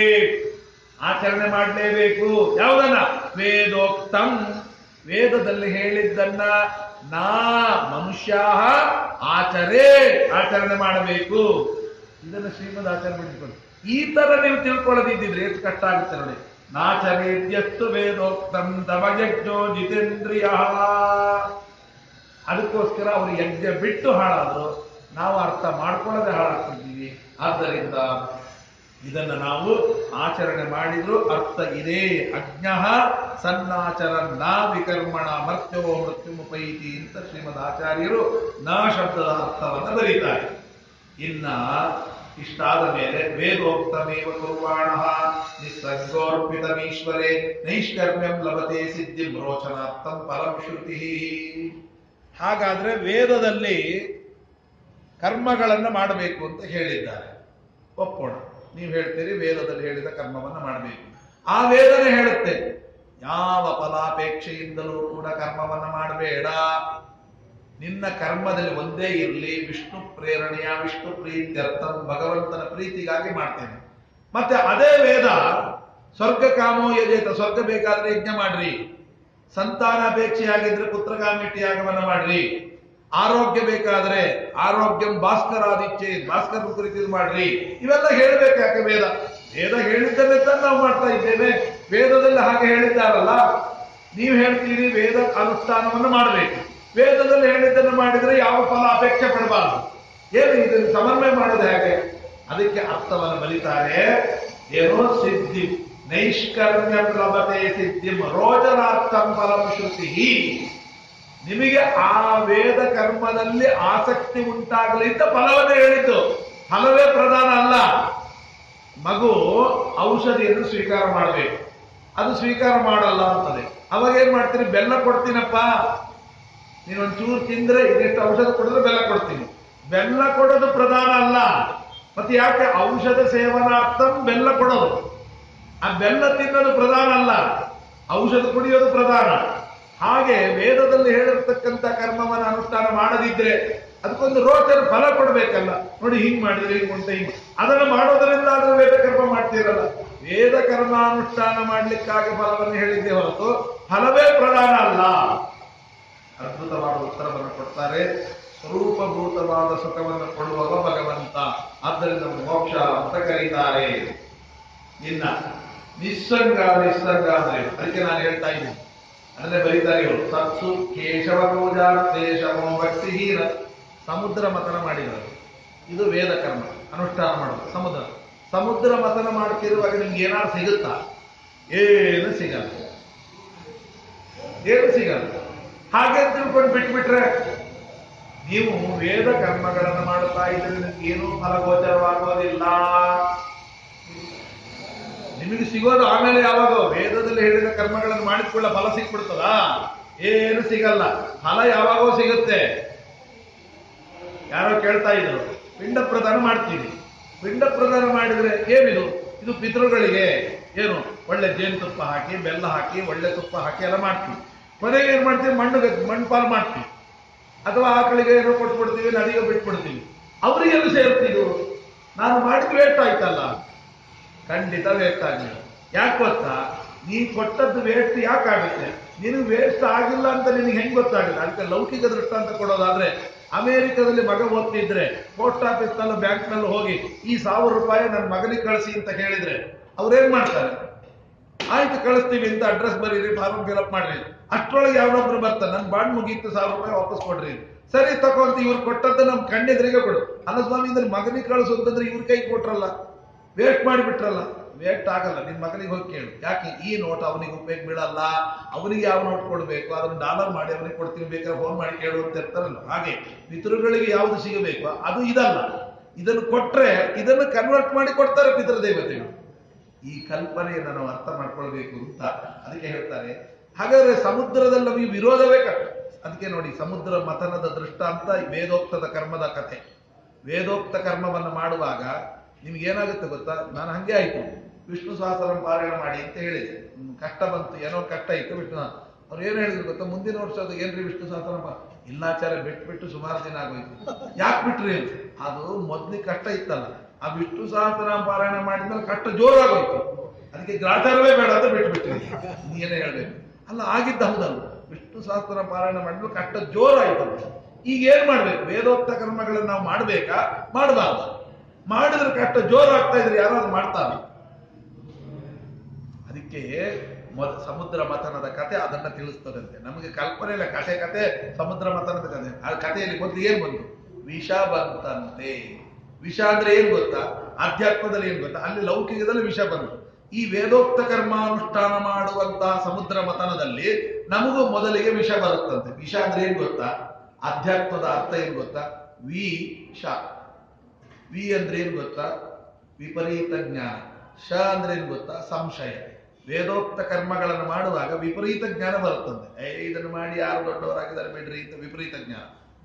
ಆಚರಣೆ ಮಾಡಲೇಬೇಕು ಯಾವುದನ್ನ ವೇದೋಕ್ತಂ ವೇದದಲ್ಲಿ ಹೇಳಿದ್ದನ್ನ ನಾ ಮನುಷ್ಯ ಆಚರೇ ಆಚರಣೆ ಮಾಡಬೇಕು ಇದನ್ನು ಶ್ರೀಮದ್ ಆಚರಣೆ ಮಾಡಿಕೊಂಡು ಈ ತರ ನೀವು ತಿಳ್ಕೊಳ್ಳದಿದ್ದಿದ್ರೆ ಎಷ್ಟು ಕಷ್ಟ ಆಗುತ್ತೆ ನೋಡಿ ನಾಚರೇದ್ಯಸ್ತು ವೇದೋಕ್ತಂ ತಮಯಜ್ಞೋ ಜಿತೇಂದ್ರಿಯ ಅದಕ್ಕೋಸ್ಕರ ಅವರು ಯಜ್ಞ ಬಿಟ್ಟು ಹಾಳಾದ್ರು ನಾವು ಅರ್ಥ ಮಾಡ್ಕೊಳ್ಳದೆ ಹಾಳಾಗ್ತಿದ್ದೀವಿ ಆದ್ದರಿಂದ ಇದನ್ನ ನಾವು ಆಚರಣೆ ಮಾಡಿದ್ರು ಅರ್ಥ ಇದೆ ಅಜ್ಞ ಸನ್ನಾಚರ ನಾ ವಿಕರ್ಮಣ ಮರ್ತ್ಯೋ ಮೃತ್ಯುಮುಪೈತಿ ಅಂತ ಶ್ರೀಮದ್ ಆಚಾರ್ಯರು ನ ಶಬ್ದದ ಅರ್ಥವನ್ನು ಬರೀತಾರೆ ಇನ್ನ ಇಷ್ಟಾದ ಮೇಲೆ ವೇದೋಕ್ತಮೇವ ಕುರ್ವಾಣ ನಿಸ್ಸರ್ಗೋರ್ಪಿತಮೀಶ್ವರೇ ನೈಷ್ಕರ್ಮ್ಯಂ ಲಭತೆ ಸಿದ್ಧಿಂ ರೋಚನಾರ್ಥಂ ಪರಂ ಶ್ರುತಿ ಹಾಗಾದ್ರೆ ವೇದದಲ್ಲಿ ಕರ್ಮಗಳನ್ನು ಮಾಡಬೇಕು ಅಂತ ಹೇಳಿದ್ದಾರೆ ಒಪ್ಪೋಣ ನೀವು ಹೇಳ್ತೀರಿ ವೇದದಲ್ಲಿ ಹೇಳಿದ ಕರ್ಮವನ್ನು ಮಾಡಬೇಕು ಆ ವೇದನೆ ಹೇಳುತ್ತೆ ಯಾವ ಫಲಾಪೇಕ್ಷೆಯಿಂದಲೂ ಕೂಡ ಕರ್ಮವನ್ನು ಮಾಡಬೇಡ ನಿನ್ನ ಕರ್ಮದಲ್ಲಿ ಒಂದೇ ಇರಲಿ ವಿಷ್ಣು ಪ್ರೇರಣೆಯ ವಿಷ್ಣು ಪ್ರೀತ್ಯರ್ಥಂ ಭಗವಂತನ ಪ್ರೀತಿಗಾಗಿ ಮಾಡ್ತೇನೆ ಮತ್ತೆ ಅದೇ ವೇದ ಸ್ವರ್ಗ ಕಾಮೋ ಯಜೇತ ಸ್ವರ್ಗ ಬೇಕಾದ್ರೆ ಯಜ್ಞ ಮಾಡ್ರಿ ಸಂತಾನಾಪೇಕ್ಷೆಯಾಗಿದ್ರೆ ಪುತ್ರಕಾಮಿಟಿ ಯಾಗವನ್ನ ಮಾಡ್ರಿ ಆರೋಗ್ಯ ಬೇಕಾದ್ರೆ ಆರೋಗ್ಯಂ ಭಾಸ್ಕರಾದಿಚ್ಛೆ ಭಾಸ್ಕರ ಕುರಿತು ಇದು ಮಾಡ್ರಿ ಇವೆಲ್ಲ ಹೇಳ್ಬೇಕು ಯಾಕೆ ವೇದ ವೇದ ಹೇಳಿದ್ದನ್ನೇ ತಾನೇ ನಾವು ಮಾಡ್ತಾ ಇದ್ದೇವೆ ವೇದದಲ್ಲಿ ಹಾಗೆ ಹೇಳಿದ್ದಾರಲ್ಲ ನೀವು ಹೇಳ್ತೀರಿ ವೇದ ಅನುಷ್ಠಾನವನ್ನು ಮಾಡಬೇಕು ವೇದದಲ್ಲಿ ಹೇಳಿದ್ದನ್ನು ಮಾಡಿದ್ರೆ ಯಾವ ಫಲ ಅಪೇಕ್ಷೆ ಪಡಬಾರದು ಏನು ಇದನ್ನು ಸಮನ್ವಯ ಮಾಡೋದು ಹೇಗೆ ಅದಕ್ಕೆ ಅರ್ಥವನ್ನು ಬಲಿತಾರೆ ಏನೋ ಸಿದ್ಧಿ ನೈಷ್ಕರ್ಮ್ಯಂ ಲಭತೆ ಸಿದ್ಧಿಂ ರೋಚನಾರ್ಥಂ ಫಲಂ ಶ್ರುತಿ ನಿಮಗೆ ಆ ವೇದ ಕರ್ಮದಲ್ಲಿ ಆಸಕ್ತಿ ಉಂಟಾಗಲಿ ಅಂತ ಫಲವನ್ನು ಹೇಳಿದ್ದು ಫಲವೇ ಪ್ರಧಾನ ಅಲ್ಲ ಮಗು ಔಷಧಿಯನ್ನು ಸ್ವೀಕಾರ ಮಾಡಬೇಕು ಅದು ಸ್ವೀಕಾರ ಮಾಡಲ್ಲ ಅಂತದೆ ಅವಾಗ ಏನ್ ಮಾಡ್ತೀರಿ ಬೆಲ್ಲ ಕೊಡ್ತೀನಪ್ಪ ನೀನು ಒಂಚೂರು ತಿಂದ್ರೆ ಇದೆಷ್ಟು ಔಷಧ ಕೊಡಿದ್ರೆ ಬೆಲ್ಲ ಕೊಡ್ತೀನಿ ಬೆಲ್ಲ ಕೊಡೋದು ಪ್ರಧಾನ ಅಲ್ಲ ಮತ್ತೆ ಯಾಕೆ ಔಷಧ ಸೇವನಾರ್ಥಂ ಬೆಲ್ಲ ಕೊಡೋದು ಆ ಬೆಲ್ಲ ತಿನ್ನೋದು ಪ್ರಧಾನ ಅಲ್ಲ ಔಷಧ ಕುಡಿಯೋದು ಪ್ರಧಾನ ಹಾಗೆ ವೇದದಲ್ಲಿ ಹೇಳಿರ್ತಕ್ಕಂಥ ಕರ್ಮವನ್ನು ಅನುಷ್ಠಾನ ಮಾಡದಿದ್ರೆ ಅದಕ್ಕೊಂದು ರೋಚನ ಫಲ ಕೊಡ್ಬೇಕಲ್ಲ ನೋಡಿ ಹಿಂಗ್ ಮಾಡಿದ್ರೆ ಹಿಂಗ್ ಉಂಟು ಹಿಂಗ್ ಅದನ್ನು ಮಾಡೋದರಿಂದ ಆದ್ರೂ ವೇದ ಕರ್ಮ ಮಾಡ್ತೀರಲ್ಲ ವೇದ ಕರ್ಮಾನುಷ್ಠಾನ ಮಾಡ್ಲಿಕ್ಕಾಗಿ ಫಲವನ್ನು ಹೇಳಿದ್ದೆ ಹೊರತು ಫಲವೇ ಪ್ರಧಾನ ಅಲ್ಲ ಅದ್ಭುತವಾದ ಉತ್ತರವನ್ನು ಕೊಡ್ತಾರೆ ಸ್ವರೂಪಭೂತವಾದ ಸುಖವನ್ನು ಕೊಡುವವ ಭಗವಂತ ಆದ್ದರಿಂದ ಮೋಕ್ಷ ಅಂತ ಕರೀತಾರೆ ಇನ್ನ ನಿಸ್ಸಂಗ ನಿಸ್ಸಂಗ ಅಂದ್ರೆ ಅದಕ್ಕೆ ನಾನು ಹೇಳ್ತಾ ಇದ್ದೀನಿ ಅದನ್ನೇ ಬರೀತಾರೆ ಇವರು ಸತ್ಸು ಕೇಶವ ಪೂಜಾರ್ಥೇ ಶಮೋ ಭಕ್ತಿ ಹೀನ ಸಮುದ್ರ ಮತನ ಮಾಡಿದರು ಇದು ವೇದ ಕರ್ಮ ಅನುಷ್ಠಾನ ಮಾಡೋದು ಸಮುದ್ರ ಸಮುದ್ರ ಮತನ ಮಾಡ್ತಿರುವಾಗ ನಿಮ್ಗೆ ಏನಾದ್ರು ಸಿಗುತ್ತಾ ಏನು ಸಿಗಲ್ಲ ಏನು ಸಿಗಲ್ಲ ಹಾಗೆ ತಿಳ್ಕೊಂಡು ಬಿಟ್ಬಿಟ್ರೆ ನೀವು ವೇದ ಕರ್ಮಗಳನ್ನು ಮಾಡುತ್ತಾ ಇದ್ರೆ ನಿಮ್ಗೆ ಏನೂ ಫಲಗೋಚರವಾಗೋದಿಲ್ಲ ನಿಮಗೆ ಸಿಗೋದು ಆಮೇಲೆ ಯಾವಾಗ ವೇದದಲ್ಲಿ ಹೇಳಿದ ಕರ್ಮಗಳನ್ನು ಮಾಡಿಕೊಳ್ಳ ಫಲ ಸಿಕ್ಬಿಡ್ತದ ಏನು ಸಿಗಲ್ಲ ಫಲ ಯಾವಾಗೋ ಸಿಗುತ್ತೆ ಯಾರೋ ಕೇಳ್ತಾ ಇದ್ರು ಪಿಂಡ ಪ್ರದಾನ ಮಾಡ್ತೀವಿ ಪಿಂಡ ಪ್ರದಾನ ಮಾಡಿದ್ರೆ ಏನಿದು ಇದು ಪಿತೃಗಳಿಗೆ ಏನು ಒಳ್ಳೆ ಜೇನುತುಪ್ಪ ಹಾಕಿ ಬೆಲ್ಲ ಹಾಕಿ ಒಳ್ಳೆ ತುಪ್ಪ ಹಾಕಿ ಎಲ್ಲ ಮಾಡ್ತೀವಿ ಕೊನೆಗೆ ಏನ್ ಮಾಡ್ತೀವಿ ಮಣ್ಣು ಮಣ್ಣು ಪಾಲು ಮಾಡ್ತೀವಿ ಅಥವಾ ಆಕಳಿಗೆ ಏನೋ ಕೊಟ್ಬಿಡ್ತೀವಿ ನದಿಗೆ ಬಿಟ್ಬಿಡ್ತೀವಿ ಅವರಿಗೆಲ್ಲ ಸೇರ್ತಿದ್ದು ನಾನು ಮಾಡಿದ ವೇಸ್ಟ್ ಆಯ್ತಲ್ಲ ಖಂಡಿತ ವೇಸ್ಟ್ ಆಗಲಿಲ್ಲ ಯಾಕೆ ಗೊತ್ತಾ ನೀನ್ ಕೊಟ್ಟದ್ದು ವೇಸ್ಟ್ ಯಾಕಾಗುತ್ತೆ ನಿನಗೆ ವೇಸ್ಟ್ ಆಗಿಲ್ಲ ಅಂತ ನಿನಗೆ ಹೆಂಗ್ ಗೊತ್ತಾಗುತ್ತೆ ಅದಕ್ಕೆ ಲೌಕಿಕ ದೃಷ್ಟಾಂತ ಕೊಡೋದಾದ್ರೆ ಅಮೆರಿಕದಲ್ಲಿ ಮಗ ಓದ್ತಿದ್ರೆ ಪೋಸ್ಟ್ ಆಫೀಸ್ ನಲ್ಲೂ ಬ್ಯಾಂಕ್ ನಲ್ಲೂ ಹೋಗಿ ಈ ಸಾವಿರ ರೂಪಾಯಿ ನನ್ನ ಮಗನಿಗೆ ಕಳಿಸಿ ಅಂತ ಹೇಳಿದ್ರೆ ಅವ್ರೇನ್ ಮಾಡ್ತಾರೆ ಆಯ್ತು ಕಳಿಸ್ತೀವಿ ಅಂತ ಅಡ್ರೆಸ್ ಬರೀರಿ ಫಾರ್ಮ್ ಫಿಲಪ್ ಮಾಡ್ರಿ ಅಷ್ಟ್ರೊಳಗೆ ಯಾವನೊಬ್ರು ಬರ್ತಾರೆ ನನ್ ಬಾಂಡ್ ಮುಗೀತು ಸಾವಿರ ರೂಪಾಯಿ ವಾಪಸ್ ಕೊಡ್ರಿ ಸರಿ ತಗೊಂತ ಇವ್ರು ಕೊಟ್ಟದ್ದು ನಮ್ ಕಣ್ಣೆದ್ರಿಗೆ ಕೊಡು ಅಲ್ಲ ಸ್ವಾಮಿ ಇದ್ರ ಮಗನಿಗೆ ಕಳಿಸು ಅಂತಂದ್ರೆ ಇವ್ರ ಕೈ ಕೊಟ್ರಲ್ಲ ವೇಟ್ ಮಾಡಿಬಿಟ್ರಲ್ಲ ವೇಟ್ ಆಗಲ್ಲ ನಿನ್ ಮಗನಿಗೆ ಹೋಗಿ ಕೇಳು ಯಾಕೆ ಈ ನೋಟ್ ಅವನಿಗೆ ಉಪಯೋಗ ಬೀಳಲ್ಲ ಅವನಿಗೆ ಯಾವ ನೋಟ್ ಕೊಡ್ಬೇಕು ಅದನ್ನ ಡಾಲರ್ ಮಾಡಿ ಅವನಿಗೆ ಕೊಡ್ತೀನಿ ಬೇಕಾದ್ರೆ ಫೋನ್ ಮಾಡಿ ಕೇಳು ಅಂತ ಇರ್ತಾರಲ್ಲ ಹಾಗೆ ಪಿತೃಗಳಿಗೆ ಯಾವುದು ಸಿಗಬೇಕು ಅದು ಇದಲ್ಲ ಇದನ್ನು ಕೊಟ್ರೆ ಇದನ್ನು ಕನ್ವರ್ಟ್ ಮಾಡಿ ಕೊಡ್ತಾರೆ ಪಿತೃದೇವತೆಗಳು ಈ ಕಲ್ಪನೆಯನ್ನು ನಾವು ಅರ್ಥ ಮಾಡ್ಕೊಳ್ಬೇಕು ಅಂತ ಅದಕ್ಕೆ ಹೇಳ್ತಾರೆ ಹಾಗಾದ್ರೆ ಸಮುದ್ರದಲ್ಲಿ ನಮಗೆ ವಿರೋಧವೇ ಕಷ್ಟ ಅದಕ್ಕೆ ನೋಡಿ ಸಮುದ್ರ ಮಥನದ ದೃಷ್ಟಾಂತ ವೇದೋಕ್ತದ ಕರ್ಮದ ಕಥೆ ವೇದೋಕ್ತ ಕರ್ಮವನ್ನು ಮಾಡುವಾಗ ನಿಮ್ಗೆ ಏನಾಗುತ್ತೆ ಗೊತ್ತಾ ನಾನು ಹಂಗೆ ಆಯ್ತು ವಿಷ್ಣು ಸಹಸ್ರ ಪಾರಾಯಣ ಮಾಡಿ ಅಂತ ಹೇಳಿದೆ ಹ್ಮ್, ಕಷ್ಟ ಬಂತು ಏನೋ ಕಷ್ಟ ಇತ್ತು ವಿಷ್ಣು ಅವ್ರು ಏನ್ ಹೇಳಿದ್ರು ಗೊತ್ತಾ ಮುಂದಿನ ವರ್ಷ ಅದು ಏನ್ರಿ ವಿಷ್ಣು ಸಹಸ್ರ ಪಾ ಇಲ್ಲಾಚಾರ ಬಿಟ್ಬಿಟ್ಟು ಸುಮಾರು ದಿನ ಆಗೋಯ್ತು ಯಾಕೆ ಬಿಟ್ರಿ ಅಂತ? ಅದು ಮೊದ್ಲಿಗೆ ಕಷ್ಟ ಇತ್ತಲ್ಲ ಆ ವಿಷ್ಣು ಸಹಸ್ರನಾಮ ಪಾರಾಯಣ ಮಾಡಿದ್ಮೇಲೆ ಕಷ್ಟ ಜೋರಾಗೋಯ್ತು ಅದಕ್ಕೆ ಗ್ರಾಚಾರವೇ ಬೇಡ ಅಂತ ಬಿಟ್ಬಿಟ್ಟಿವಿ ನೀನೇ ಹೇಳ್ಬೇಕು ಅಲ್ಲ ಆಗಿದ್ದ ಹೌದಲ್ಲ ವಿಷ್ಣು ಸಹಸ್ರ ಪಾರಾಯಣ ಮಾಡಿದ್ಮೇಲೆ ಕಷ್ಟ ಜೋರಾಯ್ತಲ್ಲ ಈಗ ಏನ್ ಮಾಡ್ಬೇಕು ವೇದೋಕ್ತ ಕರ್ಮಗಳನ್ನ ನಾವು ಮಾಡ್ಬೇಕಾ ಮಾಡಬಾರ್ದು ಮಾಡಿದ್ರೆ ಕಷ್ಟ ಜೋರಾಗ್ತಾ ಇದ್ರೆ ಯಾರಾದ್ರೂ ಮಾಡ್ತಾರೆ ಅದಕ್ಕೆ ಮೊದ ಸಮುದ್ರ ಮಥನದ ಕತೆ ಅದನ್ನ ತಿಳಿಸ್ತದಂತೆ ನಮಗೆ ಕಲ್ಪನೆ ಇಲ್ಲ ಕಥೆ ಕತೆ ಸಮುದ್ರ ಮಥನದ ಕತೆ ಆ ಕಥೆಯಲ್ಲಿ ಮೊದಲು ಏನ್ ಬಂತು ವಿಷ ಬಂತಂತೆ ವಿಷ ಅಂದ್ರೆ ಏನ್ ಗೊತ್ತಾ ಅಧ್ಯಾತ್ಮದಲ್ಲಿ ಏನ್ ಗೊತ್ತಾ ಅಲ್ಲಿ ಲೌಕಿಕದಲ್ಲಿ ವಿಷ ಬಂತು ಈ ವೇದೋಕ್ತ ಕರ್ಮಾನುಷ್ಠಾನ ಮಾಡುವಂತಹ ಸಮುದ್ರ ಮಥನದಲ್ಲಿ ನಮಗೂ ಮೊದಲಿಗೆ ವಿಷ ಬರುತ್ತಂತೆ ವಿಷ ಅಂದ್ರೆ ಏನ್ ಗೊತ್ತಾ ಅಧ್ಯಾತ್ಮದ ಅರ್ಥ ಏನ್ ಗೊತ್ತಾ ವಿ ಶ ವಿ ಅಂದ್ರೆ ಏನ್ ಗೊತ್ತಾ ವಿಪರೀತ ಜ್ಞಾನ ಶ ಅಂದ್ರೆ ಏನ್ ಗೊತ್ತಾ ಸಂಶಯ ವೇದೋಕ್ತ ಕರ್ಮಗಳನ್ನು ಮಾಡುವಾಗ ವಿಪರೀತ ಜ್ಞಾನ ಬರುತ್ತಂತೆ ಏ ಇದನ್ನು ಮಾಡಿ ಯಾರು ದೊಡ್ಡವರಾಗಿದ್ದಾರೆ ಬಿಡ್ರಿ ಅಂತ ವಿಪರೀತ ಜ್ಞಾನ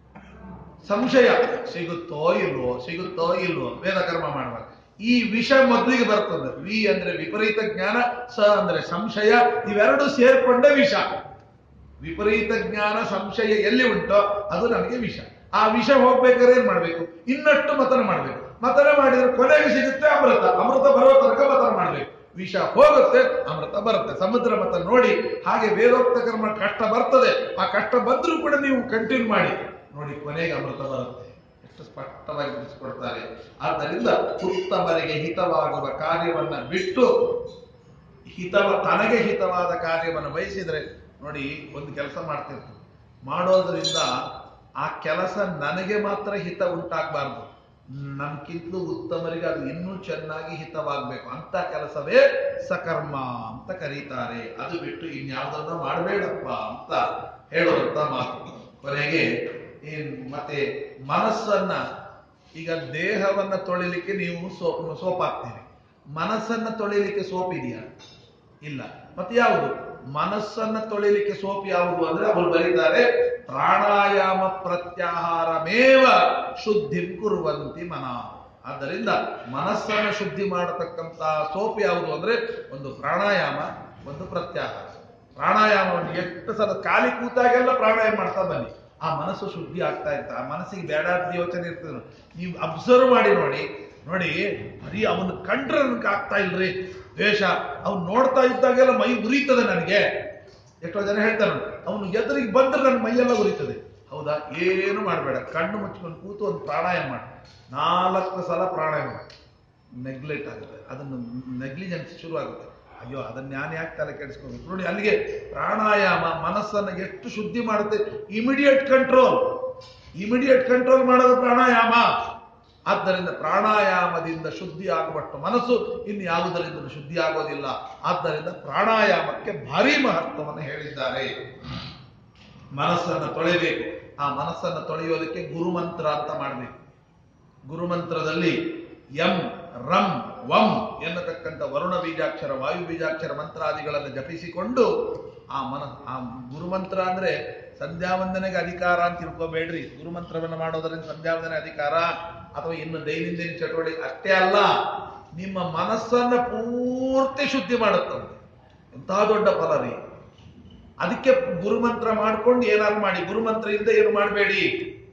ಸಂಶಯ ಸಿಗುತ್ತೋ ಇಲ್ವೋ ಸಿಗುತ್ತೋ ಇಲ್ವೋ ವೇದ ಕರ್ಮ ಮಾಡುವಾಗ ಈ ವಿಷ ಮೊದಲಿಗೆ ಬರ್ತದೆ ವಿ ಅಂದ್ರೆ ವಿಪರೀತ ಜ್ಞಾನ ಸ ಅಂದ್ರೆ ಸಂಶಯ ಇವೆರಡು ಸೇರ್ಕೊಂಡೇ ವಿಷ ವಿಪರೀತ ಜ್ಞಾನ ಸಂಶಯ ಎಲ್ಲಿ ಉಂಟೋ ಅದು ನಮಗೆ ವಿಷ ಆ ವಿಷ ಹೋಗ್ಬೇಕಾದ್ರೆ ಏನ್ ಮಾಡ್ಬೇಕು ಇನ್ನಷ್ಟು ಮತನ ಮಾಡ್ಬೇಕು ಮತನ ಮಾಡಿದ್ರೆ ಕೊನೆಗೆ ಸಿಗುತ್ತೆ ಅಮೃತ ಅಮೃತ ಬರೋ ತನಕ ಮತನ ಮಾಡ್ಬೇಕು ವಿಷ ಹೋಗುತ್ತೆ ಅಮೃತ ಬರುತ್ತೆ ಸಮುದ್ರ ಮತ ನೋಡಿ ಹಾಗೆ ವೇದೋಕ್ತ ಕರ್ಮ ಕಷ್ಟ ಬರ್ತದೆ ಆ ಕಷ್ಟ ಬಂದ್ರೂ ಕೂಡ ನೀವು ಕಂಟಿನ್ಯೂ ಮಾಡಿ ನೋಡಿ ಕೊನೆಗೆ ಅಮೃತ ಬರುತ್ತೆ ಎಷ್ಟು ಸ್ಪಷ್ಟವಾಗಿ ತಿಳಿಸ್ಕೊಡ್ತಾರೆ ಆದ್ದರಿಂದ ಉತ್ತಮರಿಗೆ ಹಿತವಾಗುವ ಕಾರ್ಯವನ್ನ ಬಿಟ್ಟು ಹಿತವ ತನಗೆ ಹಿತವಾದ ಕಾರ್ಯವನ್ನು ಬಯಸಿದ್ರೆ ನೋಡಿ ಒಂದು ಕೆಲಸ ಮಾಡ್ತಿರ್ತೀವಿ ಮಾಡೋದ್ರಿಂದ ಆ ಕೆಲಸ ನನಗೆ ಮಾತ್ರ ಹಿತ ಉಂಟಾಗಬಾರ್ದು ನಮ್ಗಿಂತಲೂ ಉತ್ತಮರಿಗೆ ಅದು ಇನ್ನೂ ಚೆನ್ನಾಗಿ ಹಿತವಾಗಬೇಕು ಅಂತ ಕೆಲಸವೇ ಸಕರ್ಮ ಅಂತ ಕರೀತಾರೆ ಅದು ಬಿಟ್ಟು ಇನ್ಯಾವುದನ್ನ ಮಾಡಬೇಡಪ್ಪ ಅಂತ ಹೇಳೋದಂತ ಮಾತು ಕೊನೆಗೆ ಏನ್ ಮತ್ತೆ ಮನಸ್ಸನ್ನ ಈಗ ದೇಹವನ್ನ ತೊಳಿಲಿಕ್ಕೆ ನೀವು ಸೋಪ್ ಸೋಪ್ ಹಾಕ್ತೀರಿ ಮನಸ್ಸನ್ನ ತೊಳಿಲಿಕ್ಕೆ ಸೋಪ್ ಇದೆಯಾ ಇಲ್ಲ ಮತ್ತೆ ಯಾವುದು ಮನಸ್ಸನ್ನ ತೊಳಿಲಿಕ್ಕೆ ಸೋಪ್ ಯಾವುದು ಅಂದ್ರೆ ಅವರು ಬರೀತಾರೆ ಪ್ರಾಣಾಯಾಮ ಪ್ರತ್ಯಾಹಾರಮೇವ ಶುದ್ಧಿ ಕುರುವಂತಿ ಮನ ಆದ್ದರಿಂದ ಮನಸ್ಸನ್ನ ಶುದ್ಧಿ ಮಾಡತಕ್ಕಂತ ಸೋಪ್ ಯಾವುದು ಅಂದ್ರೆ ಒಂದು ಪ್ರಾಣಾಯಾಮ ಒಂದು ಪ್ರತ್ಯಾಹಾರ ಪ್ರಾಣಾಯಾಮವನ್ನು ಎಷ್ಟು ಸಲ ಖಾಲಿ ಕೂತಾಗೆಲ್ಲ ಪ್ರಾಣಾಯಾಮ ಮಾಡ್ತಾ ಬನ್ನಿ ಆ ಮನಸ್ಸು ಶುದ್ಧಿ ಆಗ್ತಾ ಇರ್ತ ಆ ಮನಸ್ಸಿಗೆ ಬೇಡಾದ ಯೋಚನೆ ಇರ್ತದೆ ನೋಡಿ. ನೀವು ಅಬ್ಸರ್ವ್ ಮಾಡಿ ನೋಡಿ ನೋಡಿ ಬರೀ ಅವನು ಕಂಡ್ರೆ ನನ್ಗೆ ಆಗ್ತಾ ಇಲ್ರಿ ದ್ವೇಷ ಅವ್ನು ನೋಡ್ತಾ ಇದ್ದಾಗೆಲ್ಲ ಮೈ ಉರಿತದೆ ನನಗೆ ಎಷ್ಟೋ ಜನ ಹೇಳ್ತಾರೆ ನೋಡಿ, ಅವನು ಎದುರಿಗೆ ಬಂದ್ರೆ ನನ್ನ ಮೈಯೆಲ್ಲ ಉರಿತದೆ ಹೌದಾ ಏನು ಮಾಡಬೇಡ ಕಣ್ಣು ಮುಚ್ಕೊಂಡು ಕೂತು ಒಂದು ಪ್ರಾಣಾಯಾಮ ಮಾಡು ನಾಲ್ಕು ಸಲ ಪ್ರಾಣಾಯಾಮ ಮಾಡು ನೆಗ್ಲೆಕ್ಟ್ ಆಗುತ್ತೆ ಅದನ್ನು ನೆಗ್ಲಿಜೆನ್ಸ್ ಶುರು ಆಗುತ್ತೆ ಅಯ್ಯೋ ಅದನ್ನ ನಾನು ಯಾಕೆ ತಲೆ ಕೆಡಿಸ್ಕೋಬೇಕು ನೋಡಿ ಅಲ್ಲಿಗೆ ಪ್ರಾಣಾಯಾಮ ಮನಸ್ಸನ್ನು ಎಷ್ಟು ಶುದ್ಧಿ ಮಾಡುತ್ತೆ ಇಮಿಡಿಯೇಟ್ ಕಂಟ್ರೋಲ್ ಇಮಿಡಿಯೇಟ್ ಕಂಟ್ರೋಲ್ ಮಾಡೋದು ಪ್ರಾಣಾಯಾಮ ಆದ್ದರಿಂದ ಪ್ರಾಣಾಯಾಮದಿಂದ ಶುದ್ಧಿ ಆಗುವಷ್ಟು ಮನಸ್ಸು ಇನ್ನು ಯಾವುದರಿಂದ ಶುದ್ಧಿ ಆಗೋದಿಲ್ಲ ಆದ್ದರಿಂದ ಪ್ರಾಣಾಯಾಮಕ್ಕೆ ಭಾರಿ ಮಹತ್ವವನ್ನು ಹೇಳಿದ್ದಾರೆ ಮನಸ್ಸನ್ನು ತೊಳೆಯಬೇಕು ಆ ಮನಸ್ಸನ್ನು ತೊಳೆಯೋದಕ್ಕೆ ಗುರುಮಂತ್ರ ಅಂತ ಮಾಡಬೇಕು ಗುರುಮಂತ್ರದಲ್ಲಿ ಎಂ ರಂ ವಂ ಎನ್ನತಕ್ಕಂಥ ವರುಣ ಬೀಜಾಕ್ಷರ ವಾಯು ಬೀಜಾಕ್ಷರ ಮಂತ್ರಾದಿಗಳನ್ನು ಜಪಿಸಿಕೊಂಡು ಆ ಮನ ಆ ಗುರುಮಂತ್ರ ಅಂದ್ರೆ ಸಂಧ್ಯಾ ವಂದನೆಗೆ ಅಧಿಕಾರ ಅಂತ ತಿಳ್ಕೊಬೇಡ್ರಿ ಗುರುಮಂತ್ರವನ್ನು ಮಾಡೋದರಿಂದ ಸಂಧ್ಯಾ ವಂದನೆ ಅಧಿಕಾರ ಅಥವಾ ಇನ್ನು ದೈನಂದಿನ ಚಟುವಟಿಕೆ ಅಷ್ಟೇ ಅಲ್ಲ ನಿಮ್ಮ ಮನಸ್ಸನ್ನ ಪೂರ್ತಿ ಶುದ್ಧಿ ಮಾಡುತ್ತಂತೆ ಎಂತಹ ದೊಡ್ಡ ಫಲ ರೀ ಅದಕ್ಕೆ ಗುರುಮಂತ್ರ ಮಾಡ್ಕೊಂಡು ಏನಾದ್ರು ಮಾಡಿ ಗುರುಮಂತ್ರ ಇಲ್ಲದೆ ಏನು ಮಾಡಬೇಡಿ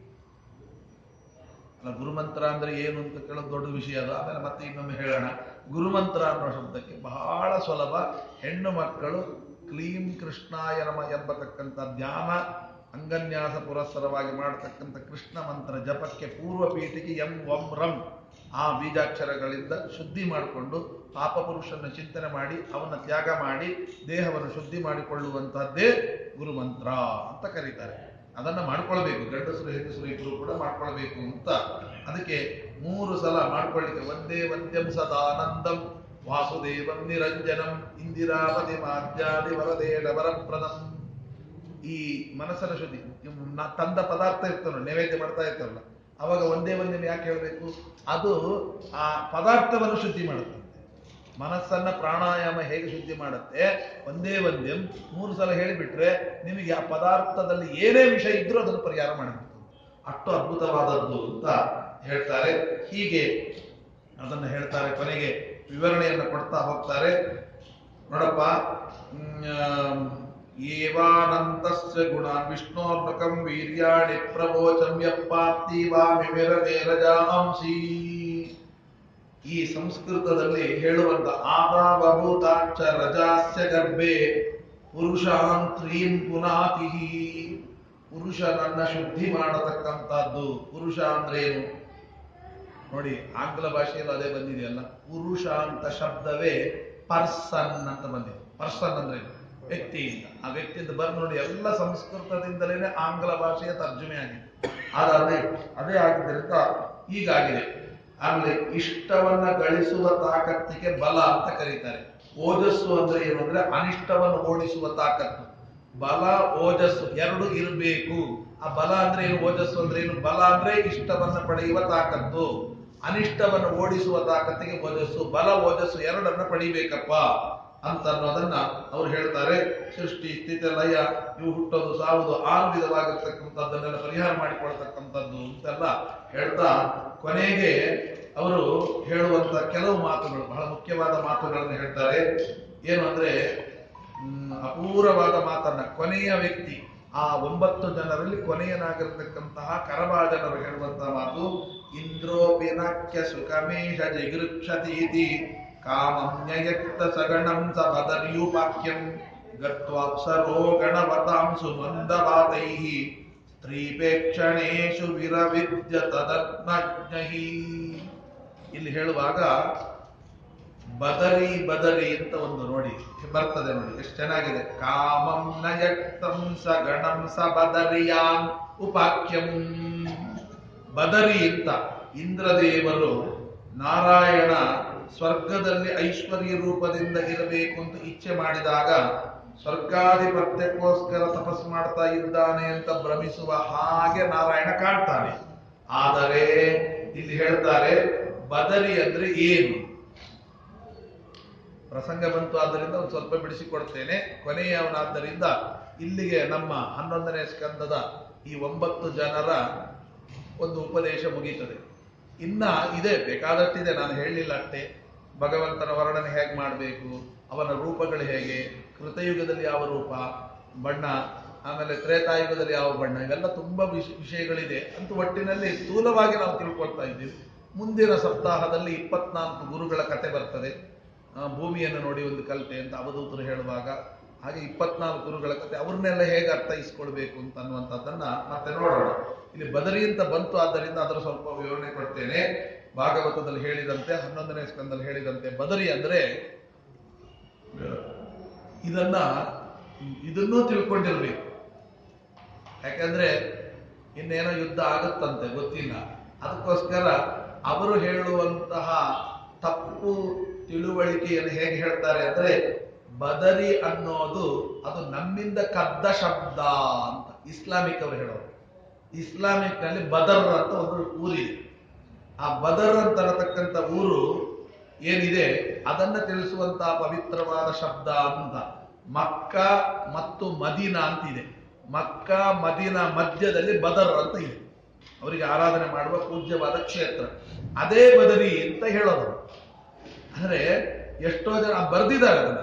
ಅಲ್ಲ ಗುರುಮಂತ್ರ ಅಂದ್ರೆ ಏನು ಅಂತ ಕೇಳೋದು ದೊಡ್ಡ ವಿಷಯ ಅದು ಆಮೇಲೆ ಮತ್ತೆ ಇನ್ನೊಮ್ಮೆ ಹೇಳೋಣ ಗುರುಮಂತ್ರ ಅನ್ನೋ ಶಬ್ದಕ್ಕೆ ಬಹಳ ಸುಲಭ ಹೆಣ್ಣು ಮಕ್ಕಳು ಕ್ಲೀಂ ಕೃಷ್ಣಾಯ ನಮ ಎಂಬತಕ್ಕಂಥ ಧ್ಯಾನ ಅಂಗನ್ಯಾಸ ಪುರಸ್ಸರವಾಗಿ ಮಾಡತಕ್ಕಂಥ ಕೃಷ್ಣ ಮಂತ್ರ ಜಪಕ್ಕೆ ಪೂರ್ವ ಪೀಠಿಗೆ ಎಂ ವಂ ರಂ ಆ ಬೀಜಾಕ್ಷರಗಳಿಂದ ಶುದ್ಧಿ ಮಾಡಿಕೊಂಡು ಪಾಪ ಪುರುಷನ ಚಿಂತನೆ ಮಾಡಿ ಅವನ ತ್ಯಾಗ ಮಾಡಿ ದೇಹವನ್ನು ಶುದ್ಧಿ ಮಾಡಿಕೊಳ್ಳುವಂತಹದ್ದೇ ಗುರುಮಂತ್ರ ಅಂತ ಕರೀತಾರೆ ಅದನ್ನ ಮಾಡ್ಕೊಳ್ಬೇಕು ಗಂಡಸರು ಹೆಂಗಸರು ಇಬ್ಬರು ಕೂಡ ಮಾಡ್ಕೊಳ್ಬೇಕು ಅಂತ ಅದಕ್ಕೆ ಮೂರು ಸಲ ಮಾಡ್ಕೊಳ್ಳಿಕ್ಕೆ ಒಂದೇ ವಂದ್ಯಂ ಸದಾನಂದಂ ವಾಸುದೇವಂ ನಿರಂಜನಂ ಇಂದಿರಾವತಿ ಮಾಧ್ಯಾದಿ ವರದೇಶ ವರಪ್ರದಂ ಈ ಮನಸ್ಸನ ಶುದ್ಧಿ ಇವ್ ನಾ- ತಂದ ಪದಾರ್ಥ ಇರ್ತಲ್ಲ ನೈವೇದ್ಯ ಮಾಡ್ತಾ ಇರ್ತಾರಲ್ಲ ಅವಾಗ ಒಂದೇ ಒಂದೇ ಯಾಕೆ ಹೇಳ್ಬೇಕು ಅದು ಆ ಪದಾರ್ಥವನ್ನು ಶುದ್ಧಿ ಮಾಡುತ್ತಂತೆ ಮನಸ್ಸನ್ನ ಪ್ರಾಣಾಯಾಮ ಹೇಗೆ ಶುದ್ಧಿ ಮಾಡುತ್ತೆ ಒಂದೇ ಒಂದೇ ಮೂರು ಸಲ ಹೇಳಿಬಿಟ್ರೆ ನಿಮಗೆ ಆ ಪದಾರ್ಥದಲ್ಲಿ ಏನೇ ವಿಷಯ ಇದ್ರೂ ಅದನ್ನು ಪರಿಹಾರ ಮಾಡಬೇಕು ಅಷ್ಟು ಅದ್ಭುತವಾದದ್ದು ಅಂತ ಹೇಳ್ತಾರೆ ಹೀಗೆ ಅದನ್ನ ಹೇಳ್ತಾರೆ ಕೊನೆಗೆ ವಿವರಣೆಯನ್ನು ಕೊಡ್ತಾ ಹೋಗ್ತಾರೆ ನೋಡಪ್ಪ ಹ್ಮ್, ಏವಾನಂತಸ್ಯ ಗುಣಾನ್ ವಿಷ್ಣೋರ್ಮಕಂ ವೀರ್ಯಾಣಿ ಪ್ರವೋಚಂ ಯಪ್ಪಾಪ್ತಿ ವಾಮಿರಜಾಂಸಿ ಈ ಸಂಸ್ಕೃತದಲ್ಲಿ ಹೇಳುವಂತ ಆದಾವಭೂತಾಕ್ಷ ರಜಾಸ್ಯ ಗರ್ಭೆ ಪುರುಷಾನ್ ತ್ರೀಂ ಪುನಾತಿ ಪುರುಷನನ್ನ ಶುದ್ಧಿ ಮಾಡತಕ್ಕಂಥದ್ದು ಪುರುಷ ಅಂದ್ರೇನು ನೋಡಿ ಆಂಗ್ಲ ಭಾಷೆಯಲ್ಲಿ ಅದೇ ಬಂದಿದೆಯಲ್ಲ ಪುರುಷ ಅಂತ ಶಬ್ದವೇ ಪರ್ಸನ್ ಅಂತ ಬಂದಿದೆ ಪರ್ಸನ್ ಅಂದ್ರೆ ಏನು? ವ್ಯಕ್ತಿಯಿಂದ ಆ ವ್ಯಕ್ತಿಯಿಂದ ಬರ್ ನೋಡಿ ಎಲ್ಲ ಸಂಸ್ಕೃತದಿಂದಲೇ ಆಂಗ್ಲ ಭಾಷೆಯ ತರ್ಜುಮೆ ಆಗಿದೆ ಆದ್ರೆ ಅದೇ ಆಗಿದ್ದರಿಂದ ಹೀಗಾಗಿದೆ ಆಮೇಲೆ ಇಷ್ಟವನ್ನ ಗಳಿಸುವ ತಾಕತ್ತಿಗೆ ಬಲ ಅಂತ ಕರೀತಾರೆ ಓಜಸ್ಸು ಅಂದ್ರೆ ಏನು ಅಂದ್ರೆ ಅನಿಷ್ಟವನ್ನು ಓಡಿಸುವ ತಾಕತ್ತು ಬಲ ಓಜಸ್ಸು ಎರಡು ಇರಬೇಕು ಆ ಬಲ ಅಂದ್ರೆ ಏನು ಓಜಸ್ಸು ಅಂದ್ರೆ ಏನು ಬಲ ಅಂದ್ರೆ ಇಷ್ಟವನ್ನ ಪಡೆಯುವ ತಾಕತ್ತು ಅನಿಷ್ಟವನ್ನು ಓಡಿಸುವ ತಾಕತ್ತಿಗೆ ಓಜಸ್ಸು ಬಲ ಓಜಸ್ಸು ಎರಡನ್ನ ಪಡಿಬೇಕಪ್ಪ ಅಂತ ಅನ್ನೋದನ್ನ ಅವ್ರು ಹೇಳ್ತಾರೆ ಸೃಷ್ಟಿ ಸ್ಥಿತಿ ಲಯ ಇವು ಹುಟ್ಟೋದು ಸಾವುದು ಆರು ವಿಧವಾಗಿರ್ತಕ್ಕಂಥದ್ದನ್ನೆಲ್ಲ ಪರಿಹಾರ ಮಾಡಿಕೊಳ್ತಕ್ಕಂಥದ್ದು ಅಂತೆಲ್ಲ ಹೇಳ್ತಾ ಕೊನೆಗೆ ಅವರು ಹೇಳುವಂತ ಕೆಲವು ಮಾತುಗಳು ಬಹಳ ಮುಖ್ಯವಾದ ಮಾತುಗಳನ್ನು ಹೇಳ್ತಾರೆ ಏನು ಅಂದ್ರೆ ಹ್ಮ್, ಅಪೂರ್ವವಾದ ಮಾತನ್ನ ಕೊನೆಯ ವ್ಯಕ್ತಿ ಆ ಒಂಬತ್ತು ಜನರಲ್ಲಿ ಕೊನೆಯನಾಗಿರ್ತಕ್ಕಂತಹ ಕರಬಾ ಜನರು ಹೇಳುವಂತಹ ಮಾತು ಇಂದ್ರೋಪಿನಾಕ್ಯ ಸುಖಮೇಶ ಜಿಗೃಕ್ಷತೀತಿ ಕಾಮಂ ನ್ಯಯಕ್ತ ಸಗಣಂ ಸ ಬದರ್ಯುಪಾಕ್ಯಂ ಗತ್ವಾಪ್ಸರೋ ಗಣವತಾಂ ಸುಮಂದವಾತೈಃ ಸ್ತ್ರೀಪೇಕ್ಷಣೇಶು ವಿರವಿದ್ಯ ತದಜ್ಞಹಿ ಇಲ್ಲಿ ಹೇಳುವಾಗ ಬದರಿ ಬದರಿ ಅಂತ ಒಂದು ನೋಡಿ ಬರ್ತದೆ ನೋಡಿ ಎಷ್ಟು ಚೆನ್ನಾಗಿದೆ ಕಾಮಂ ನಯಕ್ತಂ ಸ ಗಣಂ ಸ ಬದರಿಯಾನ್ ಉಪಾಕ್ಯಂ ಬದರಿ ಅಂತ ಇಂದ್ರದೇವರು ನಾರಾಯಣ ಸ್ವರ್ಗದಲ್ಲಿ ಐಶ್ವರ್ಯ ರೂಪದಿಂದ ಇರಬೇಕು ಅಂತ ಇಚ್ಛೆ ಮಾಡಿದಾಗ ಸ್ವರ್ಗಾಧಿಪತ್ಯಕ್ಕೋಸ್ಕರ ತಪಸ್ ಮಾಡ್ತಾ ಇದ್ದಾನೆ ಅಂತ ಭ್ರಮಿಸುವ ಹಾಗೆ ನಾರಾಯಣ ಕಾಣ್ತಾನೆ ಆದರೆ ಇಲ್ಲಿ ಹೇಳ್ತಾರೆ ಬದರಿ ಅಂದ್ರೆ ಏನು ಪ್ರಸಂಗ ಬಂತು ಆದ್ದರಿಂದ ಒಂದು ಸ್ವಲ್ಪ ಬಿಡಿಸಿಕೊಡ್ತೇನೆ ಕೊನೆಯವನಾದ್ದರಿಂದ ಇಲ್ಲಿಗೆ ನಮ್ಮ ಹನ್ನೊಂದನೇ ಸ್ಕಂದದ ಈ ಒಂಬತ್ತು ಜನರ ಒಂದು ಉಪದೇಶ ಮುಗೀತದೆ ಇನ್ನ ಇದೆ ಬೇಕಾದಷ್ಟಿದೆ ನಾನು ಹೇಳಲಿಲ್ಲ ಅಷ್ಟೇ ಭಗವಂತನ ವರ್ಣನೆ ಹೇಗೆ ಮಾಡಬೇಕು ಅವನ ರೂಪಗಳು ಹೇಗೆ ಕೃತಯುಗದಲ್ಲಿ ಯಾವ ರೂಪ ಬಣ್ಣ ಆಮೇಲೆ ತ್ರೇತಾಯುಗದಲ್ಲಿ ಯಾವ ಬಣ್ಣ ಇವೆಲ್ಲ ತುಂಬಾ ವಿಷ ವಿಷಯಗಳಿದೆ ಅಂತೂ ಒಟ್ಟಿನಲ್ಲಿ ಸ್ಥೂಲವಾಗಿ ನಾವು ತಿಳ್ಕೊಳ್ತಾ ಇದ್ದೀವಿ ಮುಂದಿನ ಸಪ್ತಾಹದಲ್ಲಿ ಇಪ್ಪತ್ನಾಲ್ಕು ಗುರುಗಳ ಕತೆ ಬರ್ತದೆ ಆ, ಭೂಮಿಯನ್ನು ನೋಡಿ ಒಂದು ಕಲಿತೆ ಅಂತ ಅವಧೂತರು ಹೇಳುವಾಗ ಹಾಗೆ ಇಪ್ಪತ್ನಾಲ್ಕು ಗುರುಗಳ ಕತೆ ಅವ್ರನ್ನೆಲ್ಲ ಹೇಗೆ ಅರ್ಥೈಸ್ಕೊಳ್ಬೇಕು ಅಂತ ಅನ್ನುವಂಥದ್ದನ್ನ ಮತ್ತೆ ನೋಡೋಣ ಇಲ್ಲಿ ಬದರಿ ಅಂತ ಬಂತು ಆದ್ದರಿಂದ ಅದರ ಸ್ವಲ್ಪ ವಿವರಣೆ ಕೊಡ್ತೇನೆ ಭಾಗವತದಲ್ಲಿ ಹೇಳಿದಂತೆ ಹನ್ನೊಂದನೇ ಸ್ಕಂದಲ್ಲಿ ಹೇಳಿದಂತೆ ಬದರಿ ಅಂದ್ರೆ ಇದನ್ನ ಇದನ್ನೂ ತಿಳ್ಕೊಂಡಿರ್ಬೇಕು ಯಾಕಂದ್ರೆ ಇನ್ನೇನೋ ಯುದ್ಧ ಆಗುತ್ತಂತೆ ಗೊತ್ತಿಲ್ಲ ಅದಕ್ಕೋಸ್ಕರ ಅವರು ಹೇಳುವಂತಹ ತಪ್ಪು ತಿಳುವಳಿಕೆಯನ್ನು ಹೇಗೆ ಹೇಳ್ತಾರೆ ಅಂದ್ರೆ ಬದರಿ ಅನ್ನೋದು ಅದು ನಮ್ಮಿಂದ ಕದ್ದ ಶಬ್ದ ಅಂತ ಇಸ್ಲಾಮಿಕ್ ಅವರು ಹೇಳೋರು ಇಸ್ಲಾಮಿಕ್ ನಲ್ಲಿ ಬದರ್ ಅಂತ ಒಂದು ಊರಿದೆ ಆ ಬದರ್ ಅಂತ ಅನ್ನತಕ್ಕಂಥ ಊರು ಏನಿದೆ ಅದನ್ನ ತಿಳಿಸುವಂತಹ ಪವಿತ್ರವಾದ ಶಬ್ದ ಅಂತ ಮಕ್ಕ ಮತ್ತು ಮದೀನಾ ಅಂತಿದೆ ಮಕ್ಕ ಮದೀನಾ ಮಧ್ಯದಲ್ಲಿ ಬದರ್ ಅಂತ ಇದೆ ಅವರಿಗೆ ಆರಾಧನೆ ಮಾಡುವ ಪೂಜ್ಯವಾದ ಕ್ಷೇತ್ರ ಅದೇ ಬದರಿ ಅಂತ ಹೇಳೋದು ಅಂದ್ರೆ ಎಷ್ಟೋ ಜನ ಬರ್ದಿದ್ದಾರೆ ಅದನ್ನ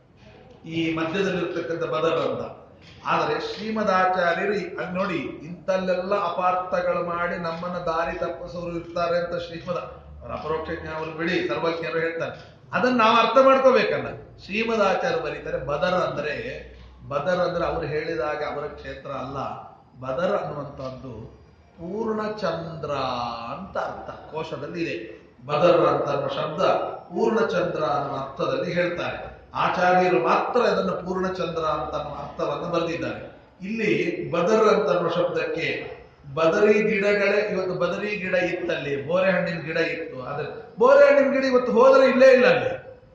ಈ ಮಧ್ಯದಲ್ಲಿರ್ತಕ್ಕಂಥ ಬದರ್ ಅಂತ ಆದರೆ ಶ್ರೀಮದಾಚಾರ್ಯರು ಈ- ಅದ್ ನೋಡಿ ಇಂಥಲ್ಲೆಲ್ಲ ಅಪಾರ್ಥಗಳು ಮಾಡಿ ನಮ್ಮನ್ನ ದಾರಿ ತಪ್ಪಿಸೋರು ಇರ್ತಾರೆ ಅಂತ ಶ್ರೀಮದ ಅವರ ಅಪರೋಕ್ಷ ಜ್ಞಾನವರು ಬಿಡಿ ಸರ್ವಜ್ಞರು ಹೇಳ್ತಾರೆ ಅದನ್ನ ನಾವು ಅರ್ಥ ಮಾಡ್ಕೋಬೇಕಲ್ಲ ಶ್ರೀಮದಾಚಾರ್ಯ ಬರೀತಾರೆ ಬದರ್ ಅಂದ್ರೆ ಬದರ್ ಅಂದ್ರೆ ಅವ್ರು ಹೇಳಿದಾಗ ಅವರ ಕ್ಷೇತ್ರ ಅಲ್ಲ ಬದರ್ ಅನ್ನುವಂಥದ್ದು ಪೂರ್ಣಚಂದ್ರ ಅಂತ ಅರ್ಥ ಕೋಶದಲ್ಲಿ ಇದೆ ಬದರ್ ಅಂತ ಅನ್ನುವ ಶಬ್ದ ಪೂರ್ಣಚಂದ್ರ ಅನ್ನುವ ಅರ್ಥದಲ್ಲಿ ಹೇಳ್ತಾರೆ ಆಚಾರ್ಯರು ಮಾತ್ರ ಇದನ್ನು ಪೂರ್ಣಚಂದ್ರ ಅಂತ ಅನ್ನುವ ಅರ್ಥವನ್ನು ಬರೆದಿದ್ದಾರೆ ಇಲ್ಲಿ ಬದರ್ ಅಂತ ಅನ್ನುವ ಶಬ್ದಕ್ಕೆ ಬದರಿ ಗಿಡಗಳೇ ಇವತ್ತು ಬದರಿ ಗಿಡ ಇತ್ತಲ್ಲಿ ಬೋರೆ ಹಣ್ಣಿನ ಗಿಡ ಇತ್ತು ಆದ್ರೆ ಬೋರೆ ಹಣ್ಣಿನ ಗಿಡ ಇವತ್ತು ಹೋದ್ರೆ ಇಲ್ಲೇ ಇಲ್ಲ ಅಲ್ಲಿ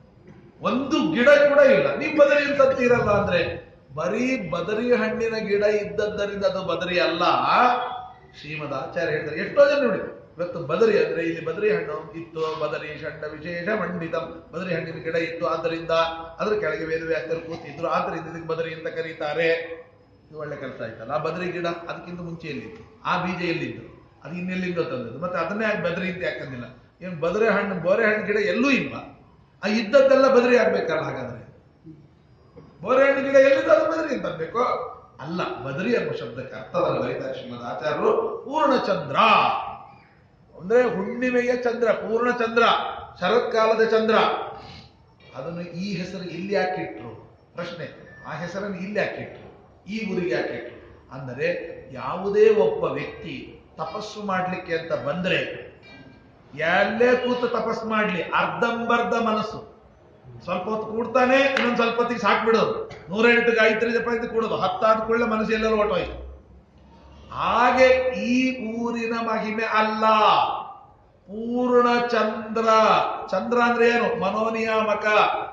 ಒಂದು ಗಿಡ ಕೂಡ ಇಲ್ಲ ನೀವು ಬದರಿ ಅಂತಂತೀರಲ್ಲ ಅಂದ್ರೆ ಬರೀ ಬದರಿ ಹಣ್ಣಿನ ಗಿಡ ಇದ್ದದ್ದರಿಂದ ಅದು ಬದರಿ ಅಲ್ಲ ಶ್ರೀಮದ್ ಆಚಾರ್ಯ ಹೇಳ್ತಾರೆ ಎಷ್ಟೋ ಜನ ನೋಡಿ ಇವತ್ತು ಬದರಿ ಅಂದ್ರೆ ಇಲ್ಲಿ ಬದರಿ ಹಣ್ಣು ಇತ್ತು ಬದರಿ ಷಂಡ ವಿಶೇಷ ಮಂಡಿತ ಬದರಿ ಹಣ್ಣಿನ ಗಿಡ ಇತ್ತು ಆದ್ದರಿಂದ ಅದ್ರ ಕೆಳಗೆ ವೇದವ್ಯಾಸರು ಕೂತಿದ್ರು ಆದ್ದರಿಂದ ಇದಕ್ಕೆ ಬದರಿ ಅಂತ ಕರೀತಾರೆ ಇದು ಒಳ್ಳೆ ಕೆಲಸ ಆಯ್ತಲ್ಲ ಆ ಬದರಿ ಗಿಡ ಅದಕ್ಕಿಂತ ಮುಂಚೆ ಎಲ್ಲಿತ್ತು ಆ ಬೀಜ ಎಲ್ಲಿದ್ದು ಅದು ಇನ್ನೆಲ್ಲಿಂದ ತಂದದ್ದು ಮತ್ತೆ ಅದನ್ನೇ ಯಾಕೆ ಬದರಿ ಅಂತ ಯಾಕಂದಿಲ್ಲ ಏನು ಬದರಿ ಹಣ್ಣು ಬೋರೆ ಹಣ್ಣು ಗಿಡ ಎಲ್ಲೂ ಇಲ್ವಾ ಆ ಇದ್ದದ್ದೆಲ್ಲ ಬದರಿ ಆಗ್ಬೇಕಲ್ಲ ಹಾಗಾದ್ರೆ ಬೋರೆ ಹಣ್ಣು ಗಿಡ ಎಲ್ಲಿಂದ ಅದು ಬದರಿ ಅಂತ ಅನ್ಬೇಕು ಅಲ್ಲ ಬದರಿ ಎಂಬ ಶಬ್ದಕ್ಕೆ ಅರ್ಥವನ್ನು ಬರೀತಾರೆ ಶ್ರೀಮದ್ ಆಚಾರ್ಯರು ಪೂರ್ಣಚಂದ್ರ ಅಂದ್ರೆ ಹುಣ್ಣಿಮೆಯ ಚಂದ್ರ ಪೂರ್ಣಚಂದ್ರ ಶರತ್ಕಾಲದ ಚಂದ್ರ ಅದನ್ನು ಈ ಹೆಸರು ಇಲ್ಲಿ ಯಾಕಿಟ್ರು ಪ್ರಶ್ನೆ ಆ ಹೆಸರನ್ನು ಇಲ್ಲಿ ಯಾಕಿಟ್ರು ಈ ಊರಿಗೆ ಯಾಕಿಟ್ರು ಅಂದರೆ ಯಾವುದೇ ಒಬ್ಬ ವ್ಯಕ್ತಿ ತಪಸ್ಸು ಮಾಡ್ಲಿಕ್ಕೆ ಅಂತ ಬಂದ್ರೆ ಎಲ್ಲೇ ಕೂತು ತಪಸ್ಸು ಮಾಡ್ಲಿ ಅರ್ಧಂಬರ್ಧ ಮನಸ್ಸು ಸ್ವಲ್ಪ ಹೊತ್ತು ಕೂಡ್ತಾನೆ ಇನ್ನೊಂದು ಸ್ವಲ್ಪ ಹೊತ್ತಿಗೆ ಸಾಕ್ಬಿಡೋದು ನೂರೆಂಟು ಗಾಯತ್ರಿ ಜಪ ಇದು ಕೂಡೋದು ಹತ್ತಾದ ಕೂಡಲೇ ಮನಸ್ಸು ಎಲ್ಲರೂ ಹೊಟ್ಟೋಯ್ತು ಹಾಗೆ ಈ ಊರಿನ ಮಹಿಮೆ ಅಲ್ಲ ಪೂರ್ಣ ಚಂದ್ರ ಚಂದ್ರ ಅಂದ್ರೆ ಏನು ಮನೋನಿಯಾಮಕ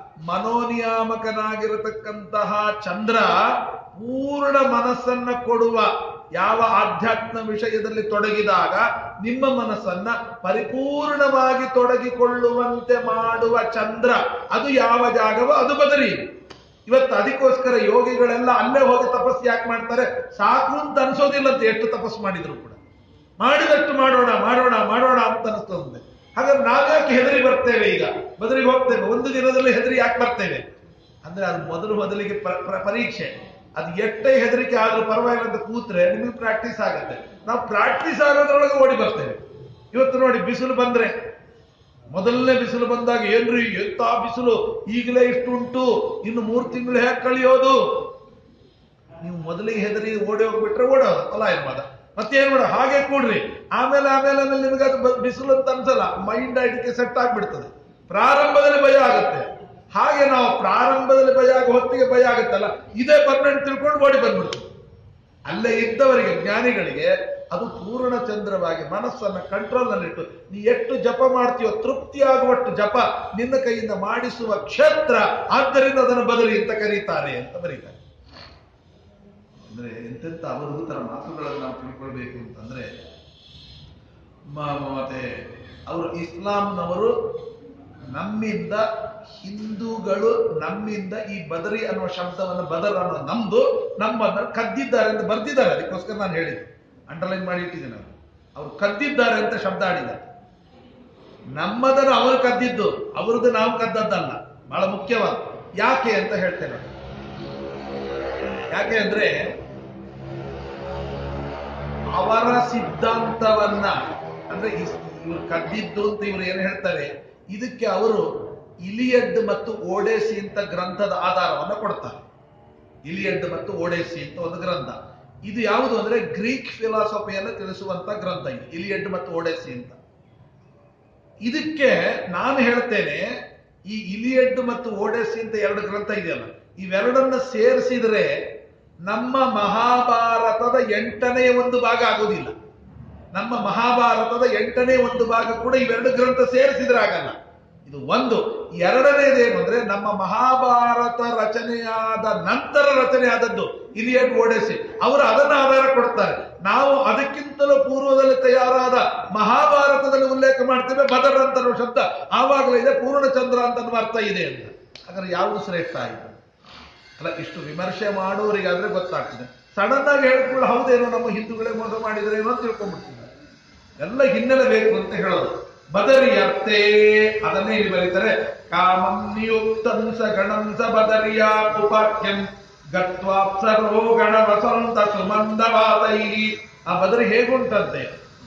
ಮನೋನಿಯಾಮಕನಾಗಿರತಕ್ಕಂತಹ ಚಂದ್ರ ಪೂರ್ಣ ಮನಸ್ಸನ್ನ ಕೊಡುವ ಯಾವ ಆಧ್ಯಾತ್ಮ ವಿಷಯದಲ್ಲಿ ತೊಡಗಿದಾಗ ನಿಮ್ಮ ಮನಸ್ಸನ್ನ ಪರಿಪೂರ್ಣವಾಗಿ ತೊಡಗಿಕೊಳ್ಳುವಂತೆ ಮಾಡುವ ಚಂದ್ರ ಅದು ಯಾವ ಜಾಗವೋ ಅದು ಬದರಿ ಇವತ್ತು ಅದಕ್ಕೋಸ್ಕರ ಯೋಗಿಗಳೆಲ್ಲ ಅಲ್ಲೇ ಹೋಗಿ ತಪಸ್ಸು ಯಾಕೆ ಮಾಡ್ತಾರೆ ಸಾಕು ಅಂತ ಅನ್ಸೋದಿಲ್ಲಂತೆ ಎಷ್ಟು ತಪಸ್ಸು ಮಾಡಿದ್ರು ಕೂಡ ಮಾಡಿದಷ್ಟು ಮಾಡೋಣ ಮಾಡೋಣ ಮಾಡೋಣ ಅಂತ ಅನಿಸ್ತದೆ ಹಾಗಾದ್ರೆ ನಾವ್ಯಾಕೆ ಹೆದರಿ ಬರ್ತೇವೆ ಈಗ ಬದಲಿಗೆ ಹೋಗ್ತೇವೆ ಒಂದು ದಿನದಲ್ಲಿ ಹೆದರಿ ಯಾಕೆ ಬರ್ತೇವೆ ಅಂದ್ರೆ ಅದು ಮೊದಲು ಮೊದಲಿಗೆ ಪ- ಪ- ಪರೀಕ್ಷೆ ಅದು ಎಷ್ಟೇ ಹೆದರಿಕೆ ಆದ್ರೂ ಪರವಾಗಿಲ್ಲ ಅಂತ ಕೂತ್ರೆ ನಿಮಗೆ ಪ್ರಾಕ್ಟೀಸ್ ಆಗುತ್ತೆ ನಾವು ಪ್ರಾಕ್ಟೀಸ್ ಆಗೋದ್ರೊಳಗೆ ಓಡಿ ಬರ್ತೇವೆ ಇವತ್ತು ನೋಡಿ ಬಿಸಿಲು ಬಂದ್ರೆ ಮೊದಲನೇ ಬಿಸಿಲು ಬಂದಾಗ ಏನ್ರಿ ಎಂತ ಬಿಸಿಲು ಈಗಲೇ ಇಷ್ಟು ಉಂಟು ಇನ್ನು ಮೂರು ತಿಂಗಳು ಹೇಗೆ ಕಳಿಯೋದು ನೀವು ಮೊದಲಿಗೆ ಹೆದರಿ ಓಡಿ ಹೋಗ್ಬಿಟ್ರೆ ಓಡೋದು ಅಲ್ಲ ಇರ್ಬೋದ ಮತ್ತೇನ್ ಮಾಡ ಹಾಗೆ ಕೂಡ್ರಿ ಆಮೇಲೆ ಆಮೇಲೆ ಆಮೇಲೆ ನಿಮಗೆ ಅದು ಬ- ಬಿಸಿಲು ಅಂತ ಅನ್ಸಲ್ಲ ಮೈಂಡ್ ಇದಕ್ಕೆ ಸೆಟ್ ಆಗ್ಬಿಡ್ತದೆ ಪ್ರಾರಂಭದಲ್ಲಿ ಭಯ ಆಗುತ್ತೆ ಹಾಗೆ ನಾವು ಪ್ರಾರಂಭದಲ್ಲಿ ಭಯ ಆಗೋ ಹೊತ್ತಿಗೆ ಭಯ ಆಗುತ್ತಲ್ಲ ಇದೇ ಪರ್ಮನೆಂಟ್ ತಿಳ್ಕೊಂಡು ಓಡಿ ಬಂದ್ಬಿಡ್ತು ಅಲ್ಲೇ ಇದ್ದವರಿಗೆ ಜ್ಞಾನಿಗಳಿಗೆ ಅದು ಪೂರ್ಣ ಚಂದ್ರವಾಗಿ ಮನಸ್ಸನ್ನ ಕಂಟ್ರೋಲ್ ನಲ್ಲಿಟ್ಟು ನೀ ಎಷ್ಟು ಜಪ ಮಾಡ್ತೀಯೋ ತೃಪ್ತಿಯಾಗುವಷ್ಟು ಜಪ ನಿನ್ನ ಕೈಯಿಂದ ಮಾಡಿಸುವ ಕ್ಷೇತ್ರ ಆದ್ದರಿಂದ ಅದನ್ನು ಬದಲಿ ಅಂತ ಕರೀತಾರೆ ಅಂತ ಬರೀತಾರೆ ಅಂದ್ರೆ ಎಂತೆಂತ ಅವಧೂತರ ಮಾತುಗಳನ್ನು ನಾವು ತಿಳ್ಕೊಳ್ಬೇಕು ಅಂತಂದ್ರೆ ಮ- ಮತ್ತೆ ಅವರು ಇಸ್ಲಾಂನವರು ನಮ್ಮಿಂದ ಹಿಂದೂಗಳು ನಮ್ಮಿಂದ ಈ ಬದರಿ ಅನ್ನುವ ಶಬ್ದವನ್ನು ಬದರ್ ಅನ್ನೋ ನಮ್ದು ನಮ್ಮನ್ನ ಕದ್ದಿದ್ದಾರೆ ಅಂತ ಬರ್ದಿದ್ದಾರೆ ಅದಕ್ಕೋಸ್ಕರ ನಾನು ಹೇಳಿದ್ದು ಅಂಡರ್ಲೈನ್ ಮಾಡಿ ಇಟ್ಟಿದ್ದೇನೆ ನಾನು ಅವರು ಕದ್ದಿದ್ದಾರೆ ಅಂತ ಶಬ್ದ ಆಡಿದ್ದಾರೆ ನಮ್ಮದನ್ನು ಅವರು ಕದ್ದಿದ್ದು ಅವ್ರದ್ದು ನಾವು ಕದ್ದದ್ದಲ್ಲ ಬಹಳ ಮುಖ್ಯವಾದ ಯಾಕೆ ಅಂತ ಹೇಳ್ತೇನೆ ಯಾಕೆ ಅಂದ್ರೆ ಅವರ ಸಿದ್ಧಾಂತವನ್ನ ಅಂದ್ರೆ ಇಸ್- ಇವ್ರು ಕದ್ದಿದ್ದು ಅಂತ ಇವ್ರು ಏನ್ ಹೇಳ್ತಾರೆ ಇದಕ್ಕೆ ಅವರು ಇಲಿಯಡ್ ಮತ್ತು ಓಡೇಸಿ ಅಂತ ಗ್ರಂಥದ ಆಧಾರವನ್ನ ಕೊಡ್ತಾರೆ ಇಲಿಯಡ್ ಮತ್ತು ಓಡೆಸಿ ಅಂತ ಒಂದು ಗ್ರಂಥ ಇದು ಯಾವುದು ಅಂದ್ರೆ ಗ್ರೀಕ್ ಫಿಲಾಸಫಿಯನ್ನು ತಿಳಿಸುವಂತ ಗ್ರಂಥ ಇದು ಇಲಿಯಡ್ ಮತ್ತು ಓಡೆಸಿ ಅಂತ ಇದಕ್ಕೆ ನಾನು ಹೇಳ್ತೇನೆ ಈ ಇಲಿಯಡ್ ಮತ್ತು ಓಡೆಸಿ ಅಂತ ಎರಡು ಗ್ರಂಥ ಇದೆಯಲ್ಲ ಇವೆರಡನ್ನ ಸೇರಿಸಿದ್ರೆ ನಮ್ಮ ಮಹಾಭಾರತದ ಎಂಟನೇ ಒಂದು ಭಾಗ ಆಗೋದಿಲ್ಲ ನಮ್ಮ ಮಹಾಭಾರತದ ಎಂಟನೇ ಒಂದು ಭಾಗ ಕೂಡ ಇವೆರಡು ಗ್ರಂಥ ಸೇರಿಸಿದ್ರೆ ಆಗಲ್ಲ ಇದು ಒಂದು ಎರಡನೇದೇನು ಅಂದ್ರೆ ನಮ್ಮ ಮಹಾಭಾರತ ರಚನೆಯಾದ ನಂತರ ರಚನೆಯಾದದ್ದು ಇಲಿಯಡ್ ಓಡೆಸಿ ಅವರು ಅದನ್ನ ಆಧಾರ ಕೊಡ್ತಾರೆ ನಾವು ಅದಕ್ಕಿಂತಲೂ ಪೂರ್ವದಲ್ಲಿ ತಯಾರಾದ ಮಹಾಭಾರತದಲ್ಲಿ ಉಲ್ಲೇಖ ಮಾಡ್ತೇವೆ ಬದರ್ ಅಂತ ಅನ್ನೋ ಶಬ್ದ ಆವಾಗಲೇ ಇದೆ ಪೂರ್ಣಚಂದ್ರ ಅಂತ ಅನ್ನುವ ಅರ್ಥ ಇದೆ ಅಂತ ಹಾಗಾದ್ರೆ ಯಾವುದು ಶ್ರೇಷ್ಠ ಆಯಿತು ಅಲ್ಲ ಇಷ್ಟು ವಿಮರ್ಶೆ ಮಾಡುವವರಿಗಾದ್ರೆ ಗೊತ್ತಾಗ್ತದೆ ಸಡನ್ ಆಗಿ ಹೇಳ್ಕೊಳ್ಳೋ ಹೌದೇನೋ ನಮ್ಮ ಹಿಂದೂಗಳೇ ಮೋಸ ಮಾಡಿದ್ರೇನೋ ಅಂತ ತಿಳ್ಕೊಂಡ್ಬಿಡ್ತಿದ್ದಾರೆ ಎಲ್ಲ ಹಿನ್ನೆಲೆ ಬೇಕು ಅಂತ ಹೇಳೋದು ಬದರಿ ಅರ್ಥೇ ಅದನ್ನೇ ಇಲ್ಲಿ ಬರೀತಾರೆ ಕಾಮಂ ನಿಯುಕ್ತಂ ಸ ಗಣಂ ಸ ಬದರಿಯ ಉಪಾಖ್ಯಂ ಗತ್ವಾಪ್ಸರೋ ಗಣ ವಸಂತ ಸುಮಂದವಾದೈ ಆ ಬದರಿ ಹೇಗುಂಟಂತೆ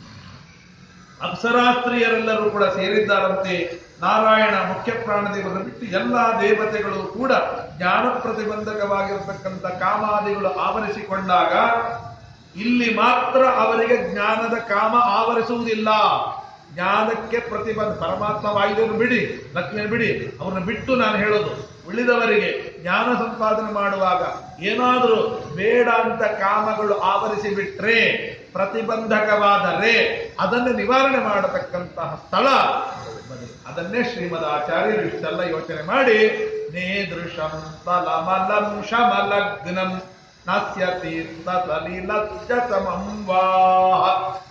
ಅಪ್ಸರಾಸ್ತ್ರೀಯರೆಲ್ಲರೂ ಕೂಡ ಸೇರಿದ್ದಾರಂತೆ ನಾರಾಯಣ ಮುಖ್ಯ ಪ್ರಾಣದೇವರನ್ನು ಬಿಟ್ಟು ಎಲ್ಲಾ ದೇವತೆಗಳು ಕೂಡ ಜ್ಞಾನ ಪ್ರತಿಬಂಧಕವಾಗಿರತಕ್ಕಂಥ ಕಾಮಾದಿಗಳು ಆವರಿಸಿಕೊಂಡಾಗ ಇಲ್ಲಿ ಮಾತ್ರ ಅವರಿಗೆ ಜ್ಞಾನದ ಕಾಮ ಆವರಿಸುವುದಿಲ್ಲ ಜ್ಞಾನಕ್ಕೆ ಪ್ರತಿಬಂಧ ಪರಮಾತ್ಮ ವಾಯುದೇವರು ಬಿಡಿ ಲಕ್ಷ್ಮಿಯನ್ನು ಬಿಡಿ ಅವ್ರನ್ನ ಬಿಟ್ಟು ನಾನು ಹೇಳೋದು ಉಳಿದವರಿಗೆ ಜ್ಞಾನ ಸಂಪಾದನೆ ಮಾಡುವಾಗ ಏನಾದರೂ ಬೇಡ ಅಂತ ಕಾಮಗಳು ಆವರಿಸಿ ಬಿಟ್ರೆ ಪ್ರತಿಬಂಧಕವಾದರೆ ಅದನ್ನು ನಿವಾರಣೆ ಮಾಡತಕ್ಕಂತಹ ಸ್ಥಳ ಬದಲು. ಅದನ್ನೇ ಶ್ರೀಮದ್ ಆಚಾರ್ಯರು ಇಷ್ಟೆಲ್ಲ ಯೋಚನೆ ಮಾಡಿ ನೇದೃಶಂ ತಲಮಲಂ ಶಮಲಗ್ನಂ ನಾಸ್ಯ ತೀರ್ಥ ಸಲಿಲಸ್ಯ ಸಮಂ ವಾಹ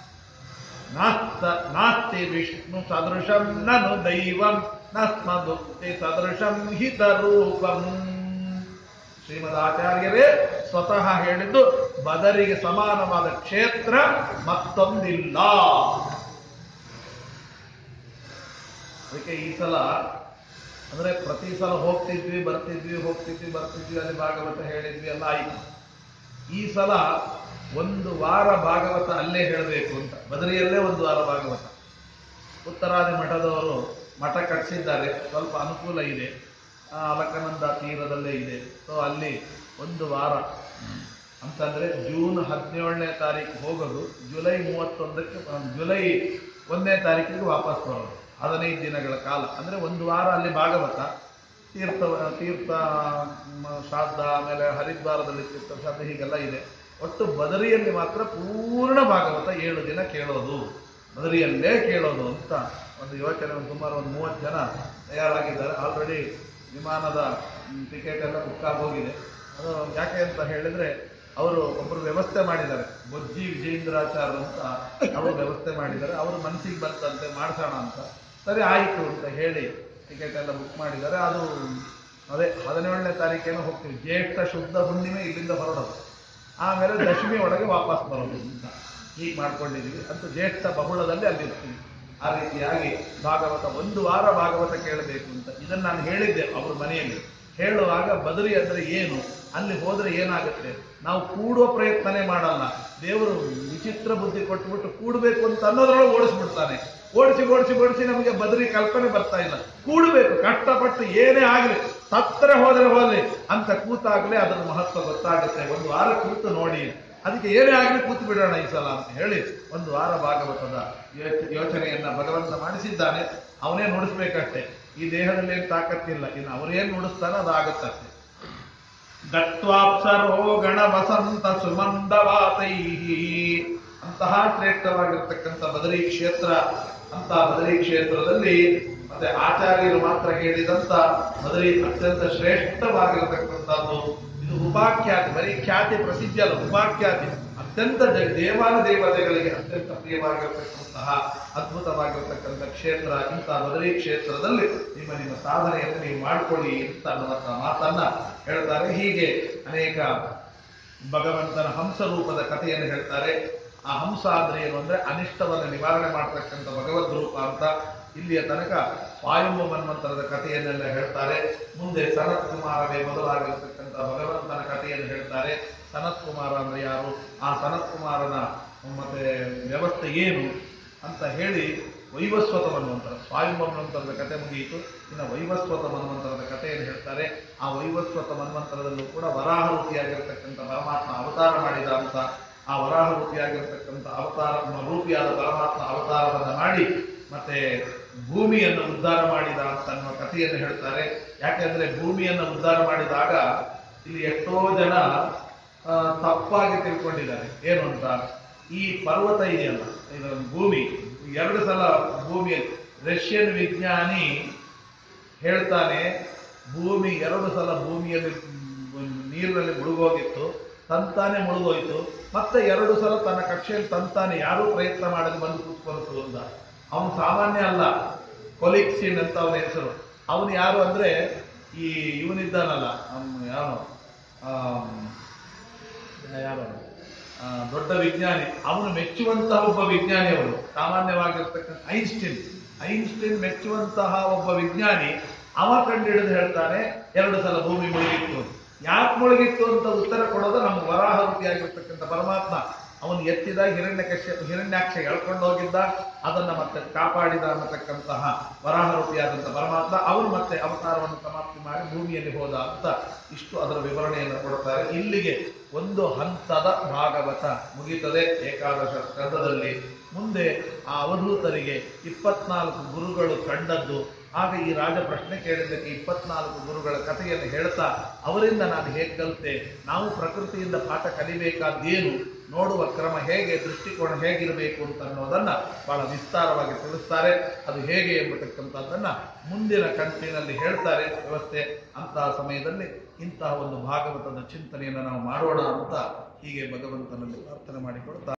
ನಾಸ್ತ ನಾಸ್ತಿ ವಿಷ್ಣು ಸದೃಶಂ ನನು ದೈವಂ ನಸ್ಮದುಕ್ತಿ ಸದೃಶಂ ಹಿತರೂಪಂ ಶ್ರೀಮದ್ ಆಚಾರ್ಯರೇ ಸ್ವತಃ ಹೇಳಿದ್ದು ಬದರಿಗೆ ಸಮಾನವಾದ ಕ್ಷೇತ್ರ ಮತ್ತೊಂದಿಲ್ಲ ಅದಕ್ಕೆ ಈ ಸಲ ಅಂದ್ರೆ ಪ್ರತಿ ಸಲ ಹೋಗ್ತಿದ್ವಿ ಬರ್ತಿದ್ವಿ ಹೋಗ್ತಿದ್ವಿ ಬರ್ತಿದ್ವಿ ಅಲ್ಲಿ ಭಾಗವತ ಹೇಳಿದ್ವಿ ಎಲ್ಲ ಆಯ್ತು ಈ ಸಲ ಒಂದು ವಾರ ಭಾಗವತ ಅಲ್ಲೇ ಹೇಳಬೇಕು ಅಂತ ಬದರಿಯಲ್ಲೇ ಒಂದು ವಾರ ಭಾಗವತ ಉತ್ತರಾದಿ ಮಠದವರು ಮಠ ಕಟ್ಟಿಸಿದ್ದಾರೆ ಸ್ವಲ್ಪ ಅನುಕೂಲ ಇದೆ ಆ, ಅಲಕನಂದ ತೀರದಲ್ಲೇ ಇದೆ ಸೊ ಅಲ್ಲಿ ಒಂದು ವಾರ ಅಂತಂದ್ರೆ ಜೂನ್ ಹದಿನೇಳನೇ ತಾರೀಕು ಹೋಗೋದು ಜುಲೈ ಮೂವತ್ತೊಂದಕ್ಕೆ ಆ, ಜುಲೈ ಒಂದನೇ ತಾರೀಕಿಗೆ ವಾಪಸ್ ಬರೋದು ಹದಿನೈದು ದಿನಗಳ ಕಾಲ ಅಂದ್ರೆ ಒಂದು ವಾರ ಅಲ್ಲಿ ಭಾಗವತ ತೀರ್ಥ ತೀರ್ಥ ಮ, ಶ್ರಾದ್ದ ಆಮೇಲೆ ಹರಿದ್ವಾರದಲ್ಲಿ ತೀರ್ಥ ಶ್ರಾದ್ದ ಹೀಗೆಲ್ಲ ಇದೆ ಒಟ್ಟು ಬದರಿಯಲ್ಲಿ ಮಾತ್ರ ಪೂರ್ಣ ಭಾಗವತ ಏಳು ದಿನ ಕೇಳೋದು ಬದರಿಯಲ್ಲೇ ಕೇಳೋದು ಅಂತ ಒಂದು ಯೋಚನೆ ಒಂದು ಸುಮಾರು ಒಂದು ಮೂವತ್ತು ಜನ ತಯಾರಾಗಿದ್ದಾರೆ ಆಲ್ರೆಡಿ ವಿಮಾನದ ಟಿಕೆಟ್ ಎಲ್ಲ ಬುಕ್ ಆಗೋಗಿದೆ ಅದು ಯಾಕೆ ಅಂತ ಹೇಳಿದ್ರೆ ಅವರು ಒಬ್ಬರು ವ್ಯವಸ್ಥೆ ಮಾಡಿದ್ದಾರೆ ಬೊಜ್ಜಿ ವಿಜೇಂದ್ರಾಚಾರ್ಯ ಅಂತ ಅವರು ವ್ಯವಸ್ಥೆ ಮಾಡಿದ್ದಾರೆ ಅವರು ಮನಸ್ಸಿಗೆ ಬಂತಂತೆ ಮಾಡ್ಸೋಣ ಅಂತ ಸರಿ ಆಯಿತು ಅಂತ ಹೇಳಿ ಟಿಕೆಟ್ ಎಲ್ಲ ಬುಕ್ ಮಾಡಿದ್ದಾರೆ ಅದು ಅದೇ ಹದಿನೇಳನೇ ತಾರೀಕೇನೋ ಹೋಗ್ತೀವಿ ಜ್ಯೇಷ್ಠ ಶುದ್ಧ ಹುಣ್ಣಿಮೆ ಇಲ್ಲಿಂದ ಹೊರಡೋದು ಆಮೇಲೆ ದಶಮಿ ಒಳಗೆ ವಾಪಸ್ ಬರೋದು ಅಂತ ಹೀಗೆ ಮಾಡ್ಕೊಂಡಿದ್ದೀವಿ ಅಂತ ಜ್ಯೇಷ್ಠ ಬಹುಳದಲ್ಲಿ ಅಲ್ಲಿರ್ತೀವಿ ಆ ರೀತಿಯಾಗಿ ಭಾಗವತ ಒಂದು ವಾರ ಭಾಗವತ ಕೇಳಬೇಕು ಅಂತ ಇದನ್ನು ನಾನು ಹೇಳಿದ್ದೆ ಅವ್ರ ಮನೆಯಲ್ಲಿ ಹೇಳುವಾಗ ಬದರಿ ಅಂದ್ರೆ ಏನು ಅಲ್ಲಿ ಹೋದ್ರೆ ಏನಾಗುತ್ತೆ ನಾವು ಕೂಡುವ ಪ್ರಯತ್ನನೇ ಮಾಡಲ್ಲ ದೇವರು ವಿಚಿತ್ರ ಬುದ್ಧಿ ಕೊಟ್ಬಿಟ್ಟು ಕೂಡಬೇಕು ಅಂತ ಅನ್ನೋದ್ರೊಳಗೆ ಓಡಿಸ್ಬಿಡ್ತಾನೆ ಓಡಿಸಿ ಓಡಿಸಿ ಓಡಿಸಿ ನಮಗೆ ಬದರಿ ಕಲ್ಪನೆ ಬರ್ತಾ ಇಲ್ಲ ಕೂಡಬೇಕು ಕಷ್ಟಪಟ್ಟು ಏನೇ ಆಗಲಿ ಸತ್ತರೆ ಹೋದ್ರೆ ಹೋಗ್ಲಿ ಅಂತ ಕೂತಾಗ್ಲೇ ಅದರ ಮಹತ್ವ ಗೊತ್ತಾಗುತ್ತೆ ಒಂದು ವಾರ ಕೂತು ನೋಡಿ ಅದಕ್ಕೆ ಏನೇ ಆಗಲಿ ಕೂತು ಬಿಡೋಣ ಈ ಸಲ ಅಂತ ಹೇಳಿ ಒಂದು ವಾರ ಭಾಗವತದ ಯೋಚ- ಯೋಚನೆಯನ್ನ ಭಗವಂತ ಮಾಡಿಸಿದ್ದಾನೆ ಅವನೇ ನುಡಿಸ್ಬೇಕಷ್ಟೇ ಈ ದೇಹದಲ್ಲಿ ಏನು ತಾಕತ್ತಿಲ್ಲ ಇನ್ನು ಅವರೇನ್ ನುಡಿಸ್ತಾನೆ ಅದಾಗತ್ತಷ್ಟೇ ಗತ್ವಾಪ್ಸರೋ ಗಣ ವಸಂತ ಸುಮಂದವಾತೈ ಅಂತಹ ಶ್ರೇಷ್ಠವಾಗಿರ್ತಕ್ಕಂಥ ಬದರಿ ಕ್ಷೇತ್ರ ಅಂತ ಬದರಿ ಕ್ಷೇತ್ರದಲ್ಲಿ ಮತ್ತೆ ಆಚಾರ್ಯರು ಮಾತ್ರ ಹೇಳಿದಂತ ಬದರಿ ಅತ್ಯಂತ ಶ್ರೇಷ್ಠವಾಗಿರತಕ್ಕಂಥದ್ದು ಇದು ಉಪಾಖ್ಯಾತಿ ಬರೀ ಖ್ಯಾತಿ ಪ್ರಸಿದ್ಧಿ ಅಲ್ಲ ಉಪಾಖ್ಯಾತಿ ಅತ್ಯಂತ ಜ- ದೇವಾನ ದೇವತೆಗಳಿಗೆ ಅತ್ಯಂತ ಪ್ರಿಯವಾಗಿರತಕ್ಕಂತಹ ಅದ್ಭುತವಾಗಿರತಕ್ಕಂಥ ಕ್ಷೇತ್ರ ಇಂಥ ಬದರಿ ಕ್ಷೇತ್ರದಲ್ಲಿ ನಿಮ್ಮ ನಿಮ್ಮ ಸಾಧನೆಯನ್ನು ನೀವು ಮಾಡಿಕೊಳ್ಳಿ ಅಂತ ಅನ್ನುವಂಥ ಮಾತನ್ನ ಹೇಳ್ತಾರೆ ಹೀಗೆ ಅನೇಕ ಭಗವಂತನ ಹಂಸ ರೂಪದ ಕಥೆಯನ್ನು ಹೇಳ್ತಾರೆ ಆ ಹಂಸ ಅಂದ್ರೆ ಏನು ಅಂದ್ರೆ ಅನಿಷ್ಟವನ್ನು ನಿವಾರಣೆ ಮಾಡತಕ್ಕಂಥ ಭಗವದ್ ರೂಪ ಅಂತ ಇಲ್ಲಿಯ ತನಕ ವಾಯುಂಬ ಮನ್ವಂತರದ ಕಥೆಯನ್ನೆಲ್ಲ ಹೇಳ್ತಾರೆ ಮುಂದೆ ಸನತ್ ಕುಮಾರವೇ ಮೊದಲಾಗಿರತಕ್ಕಂಥ ಭಗವಂತನ ಕಥೆಯನ್ನು ಹೇಳ್ತಾರೆ ಸನತ್ ಕುಮಾರ ಅಂದ್ರೆ ಯಾರು ಆ ಸನತ್ ಕುಮಾರನ ಮತ್ತೆ ವ್ಯವಸ್ಥೆ ಏನು ಅಂತ ಹೇಳಿ ವೈವಸ್ವತ ಮನ್ವಂತರ ಸ್ವಾಯಂಭವ ಮನ್ವಂತರದ ಕತೆ ಮುಗಿಯಿತು ಇನ್ನು ವೈವಸ್ವತ ಮನ್ವಂತರದ ಕಥೆಯನ್ನು ಹೇಳ್ತಾರೆ ಆ ವೈವಸ್ವತ ಮನ್ವಂತರದಲ್ಲೂ ಕೂಡ ವರಾಹ ರೂಪಿಯಾಗಿರ್ತಕ್ಕಂಥ ಪರಮಾತ್ಮ ಅವತಾರ ಮಾಡಿದ ಅಂತ ಆ ವರಾಹ ರೂಪಿಯಾಗಿರ್ತಕ್ಕಂಥ ಅವತಾರ ರೂಪಿಯಾದ ಪರಮಾತ್ಮ ಅವತಾರವನ್ನು ಮಾಡಿ ಮತ್ತೆ ಭೂಮಿಯನ್ನು ಉದ್ಧಾರ ಮಾಡಿದ ಅಂತ ಅನ್ನುವ ಕಥೆಯನ್ನು ಹೇಳ್ತಾರೆ ಯಾಕೆಂದ್ರೆ ಭೂಮಿಯನ್ನು ಉದ್ಧಾರ ಮಾಡಿದಾಗ ಇಲ್ಲಿ ಎಷ್ಟೋ ಜನ ಆ, ತಪ್ಪಾಗಿ ತಿಳ್ಕೊಂಡಿದ್ದಾರೆ ಏನು ಅಂತ ಈ ಪರ್ವತ ಇದೆಯಲ್ಲ ಇದು ಭೂಮಿ ಎರಡು ಸಲ ಭೂಮಿಯಲ್ಲಿ ರಷ್ಯನ್ ವಿಜ್ಞಾನಿ ಹೇಳ್ತಾನೆ ಭೂಮಿ ಎರಡು ಸಲ ಭೂಮಿಯಲ್ಲಿ ಮ್, ನೀರಿನಲ್ಲಿ ಮುಳುಗೋಗಿತ್ತು ತಂತಾನೆ ಮುಳುಗೋಯ್ತು ಮತ್ತೆ ಎರಡು ಸಲ ತನ್ನ ಕಕ್ಷೆಯಲ್ಲಿ ತಂತಾನೆ ಯಾರೂ ಪ್ರಯತ್ನ ಮಾಡದೆ ಬಂದು ಕೂತ್ಕೊಳ್ತು ಅಂತ ಅವನು ಸಾಮಾನ್ಯ ಅಲ್ಲ ಕೊಲಿಕ್ಸಿನ್ ಅಂತ ಅವನ ಹೆಸರು ಅವನು ಯಾರು ಅಂದ್ರೆ ಈ ಇವನಿದ್ದಾನಲ್ಲ ಅವ್ನು ಯಾರು ಆಮ್, ಯಾರು ಅವ್ನು? ಆ, ದೊಡ್ಡ ವಿಜ್ಞಾನಿ ಅವನು ಮೆಚ್ಚುವಂತಹ ಒಬ್ಬ ವಿಜ್ಞಾನಿ ಅವರು ಸಾಮಾನ್ಯವಾಗಿರ್ತಕ್ಕಂಥ ಐನ್ಸ್ಟೀನ್ ಐನ್ಸ್ಟೀನ್ ಮೆಚ್ಚುವಂತಹ ಒಬ್ಬ ವಿಜ್ಞಾನಿ ಅವ ಕಂಡಿಡಿದು ಹೇಳ್ತಾನೆ ಎರಡು ಸಲ ಭೂಮಿ ಮುಳುಗಿತ್ತು ಯಾಕೆ ಮುಳುಗಿತ್ತು ಅಂತ ಉತ್ತರ ಕೊಡೋದು ನಮ್ಮ ವರಾಹ ರೂಪಿಯಾಗಿರ್ತಕ್ಕಂಥ ಪರಮಾತ್ಮ ಅವನು ಎತ್ತಿದ ಹಿರಣ್ಯ ಕಶ್ಯ ಹಿರಣ್ಯಾಕ್ಷ ಎಳ್ಕೊಂಡು ಹೋಗಿದ್ದ ಅದನ್ನ ಮತ್ತೆ ಕಾಪಾಡಿದ ಅನ್ನತಕ್ಕಂತಹ ವರಾಹ ರೂಪಿಯಾದಂಥ ಪರಮಾತ್ಮ ಅವನು ಮತ್ತೆ ಅವತಾರವನ್ನು ಸಮಾಪ್ತಿ ಮಾಡಿ ಭೂಮಿಯಲ್ಲಿ ಹೋದ ಅಂತ ಇಷ್ಟು ಅದರ ವಿವರಣೆಯನ್ನು ಕೊಡ್ತಾರೆ ಇಲ್ಲಿಗೆ ಒಂದು ಹಂತದ ಭಾಗವತ ಮುಗೀತದೆ ಏಕಾದಶ ಸ್ಕಂದದಲ್ಲಿ ಮುಂದೆ ಆ ಅವಧೂತರಿಗೆ ಇಪ್ಪತ್ನಾಲ್ಕು ಗುರುಗಳು ಕಂಡದ್ದು ಆಗ ಈ ರಾಜ ಪ್ರಶ್ನೆ ಕೇಳಿದ್ದಕ್ಕೆ ಇಪ್ಪತ್ನಾಲ್ಕು ಗುರುಗಳ ಕಥೆಯನ್ನು ಹೇಳ್ತಾ ಅವರಿಂದ ನಾನು ಹೇಗೆ ಕಲಿತೆ ನಾವು ಪ್ರಕೃತಿಯಿಂದ ಪಾಠ ಕಲಿಬೇಕಾದ್ದೇನು ನೋಡುವ ಕ್ರಮ ಹೇಗೆ ದೃಷ್ಟಿಕೋನ ಹೇಗಿರಬೇಕು ಅಂತ ಅನ್ನೋದನ್ನ ಬಹಳ ವಿಸ್ತಾರವಾಗಿ ತಿಳಿಸ್ತಾರೆ ಅದು ಹೇಗೆ ಎಂಬತಕ್ಕಂಥದ್ದನ್ನ ಮುಂದಿನ ಕಂಟಿನಲ್ಲಿ ಹೇಳ್ತಾರೆ ವ್ಯವಸ್ಥೆ ಅಂತಹ ಸಮಯದಲ್ಲಿ ಇಂತಹ ಒಂದು ಭಾಗವತದ ಚಿಂತನೆಯನ್ನು ನಾವು ಮಾಡೋಣ ಅಂತ ಹೀಗೆ ಭಗವಂತನಲ್ಲಿ ಪ್ರಾರ್ಥನೆ ಮಾಡಿಕೊಡ್ತಾ